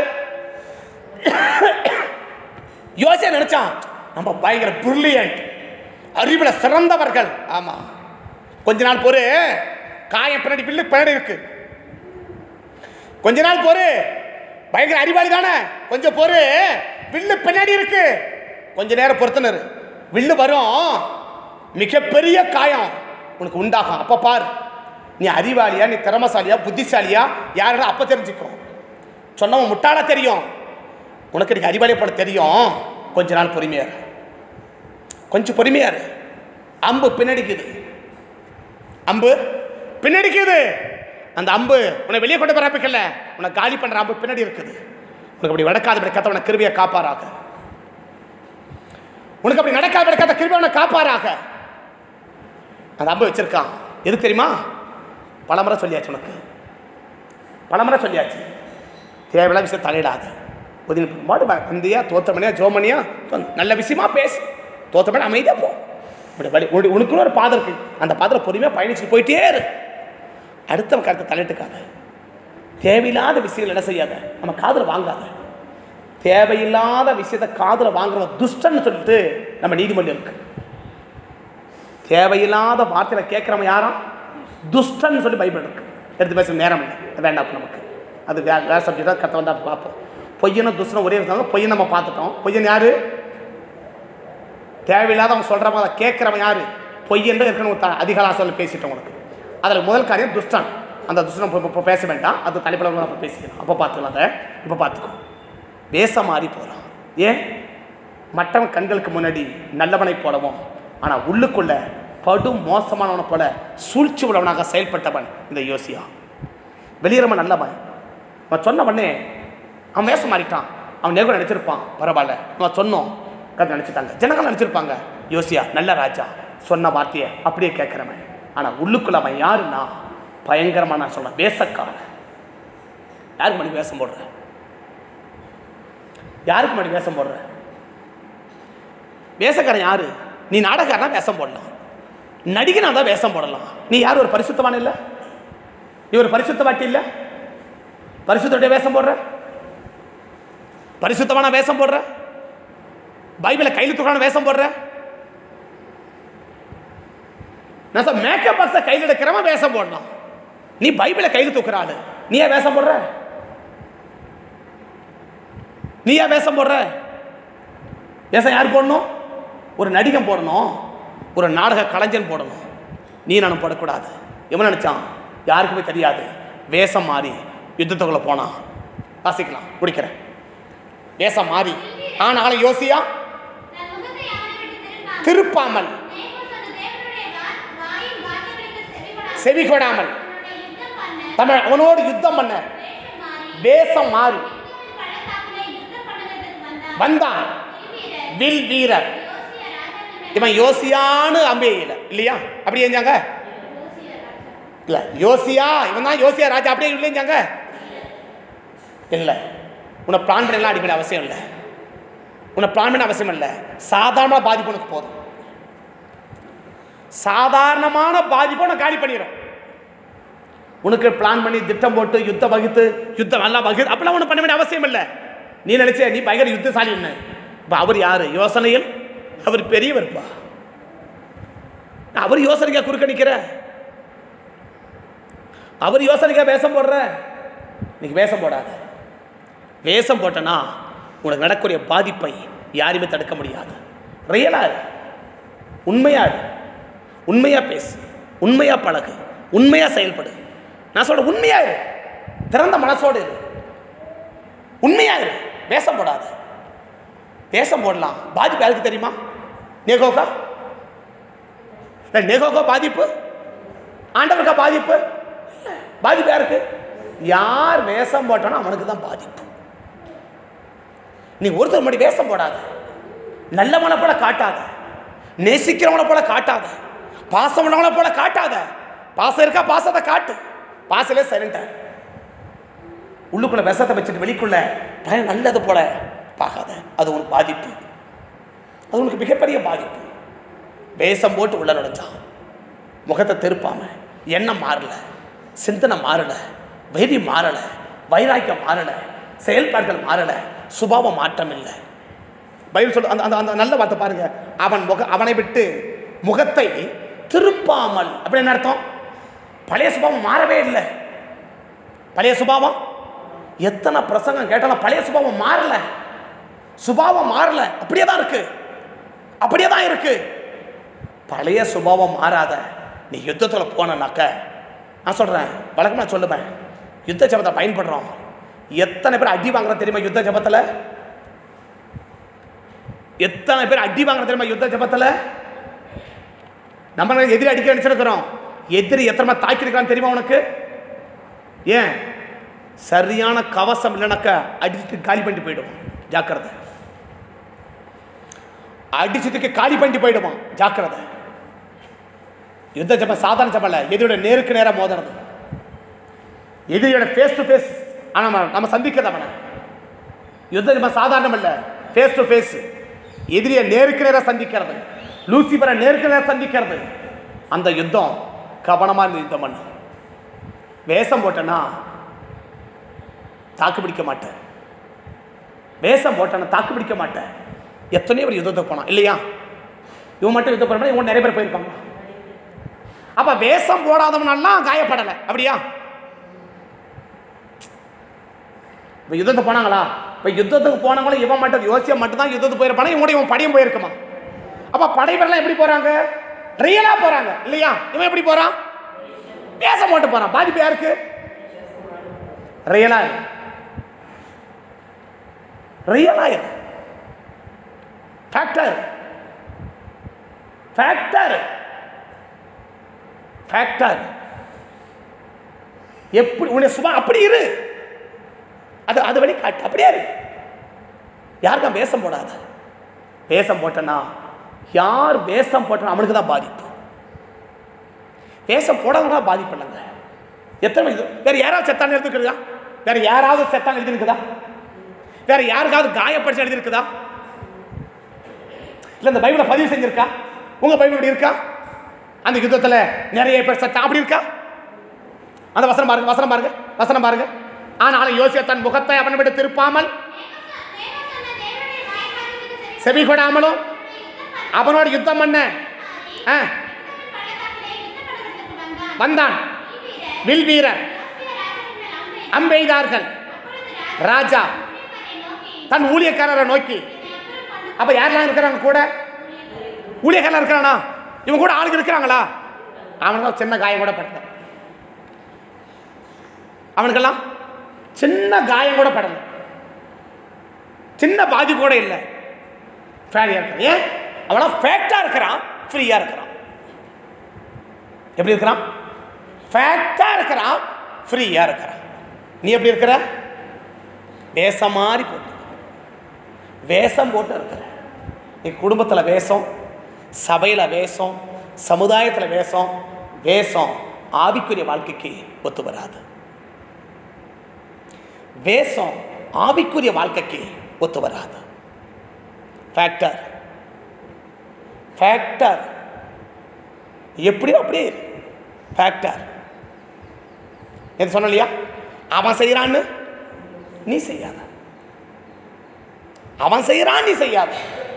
யோசியா நினைச்சான் நம்ம பயங்கர பிரில்லியன்ட் அறிவுல சிறந்தவர்கள் ஆமா கொஞ்ச நாள் பொறு காயம் பின்னாடி பில்லு பின்னாடி இருக்கு கொஞ்ச நாள் பொறு பயங்கர அறிவாளி தானே கொஞ்சம் பொறு வில்லு பின்னாடி இருக்கு கொஞ்ச நேரம் பொறுத்துனர் வில்லு வரும் மிகப்பெரிய காயம் உனக்கு உண்டாகும் அப்ப பார் நீ அறிவாளியா நீ திறமசாலியா புத்திசாலியா யாருன்னா அப்ப தெரிஞ்சுக்கோ சொன்னவன் முட்டாளா தெரியும் உனக்கு இன்னைக்கு அறிவாளியை போல தெரியும் கொஞ்ச நாள் பொறுமையா இரு. கொஞ்சம் பொறுமையா இரு அம்பு பின்னடிக்குது அம்பு பின்னடிக்குது அந்த அம்பு உன்னை வெளியே கொண்டு பரப்பிக்கல உன்னை காலி பண்ற அம்பு பின்னாடி இருக்குது உனக்கு அப்படி நடக்காத இப்படி கத்தவனை கிருபியை காப்பாராக உனக்கு அப்படி நடக்காத இப்படி கத்த கிருபியை உன்னை காப்பாராக அந்த அம்பு வச்சிருக்கான் எது தெரியுமா பலமுறை சொல்லியாச்சு உனக்கு பலமுறை சொல்லியாச்சு தேவையில்லாத விஷயம் தலையிடாத ஒதுங்கி மாடு வந்தியா தோத்தமணியா ஜோமணியா சொல். நல்ல விஷயமா பேசு தோத்தமணி அமைதியாக போ இப்படி வழி உனக்கு- உனக்குன்னு ஒரு பாதை இருக்கு அந்த பாதையில் பொறுமையாக பயணிச்சுட்டு போயிட்டே இரு அடுத்தவன் கருத்தை தலையிட்டுக்காத தேவையில்லாத விஷயங்கள் என்ன செய்யாத நம்ம காதில் வாங்காத தேவையில்லாத விஷயத்தை காதில் வாங்குறவன் துஷ்டன்னு சொல்லிட்டு நம்ம நீதிமன்றம் இருக்கு தேவையில்லாத வார்த்தையில கேட்குறவன் யாரும் துஷ்டன்னு சொல்லி பைபிள் இருக்கு எடுத்து பேச நேரம் இல்லை அது வேண்டாம் இப்ப நமக்கு அது வே வேறு சப்ஜெக்டாக கத்த வந்தால் பார்ப்போம் பொய்யனும் துஷ்டனும் ஒரே இருந்தாலும் பொய்யன் நம்ம பார்த்துட்டோம் பொய்யன் யாரு தேவையில்லாதவன் சொல்கிறவங்க அதை கேட்குறவன் யாரு பொய்யன்று இருக்கணும் அதிகார சொல்லி பேசிட்டோம் உனக்கு அதில் முதல் காரியம் துஷ்டன் அந்த துஷ்டன் இப்போ இப்போ பேச வேண்டாம் அது தலைப்பில் அப்போ பேசிக்கலாம் அப்போ பார்த்துக்கலாம் அதை இப்போ பார்த்துக்கோ வேஷ மாறி போகிறான் ஏன் மற்றவன் கண்களுக்கு முன்னாடி நல்லவனை போலவும் ஆனால் உள்ளுக்குள்ள படும் மோசமானவனை போல சூழ்ச்சி உள்ளவனாக செயல்பட்டவன் இந்த யோசியா வெளியிறவன் நல்லவன் அவன் சொன்ன உடனே அவன் வேஷம் மாறிட்டான் அவன் நேகம் நினச்சிருப்பான் பரவாயில்ல அவன் சொன்னோம் கதை நினச்சிட்டாங்க ஜனங்கள் நினச்சிருப்பாங்க யோசியா நல்ல ராஜா சொன்ன வார்த்தையை அப்படியே கேட்குறவன் ஆனால் உள்ளுக்குள்ள அவன் யாருன்னா பயங்கரமான நான் சொல்கிறேன் வேஷக்காரன் யாருக்கு மணி வேஷம் போடுற யாருக்கு மணி வேஷம் போடுற வேஷக்காரன் யாரு நீ நாடகாரனா வேஷம் போடலாம் நடிகனா தான் வேஷம் போடலாம் நீ யார் ஒரு பரிசுத்தவான் இல்லை நீ ஒரு பரிசுத்தவாட்டி இல்லை பரிசுத்தோடைய வேஷம் போடுற பரிசுத்தமான வேஷம் போடுற பைபிளை கையில் தூக்கான வேஷம் போடுற நான் சொல்ல மேக்கப் பாக்ஸை கையில் எடுக்கிறவன் வேஷம் போடலாம் நீ பைபிளை கையில் தூக்குற ஆளு நீ ஏன் வேஷம் போடுற நீ ஏன் வேஷம் போடுற வேஷம் யார் போடணும் ஒரு நடிகன் போடணும் ஒரு நாடக கலைஞன் போடணும் நீ நானும் போடக்கூடாது எவன் நினைச்சான் யாருக்குமே தெரியாது வேஷம் மாறி யுத்தத்துக்குள்ள போனான் வாசிக்கலாம் முடிக்கிறேன் வேஷம் மாறி ஆனாலும் யோசியா தன் முகத்தை அவனை விட்டு திருப்பாமல் திருப்பாமல் நேபோ சொன்ன தேவனுடைய வா- வாயின் வார்த்தைகளுக்கு செவிகொடாமல் செவி கொடாமல் அவனுடைய யுத்தம் பண்ண தமிழ் அவனோடு யுத்தம் பண்ண வேஷம் மாறி வேஷம் மாறி யுத்தத்தின் பள்ளத்தாக்கிலே யுத்தம் பண்ணுவதற்கு வந்தான் வந்தான் வீரர் வில் வீரர் யோசியா ராஜாவின் இவன் யோசியான்னு அம்பேயில இல்லையா அப்படி செஞ்சாங்க யோசியா ராஜா இல்ல யோசியா இவன் தான் யோசியா ராஜா அப்படியே இல்லைஞ்சாங்க இல்லை உன்னை பிளான் பண்ணலாம் அடிப்படை அவசியம் இல்லை உன்னை பிளான் பண்ண அவசியம் இல்லை சாதாரண பாதிப்பு உனக்கு போதும் சாதாரணமான பாதிப்பு உனக்கு காலி பண்ணிடும் உனக்கு பிளான் பண்ணி திட்டம் போட்டு யுத்தம் வகுத்து யுத்தம் எல்லாம் வகுத்து அப்படிலாம் ஒன்றும் பண்ண வேண்டிய அவசியம் இல்லை நீ நினைச்ச நீ பயங்கர யுத்தசாலி என்ன இப்போ அவர் யாரு யோசனையில் அவர் பெரியவர்ப்பா அவர் யோசனைக்கா குறுக்க நிற்கிற அவர் யோசனைக்கா வேஷம் போடுற இன்னைக்கு வேஷம் போடாத வேஷம் போட்டனா உனக்கு நடக்கக்கூடிய பாதிப்பை யாருமே தடுக்க முடியாது ரியலா இரு. உண்மையா இரு. உண்மையா பேசு உண்மையா பழகு உண்மையா செயல்படு நான் சொல்ற உண்மையா இரு திறந்த மனசோடு இரு உண்மையா இரு வேஷம் போடாத வேஷம் போடலாம் பாதிப்பு யாருக்கு தெரியுமா நேகோக்கா இல்லை நேகோக்கா பாதிப்பு ஆண்டவருக்கா பாதிப்பு இல்ல. பாதிப்பு யாருக்கு யார் வேஷம் போட்டானோ அவனுக்கு தான் பாதிப்பு நீ ஒருத்தர் முன்னாடி வேஷம் போடாத நல்லவனை போல காட்டாத நேசிக்கிறவனை போல காட்டாத பாசம் உள்ளவனை போல காட்டாத பாசம் இருக்கா பாசத்தை காட்டு பாசலே சைலண்டா உள்ளுக்குள்ள விஷத்தை வச்சுட்டு வெளிக்குள்ள பயம் நல்லது போல பார்க்காத அது உனக்கு பாதிப்பு அது உனக்கு மிகப்பெரிய பாதிப்பு வேஷம் போட்டு உள்ள நுழைஞ்சான் முகத்தை திருப்பாம எண்ணம் மாறல சிந்தனை மாறல வெறி மாறல வைராக்கியம் மாறல செயல்பாடுகள் மாறல சுபாவம் மாற்றம் இல்லை பைபிள் சொல்ல அந்த அந்த அந்த நல்ல வார்த்தை பாருங்க அவன் முக அவனை விட்டு முகத்தை திருப்பாமல் அப்படி என்ன அர்த்தம் பழைய சுபாவம் மாறவே இல்லை பழைய சுபாவம் எத்தனை பிரசங்கம் கேட்டாலும் பழைய சுபாவம் மாறல சுபாவம் மாறல அப்படியே தான் இருக்கு அப்படியே தான் இருக்கு பழைய சுபாவம் மாறாத நீ யுத்தத்தில் போனனாக்க நான் சொல்கிறேன் வழக்கமாக சொல்லுவேன் யுத்த ஜபத்தை பயன்படுறோம் எத்தனை பேர் அடி வாங்குறோம் தெரியுமா யுத்த ஜபத்தில் எத்தனை பேர் அடி வாங்குறோம் தெரியுமா யுத்த ஜபத்தில் நம்ம எதிரி அடிக்க நினைச்சிருக்கிறோம் எதிரி எத்தனை மாதிரி தாக்கியிருக்கான்னு தெரியுமா உனக்கு ஏன் சரியான கவசம் இல்லைனாக்கா அடிச்சுட்டு காலி பண்ணிட்டு போயிடுவான் ஜாக்கிரதை அடிச்சதுக்கு காலி பண்ணிட்டு போயிடுவான் ஜாக்கிரதை யுத்த ஜபம் சாதாரண ஜபம் இல்லை எதிரியோட நேருக்கு நேரா மோதுறது எதிரியோட ஃபேஸ் டு ஃபேஸ் ஆனால் நம்ம நம்ம சந்திக்கிறது அவனை யுத்த ஜபம் சாதாரணம் இல்லை ஃபேஸ் டு ஃபேஸ் எதிரியை நேருக்கு நேராக சந்திக்கிறது லூசிபரை நேருக்கு நேராக சந்திக்கிறது அந்த யுத்தம் கவனமாக இருந்து யுத்தம் பண்ணு வேஷம் போட்டேன்னா தாக்கு பிடிக்க மாட்டேன் வேஷம் போட்டேன்னா தாக்கு பிடிக்க மாட்டேன் எத்தனையோ பேர் யுத்தத்துக்கு போனான் இல்லையா இவன் மட்டும் யுத்தம் பண்ண இவன் நிறைய பேர் போயிருப்பாங்க அப்ப வேஷம் போடாதவனெல்லாம் காயப்படலை அப்படியா இப்போ யுத்தத்துக்கு போனாங்களா இப்போ யுத்தத்துக்கு போனவங்களும் இவன் மட்டும் யோசியா மட்டும் தான் யுத்தத்துக்கு போயிருப்பானா இவன் இவன் படையும் போயிருக்குமா அப்ப படைவரெல்லாம் எப்படி போறாங்க ரியலா போறாங்க இல்லையா இவன் எப்படி போறான் வேஷம் போட்டு போறான் பாதிப்பு யாருக்கு ரியலா இரு ரியலா இரு ஃபேக்டர் ஃபேக்டர் ஃபேக்டர் எப்படி உன்னை சும்மா அப்படி இரு அது அது வழி காட்டு அப்படியே இரு யாருக்கும் வேஷம் போடாத வேஷம் போட்டனா யார் வேஷம் போட்டனா அவனுக்கு தான் பாதிப்பு வேஷம் போடாதவங்க பாதிப்பு இல்லைங்க எத்தனை இது வேற யாராவது செத்தான் எழுதிருக்குதா வேற யாராவது செத்தான் எழுதிருக்குதா வேற யாருக்காவது காயப்படுத்தி எழுதிருக்குதா இல்ல இந்த பைபிளை பதிவு செஞ்சிருக்கா உங்க பைபிள் இப்படி இருக்கா அந்த யுத்தத்துல நிறைய பேர் செத்தா அப்படி இருக்கா அந்த வசனம் பாருங்க வசனம் பாருங்க வசனம் பாருங்க ஆனாலும் யோசிய தன் முகத்தை அவனை விட்டு திருப்பாமல் தேவன் சொன்ன தேவனுடைய வாய்க்காரத்துக்கு சரி செவி கொடாமலும் அவனோட யுத்தம் பண்ண ஆ, பள்ளத்தாக்கிலே யுத்தம் பண்ணுவதற்கு வந்தான் வந்தான் வீரர் வில் வீரர் யோசியா ராஜாவின் மேல் அம்பை அம்பெய்தார்கள் அப்பொழுது ராஜா ஊழியக்காரரை நோக்கி தன் ஊழியக்காரரை நோக்கி என்னை அப்புறம் பண்ணு அப்ப யாரெல்லாம் இருக்கிறாங்க கூட ஊழியக்காரன் இருக்கிறானா இவன் கூட ஆளுங்க இருக்கிறாங்களா அவனுக்கு சின்ன காயம் கூட படல அவனுக்கெல்லாம் சின்ன காயம் கூட படல சின்ன பாதிப்பு கூட இல்லை ஃபேரியா இருக்கிறான் ஏன் அவனா ஃபேக்டா இருக்கிறான் ஃப்ரீயா இருக்கிறான் எப்படி இருக்கிறான் ஃபேக்டா இருக்கிறான் ஃப்ரீயா இருக்கிறான் நீ எப்படி இருக்கிற வேஷம் மாதிரி போட்டு வேஷம் போட்டு இருக்கிற நீ குடும்பத்தில் வேஷம் சபையில் வேஷம் சமுதாயத்தில் வேஷம் வேஷம் ஆவிக்குரிய வாழ்க்கைக்கு ஒத்து வராது வேஷம் ஆவிக்குரிய வாழ்க்கைக்கு ஒத்து வராது ஃபேக்டர் ஃபேக்டர் எப்படியோ அப்படியே ஃபேக்டர் எது சொன்ன இல்லையா அவன் செய்கிறான்னு நீ செய்யாத அவன் செய்கிறான் நீ செய்யாத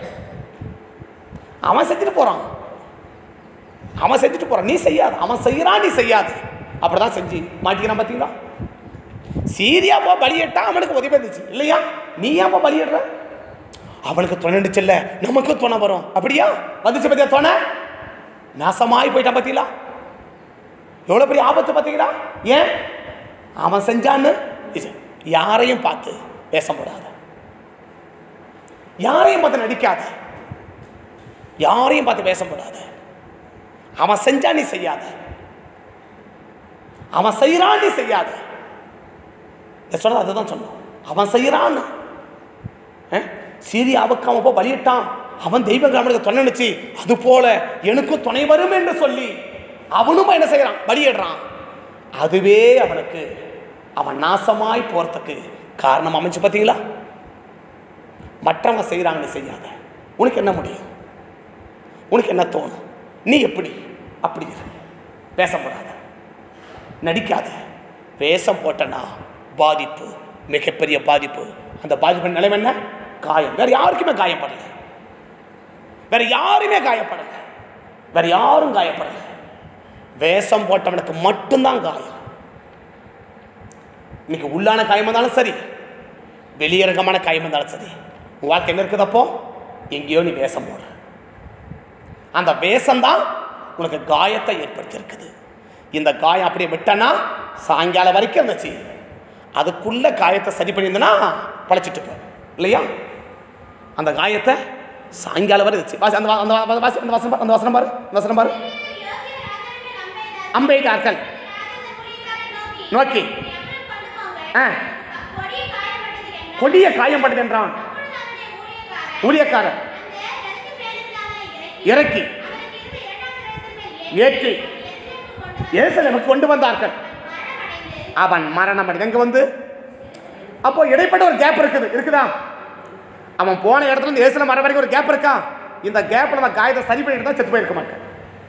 அவன் செஞ்சுட்டு போறான் அவன் செஞ்சுட்டு போறான் நீ செய்யாத அவன் செய்கிறான் நீ செய்யாத அப்படிதான் செஞ்சு மாட்டிக்கிறான் பார்த்தீங்களா சீரியா போ பலியிட்டான் அவனுக்கு உதவி இருந்துச்சு இல்லையா நீ ஏன் போ பலியிடுற அவனுக்கு துணைச்சு இல்ல நமக்கும் துணை வரும் அப்படியா வந்துச்சு பத்தியா துணை நாசமாய் போயிட்டான் பார்த்தீங்களா எவ்வளோ பெரிய ஆபத்து பார்த்தீங்களா ஏன் அவன் செஞ்சான்னு இது யாரையும் பார்த்து வேஷம் போடாத யாரையும் பார்த்து நடிக்காத யாரையும் பார்த்து வேஷம் போடாத அவன் செஞ்சா நீ செய்யாத அவன் செய்கிறான் நீ செய்யாத இதை சொல்றது அதுதான் சொன்னோம் அவன் செய்கிறான்னு சீரியாவுக்கு அவன் போய் பலியிட்டான் அவன் தெய்வ அவனுக்கு துணை நினைச்சு அது போல எனக்கும் துணை வரும் என்று சொல்லி அவனும் என்ன செய்கிறான் பலியிடுறான் அதுவே அவனுக்கு அவன் நாசமாய் போறதுக்கு காரணம் அமைச்சு பார்த்தீங்களா மற்றவங்க செய்கிறாங்க நீ செய்யாத உனக்கு என்ன முடியும் உனக்கு என்ன தோணும் நீ எப்படி அப்படி இரு பேசப்படாத நடிக்காத வேஷம் போட்டனா பாதிப்பு மிகப்பெரிய பாதிப்பு அந்த பாதிப்பு நிலைமை என்ன காயம் வேற யாருக்குமே காயப்படலை வேற யாருமே காயப்படலை வேற யாரும் காயப்படலை வேஷம் போட்டவனுக்கு மட்டும்தான் காயம் இன்னைக்கு உள்ளான காயம் இருந்தாலும் சரி வெளியரங்கமான காயம் இருந்தாலும் சரி உன் வாழ்க்கை என்ன இருக்குது அப்போ எங்கேயோ நீ வேஷம் போடுற அந்த வேஷம்தான் உனக்கு காயத்தை ஏற்படுத்தியிருக்குது இந்த காயம் அப்படியே விட்டனா சாயங்காலம் வரைக்கும் இருந்துச்சு அதுக்குள்ள காயத்தை சரி பண்ணியிருந்தனா பழச்சிட்டு போ இல்லையா அந்த காயத்தை சாயங்காலம் வரை இருந்துச்சு வாசி அந்த வா- அந்த வா- வாசி அந்த வசனம் பாரு அந்த வசனம் பாரு அந்த வசனம் பாரு அம்பெய்தார்கள் அந்த ஊழியக்காரரை நோக்கி நோக்கி எவ்வளவு கொண்டு போங்க ஆ. கொடிய காயப்பட்டது என்றார் கொடிய காயம்பட்டது என்றான் அப்பொழுது அவருடைய ஊழியக்காரர் ஊழியக்காரர் அந்த இரண்டு பேரில் அவரை இறக்கி இறக்கி அவருக்கு இருந்த இரண்டாம் கிரகத்தின் மேல் ஏற்றி எருசலேமுக்கு கொண்டு வந்து எருசலேமுக்கு கொண்டு வந்தார்கள் மரணமடைந்து அவன் மரணம் அடைந்து எங்க வந்து அப்போ இடைப்பட்ட ஒரு கேப் இருக்குது இருக்குதா அவன் போன இடத்துல இருந்து ஏசுல மரம் வரைக்கும் ஒரு கேப் இருக்கா இந்த கேப்ல நான் காயத்தை சரி பண்ணிட்டு தான் செத்து போயிருக்க மாட்டேன்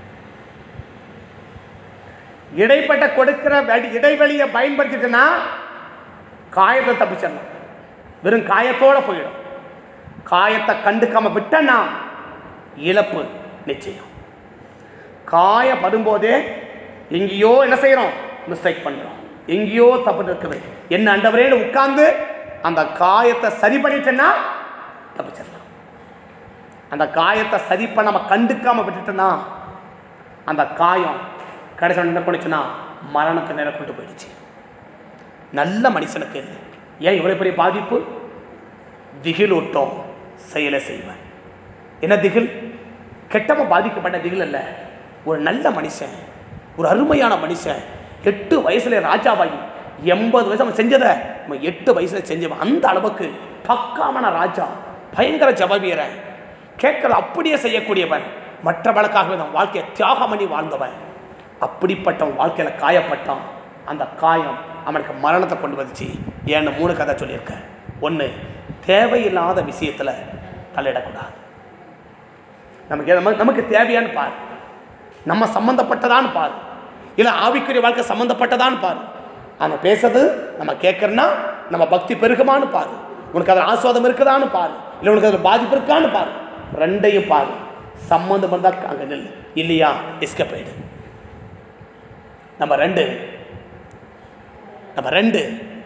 இடைப்பட்ட கொடுக்கிற வழி- இடைவெளியை பயன்படுத்திட்டுனா காயத்தை தப்பிச்சிடலாம் வெறும் காயத்தோட போயிடும் காயத்தை கண்டுக்காம விட்டனா இழப்பு நிச்சயம் காயப்படும்போதே எங்கேயோ என்ன செய்கிறோம் மிஸ்டேக் பண்ணுறோம் எங்கேயோ தப்பு இருக்குது என்ன அண்டவரேன்னு உட்கார்ந்து அந்த காயத்தை சரி பண்ணிட்டேன்னா தப்பிச்சிடலாம் அந்த காயத்தை சரி பண்ணாம கண்டுக்காம விட்டுட்டேன்னா அந்த காயம் கடைசி என்ன பண்ணுச்சுன்னா மரணத்தை நேரம் கொண்டு போயிடுச்சு நல்ல மனுஷனுக்கு ஏன் இவ்வளோ பெரிய பாதிப்பு திகிலூட்டம் செயலை செய்வேன் என்ன திகில் கெட்டவன் பாதிக்கப்பட்ட திகில் அல்ல ஒரு நல்ல மனுஷன் ஒரு அருமையான மனுஷன் எட்டு வயசுல ராஜாவாகி எண்பது வயசு அவன் செஞ்சதை அவன் எட்டு வயசுல செஞ்சவன் அந்த அளவுக்கு பக்காமான ராஜா பயங்கர ஜபவீரன் கேட்கறது அப்படியே செய்யக்கூடியவன் மற்றவளுக்காகவே தன் வாழ்க்கையை தியாகம் பண்ணி வாழ்ந்தவன் அப்படிப்பட்டவன் வாழ்க்கையில் காயப்பட்டான் அந்த காயம் அவனுக்கு மரணத்தை கொண்டு வந்துச்சு ஏன்னு மூணு கதை சொல்லியிருக்கேன் ஒன்று தேவையில்லாத விஷயத்தில் தலையிடக்கூடாது நமக்கு நம்ம நமக்கு தேவையான்னு பாரு நம்ம சம்மந்தப்பட்டதான்னு பாரு இல்லை ஆவிக்குரிய வாழ்க்கை சம்மந்தப்பட்டதான்னு பாரு அவன் பேசுறது நம்ம கேட்கறனா நம்ம பக்தி பெருகுமான்னு பாரு உனக்கு அதில் ஆஸ்வாதம் இருக்குதான்னு பாரு இல்லை உனக்கு அதில் பாதிப்பு இருக்கான்னு பாரு ரெண்டையும் பாரு சம்மந்தம் இருந்தால் அங்கே நில் இல்லையா எஸ்கப்பைடு நம்ம ரெண்டு நம்ம ரெண்டு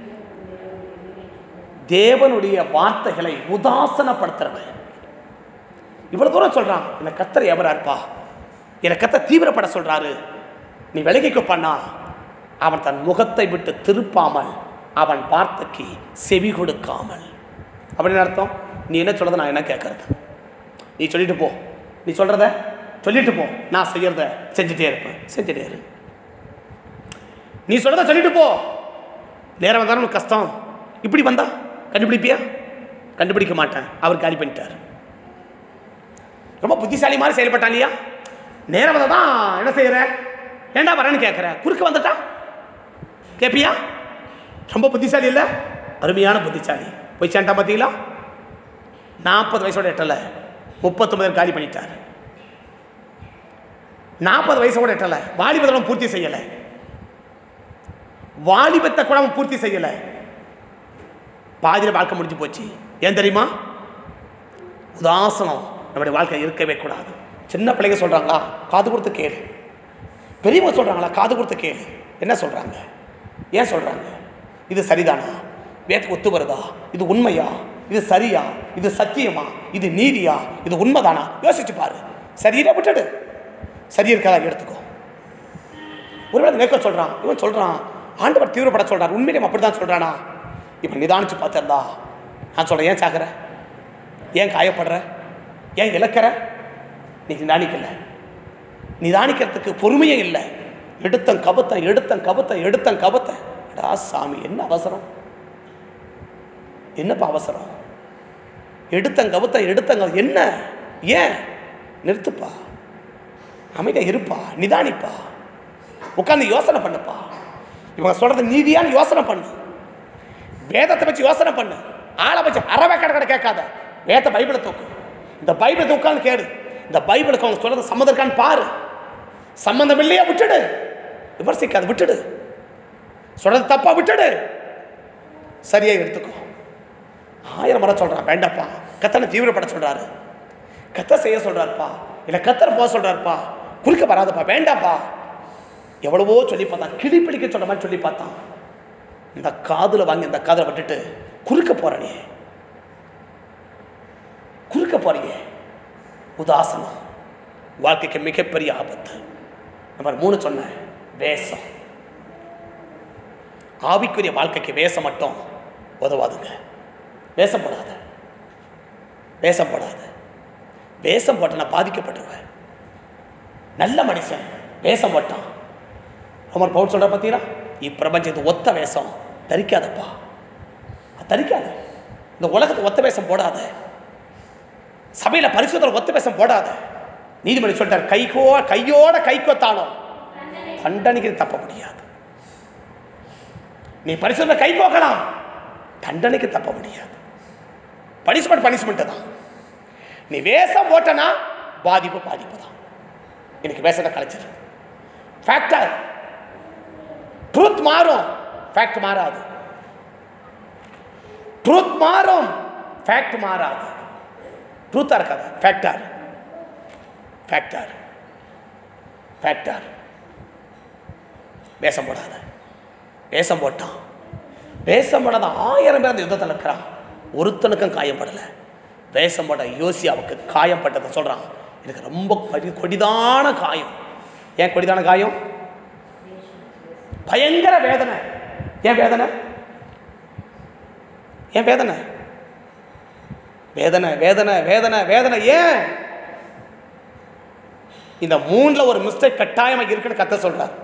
தேவனுடைய வார்த்தைகளை உதாசனப்படுத்துறவன் இவ்வளவு தூரம் சொல்றான் இந்த கத்தர் எவரா இருப்பா என்னை கத்த தீவிரப்பட சொல்றாரு நீ விலகிக்கோ பண்ணா அவன் தன் முகத்தை விட்டு திருப்பாமல் அவன் வார்த்தைக்கு செவி கொடுக்காமல் அப்படின்னு அர்த்தம் நீ என்ன சொல்றத நான் என்ன கேட்கறது நீ சொல்லிட்டு போ நீ சொல்றத சொல்லிட்டு போ நான் செய்யறத செஞ்சுட்டே இருப்பேன் செஞ்சுட்டே இரு நீ சொல்றத சொல்லிட்டு போ நேரம் வந்தாலும் உனக்கு கஷ்டம் இப்படி வந்தா கண்டுபிடிப்பியா கண்டுபிடிக்க மாட்டேன் அவர் காலி பண்ணிட்டார் ரொம்ப புத்திசாலி மாதிரி செயல்பட்டான் இல்லையா நேரம் வந்தா தான் என்ன செய்யற ஏண்டா வரேன்னு கேட்குற குறுக்க வந்துட்டா கேட்பியா ரொம்ப புத்திசாலி இல்லை அருமையான புத்திசாலி போய் சேண்டா பார்த்தீங்களா நாற்பது வயசோட எட்டலை முப்பத்தொன்பது காலி பண்ணிட்டார் நாற்பது வயசோட எட்டலை வாலிபதெல்லாம் பூர்த்தி செய்யலை வாலிபத்தை கூட அவன் பூர்த்தி செய்யலை பாதியில் வாழ்க்கை முடிஞ்சு போச்சு ஏன் தெரியுமா உதாசனம் நம்முடைய வாழ்க்கை இருக்கவே கூடாது சின்ன பிள்ளைங்க சொல்கிறாங்களா காது கொடுத்து கேளு பெரியவங்க சொல்கிறாங்களா காது கொடுத்து கேளு என்ன சொல்கிறாங்க ஏன் சொல்கிறாங்க இது சரிதானா வேத்துக்கு ஒத்து வருதா இது உண்மையா இது சரியா இது சத்தியமா இது நீதியா இது உண்மைதானா யோசிச்சு பாரு சரியா விட்டுடு சரி இருக்காதா எடுத்துக்கோ ஒருவேளை நேக்க சொல்கிறான் இவன் சொல்கிறான் ஆண்டவர் தீவிரப்பட சொல்கிறார் உண்மையிலே அப்படி தான் சொல்கிறானா இப்போ நிதானிச்சு பார்த்திருந்தா நான் சொல்கிறேன் ஏன் சாகுற ஏன் காயப்படுற ஏன் இழக்கிற நீ நிதானிக்கல நிதானிக்கிறதுக்கு பொறுமையே இல்லை எடுத்தன் கபத்தன் எடுத்தன் கபத்தன் எடுத்தன் கபத்தன் டா சாமி என்ன அவசரம் என்னப்பா அவசரம் எடுத்தன் கபத்தன் எடுத்தங்க என்ன ஏன் நிறுத்துப்பா அமைதியாக இருப்பா நிதானிப்பா உட்காந்து யோசனை பண்ணுப்பா இவங்க சொல்றது நீதியான்னு யோசனை பண்ணு வேதத்தை வச்சு யோசனை பண்ணு ஆளை வச்சு அறவே கடை கடை கேட்காத வேத பைபிளை தூக்கு இந்த பைபிளை உட்காந்து கேடு இந்த பைபிளுக்கு அவங்க சொல்றது சம்மந்தம் இருக்கான்னு பாரு சம்மந்தம் இல்லையா விட்டுடு விமர்சிக்காது விட்டுடு சொல்றது தப்பா விட்டுடு சரியா எடுத்துக்கோ ஆயிரம் முறை சொல்றான் வேண்டாப்பா கத்தனை தீவிரப்பட சொல்றாரு கத்த செய்ய சொல்றாருப்பா இல்லை கத்தர் போக சொல்றாருப்பா குறுக்க வராதப்பா வேண்டாப்பா எவ்வளவோ சொல்லி பார்த்தான் கிளி பிடிக்க சொல்ற மாதிரி சொல்லி பார்த்தான் இந்த காதுல வாங்கி இந்த காதில் விட்டுட்டு குறுக்க போற நீ குறுக்க போறீங்க உதாசனம் வாழ்க்கைக்கு மிகப்பெரிய ஆபத்து நம்பர் மூணு சொன்னேன் வேஷம் ஆவிக்குரிய வாழ்க்கைக்கு வேஷம் மட்டும் உதவாதுங்க வேஷம் போடாத வேஷம் போடாத வேஷம் போட்ட நான் பாதிக்கப்பட்டுருவேன் நல்ல மனுஷன் வேஷம் போட்டான் ரோமர் பவுல் சொல்ற பார்த்தீங்களா இப்பிரபஞ்சத்து ஒத்த வேஷம் தரிக்காதப்பா அது தரிக்காத இந்த உலகத்துக்கு ஒத்த வேஷம் போடாத சபையில் பரிசுத்தர் ஒத்த வேஷம் போடாத நீதிபதி சொல்லிட்டார் கைகோ கையோட கைக்கொத்தாலும் தண்டனைக்கு தப்ப முடியாது நீ பரிசுத்த கை கோக்கலாம் தண்டனைக்கு தப்ப முடியாது பனிஷ்மெண்ட் பனிஷ்மெண்ட் தான் நீ வேஷம் போட்டனா பாதிப்பு பாதிப்பு தான் இன்னைக்கு வேஷத்தை கலைச்சிரு ஃபேக்டர் ட்ரூத் மாறும் ஃபேக்ட் மாறாது ட்ரூத் மாறும் ஃபேக்ட் மாறாது ட்ரூத்தா இருக்காது ஃபேக்டர் ஃபேக்டர் ஃபேக்டர் வேஷம் போடாத வேஷம் போட்டான் வேஷம் போடாத ஆயிரம் பேர் அந்த யுத்தத்தில் இருக்கிறான் ஒருத்தனுக்கும் காயப்படலை வேஷம் போட்ட யோசியாவுக்கு காயப்பட்டதை சொல்கிறான் எனக்கு ரொம்ப கொடி கொடிதான காயம் ஏன் கொடிதான காயம் பயங்கர வேதனை ஏன் வேதனை ஏன் வேதனை வேதனை வேதனை வேதனை வேதனை ஏன் இந்த மூணுல ஒரு மிஸ்டேக் கட்டாயமா இருக்குன்னு கத்த சொல்றார்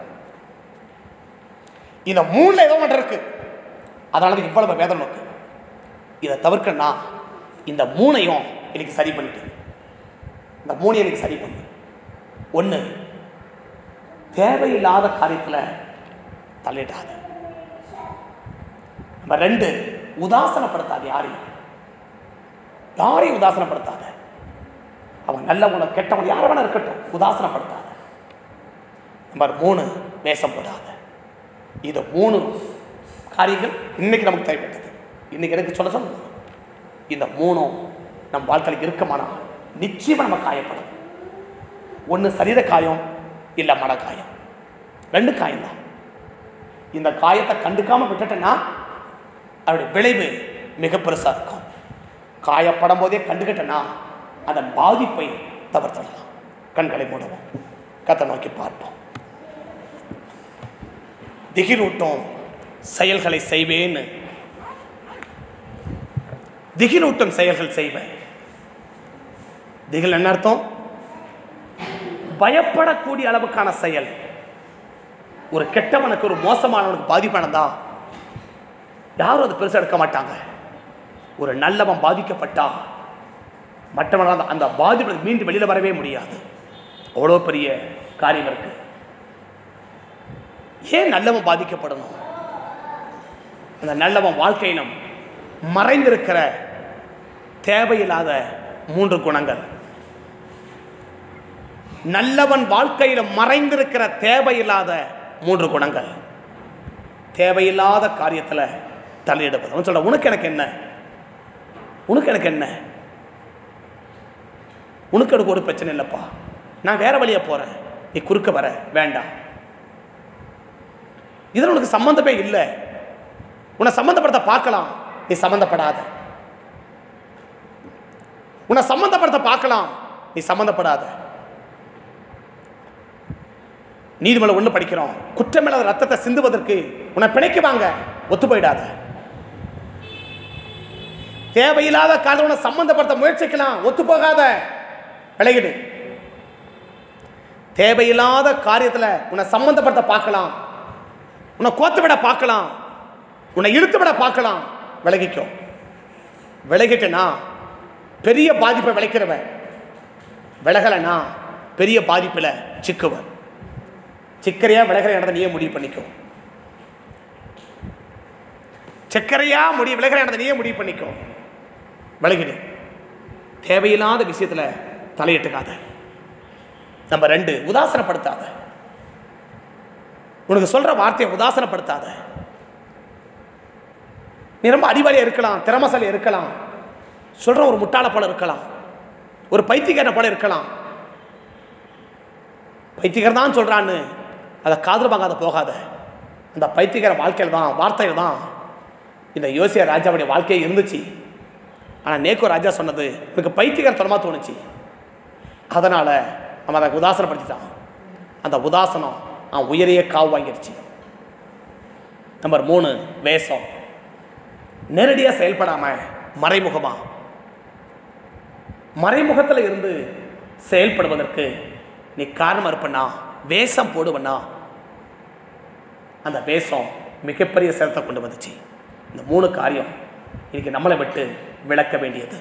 இந்த மூணுல ஏதோ ஒன்று இருக்கு அதனால தான் இவ்வளவு வேதனை இருக்கு இதை தவிர்க்கணும்னா இந்த மூணையும் எனக்கு சரி பண்ணிட்டு இந்த மூணையும் எனக்கு சரி பண்ணு ஒன்று தேவையில்லாத காரியத்தில் தள்ளிடாத நம்ம ரெண்டு உதாசனப்படுத்தாது யாரையும் யாரையும் உதாசனப்படுத்தாத அவன் நல்லவன கெட்டவன் யார வேணா இருக்கட்டும் உதாசனப்படுத்தாத நம்பர் மூணு வேஷம் போடாத இது மூணு காரியங்கள் இன்னைக்கு நமக்கு தேவைப்பட்டது இன்னைக்கு எனக்கு சொல்ல சொல்ல இந்த மூணும் நம் வாழ்க்கையில் இருக்கமானா நிச்சயமா நம்ம காயப்படும் ஒன்று சரீர காயம் இல்லை மன காயம் ரெண்டு காயம்தான் இந்த காயத்தை கண்டுக்காம விட்டுட்டேன்னா அதோடைய விளைவு மிக பெருசா இருக்கும் காயப்படும் போதே கண்டுக்கிட்டேன்னா அதன் பாதிப்பை தவிர்த்திடலாம் கண்களை மூடுவோம் கத்தை நோக்கி பார்ப்போம் திகிலூட்டும் செயல்களை செய்வேன்னு திகிலூட்டும் செயல்கள் செய்வேன் திகில் என்ன அர்த்தம் பயப்படக்கூடிய அளவுக்கான செயல் ஒரு கெட்டவனுக்கு ஒரு மோசமானவனுக்கு பாதிப்பானதா யாரும் அது பெருசாக எடுக்க மாட்டாங்க ஒரு நல்லவன் பாதிக்கப்பட்டா மற்றவன் அந்த- அந்த பாதிப்பு மீண்டு வெளியில வரவே முடியாது அவ்வளோ பெரிய காரியம் இருக்கு ஏன் நல்லவன் பாதிக்கப்படணும் அந்த நல்லவன் வாழ்க்கையினம் மறைந்திருக்கிற தேவையில்லாத மூன்று குணங்கள் நல்லவன் வாழ்க்கையில மறைந்திருக்கிற தேவையில்லாத மூன்று குணங்கள் தேவையில்லாத காரியத்தில் தலையிடுவது அவன் சொல்ற உனக்கு எனக்கு என்ன உனக்கு எனக்கு என்ன உனக்கு எனக்கு ஒரு பிரச்சனை இல்லைப்பா நான் வேற வழியா போறேன் நீ குறுக்க வர வேண்டாம் இதில் உனக்கு சம்பந்தமே இல்லை உன்னை சம்பந்தப்படுத்த பார்க்கலாம் நீ சம்பந்தப்படாத உன்னை சம்பந்தப்படுத்த பார்க்கலாம் நீ சம்பந்தப்படாத நீதிமன்றம் ஒன்று படிக்கிறோம் குற்றமில்லாத ரத்தத்தை சிந்துவதற்கு உன்னை பிணைக்குவாங்க ஒத்து போயிடாத தேவையில்லாத காரணம் உன்னை சம்பந்தப்படுத்த முயற்சிக்கலாம் ஒத்து போகாத விலகிடு தேவையில்லாத காரியத்தில் உன்னை சம்பந்தப்படுத்த பார்க்கலாம் உன்னை கோத்து விட பார்க்கலாம் உன்னை இழுத்து விட பார்க்கலாம் விலகிக்கோ விலகிட்டனா பெரிய பாதிப்பை விளைக்கிறவன் விலகலைன்னா பெரிய பாதிப்பில் சிக்குவன் சிக்கரையா விலகிற இடத்த நீயே முடிவு பண்ணிக்கோ சக்கரையா முடி விலகிற இடத்த நீயே முடிவு பண்ணிக்கோ விலகிடு தேவையில்லாத விஷயத்துல தலையிட்டுக்காத நம்ம ரெண்டு உதாசனப்படுத்தாத உனக்கு சொல்ற வார்த்தையை உதாசனப்படுத்தாத நீ ரொம்ப அறிவாளியா இருக்கலாம் திறமசாலியா இருக்கலாம் சொல்ற ஒரு முட்டாள போல இருக்கலாம் ஒரு பைத்தியக்காரனை போல இருக்கலாம் பைத்தியக்காரன் தான் சொல்றான்னு அதை காதல் வாங்காத போகாத அந்த பைத்தியக்கார வாழ்க்கையில் தான் வார்த்தையில் தான் இந்த யோசிய ராஜாவுடைய வாழ்க்கையே இருந்துச்சு ஆனால் நேக்கோ ராஜா சொன்னது எனக்கு பைத்தியக்காரத்தனமாக தோணுச்சு அதனால் அவன் அதை உதாசனப்படுத்திட்டான் அந்த உதாசனம் அவன் உயரையே காவு வாங்கிடுச்சு நம்பர் மூணு வேஷம் நேரடியாக செயல்படாமல் மறைமுகமா மறைமுகத்தில் இருந்து செயல்படுவதற்கு நீ காரணம் இருப்பண்ணா வேஷம் போடுவண்ணா அந்த வேஷம் மிகப்பெரிய சிரத்தை கொண்டு வந்துச்சு இந்த மூணு காரியம் இன்னைக்கு நம்மளை விட்டு விளக்க வேண்டியது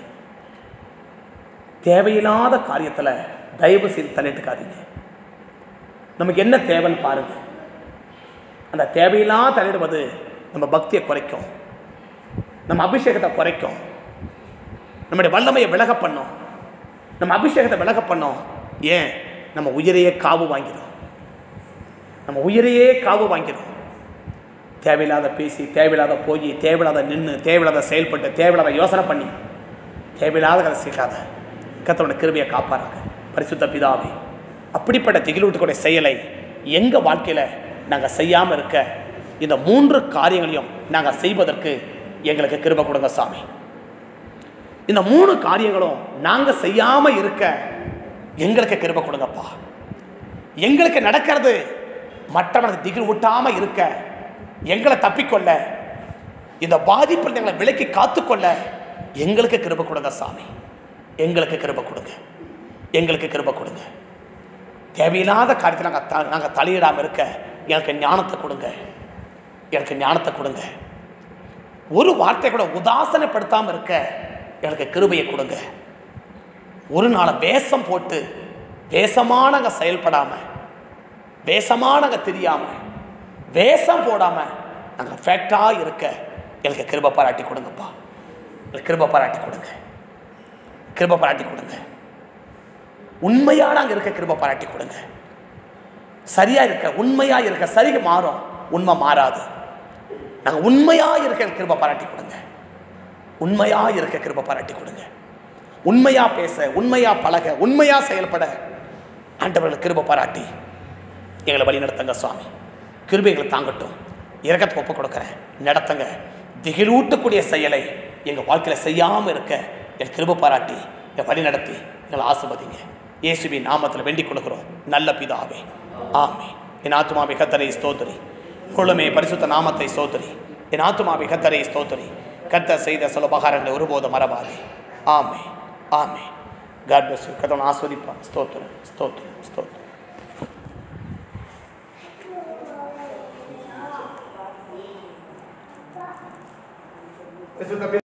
தேவையில்லாத காரியத்தில் தயவு செய்து தலையிட்டுக்காதீங்க நமக்கு என்ன தேவைன்னு பாருங்க அந்த தேவையில்லாத தலையிடுவது நம்ம பக்தியை குறைக்கும் நம்ம அபிஷேகத்தை குறைக்கும் நம்முடைய வல்லமையை விலக பண்ணும் நம்ம அபிஷேகத்தை விலக பண்ணோம் ஏன் நம்ம உயிரையே காவு வாங்கிடும் நம்ம உயிரையே காவு வாங்கிடும் தேவையில்லாத பேசி தேவையில்லாத போய் தேவையில்லாத நின்று தேவையில்லாத செயல்பட்டு தேவையில்லாத யோசனை பண்ணி தேவையில்லாத கதை செய்யாத கத்தோட கிருபையை காப்பாராங்க பரிசுத்த பிதாவே அப்படிப்பட்ட திகிலூட்டக்கூடிய செயலை எங்கள் வாழ்க்கையில் நாங்கள் செய்யாமல் இருக்க இந்த மூன்று காரியங்களையும் நாங்கள் செய்வதற்கு எங்களுக்கு கிருபை கொடுங்க சாமி இந்த மூணு காரியங்களும் நாங்கள் செய்யாமல் இருக்க எங்களுக்கு கிருபை கொடுங்கப்பா எங்களுக்கு நடக்கிறது மற்றவனுக்கு திகில் ஊட்டாமல் இருக்க எங்களை தப்பிக்கொள்ள இந்த பாதிப்பில் எங்களை விலக்கி காத்துக்கொள்ள எங்களுக்கு கிருபை கொடுங்க சாமி எங்களுக்கு கிருபை கொடுங்க எங்களுக்கு கிருபை கொடுங்க தேவையில்லாத காரியத்தில் நாங்கள் த நாங்கள் தலையிடாமல் இருக்க எனக்கு ஞானத்தை கொடுங்க எனக்கு ஞானத்தை கொடுங்க ஒரு வார்த்தை கூட உதாசனைப்படுத்தாமல் இருக்க எனக்கு கிருபையை கொடுங்க ஒரு நாளை வேஷம் போட்டு வேஷமாக நாங்கள் செயல்படாமல் வேஷமாக நாங்கள் தெரியாமல் வேஷம் போடாமல் நாங்கள் ஃபேக்டாக இருக்க எனக்கு கிருபை பாராட்டி கொடுங்கப்பா எனக்கு கிருபை பாராட்டி கொடுங்க கிருபை பாராட்டி கொடுங்க உண்மையாக நாங்கள் இருக்க கிருபை பாராட்டி கொடுங்க சரியாக இருக்க உண்மையாக இருக்க சரிக்கு மாறும் உண்மை மாறாது நாங்கள் உண்மையாக இருக்க கிருபை பாராட்டி கொடுங்க உண்மையாக இருக்க கிருபை பாராட்டி கொடுங்க உண்மையாக பேச உண்மையாக பழக உண்மையாக செயல்பட ஆண்டவர்களுக்கு கிருபை பாராட்டி எங்களை வழி நடத்துங்க சுவாமி கிருபை எங்களை தாங்கட்டும் இறக்கத்தை ஒப்பு கொடுக்குறேன் நடத்துங்க திகிலூட்டக்கூடிய செயலை எங்கள் வாழ்க்கையில் செய்யாமல் இருக்க என் கிருபை பாராட்டி என் வழி நடத்தி எங்களை ஆசிர்வதிங்க இயேசுவின் நாமத்தில் வேண்டிக் கொடுக்குறோம் நல்ல பிதாவே ஆமே என் ஆத்துமாவை கத்தரை ஸ்தோத்திரி முழுமே பரிசுத்த நாமத்தை ஸ்தோத்திரி என் ஆத்துமாவை கத்தரை ஸ்தோத்திரி கர்த்தர் செய்த சில உபகாரங்களை ஒருபோதும் மறவாதே ஆமே ஆமே காட் பிளஸ் யூ கத்தவன் ஆஸ்வதிப்பான் ஸ்தோத்திரம் ஸ்தோத்திரம் ஸ்தோத்திரம் பரிசுத்த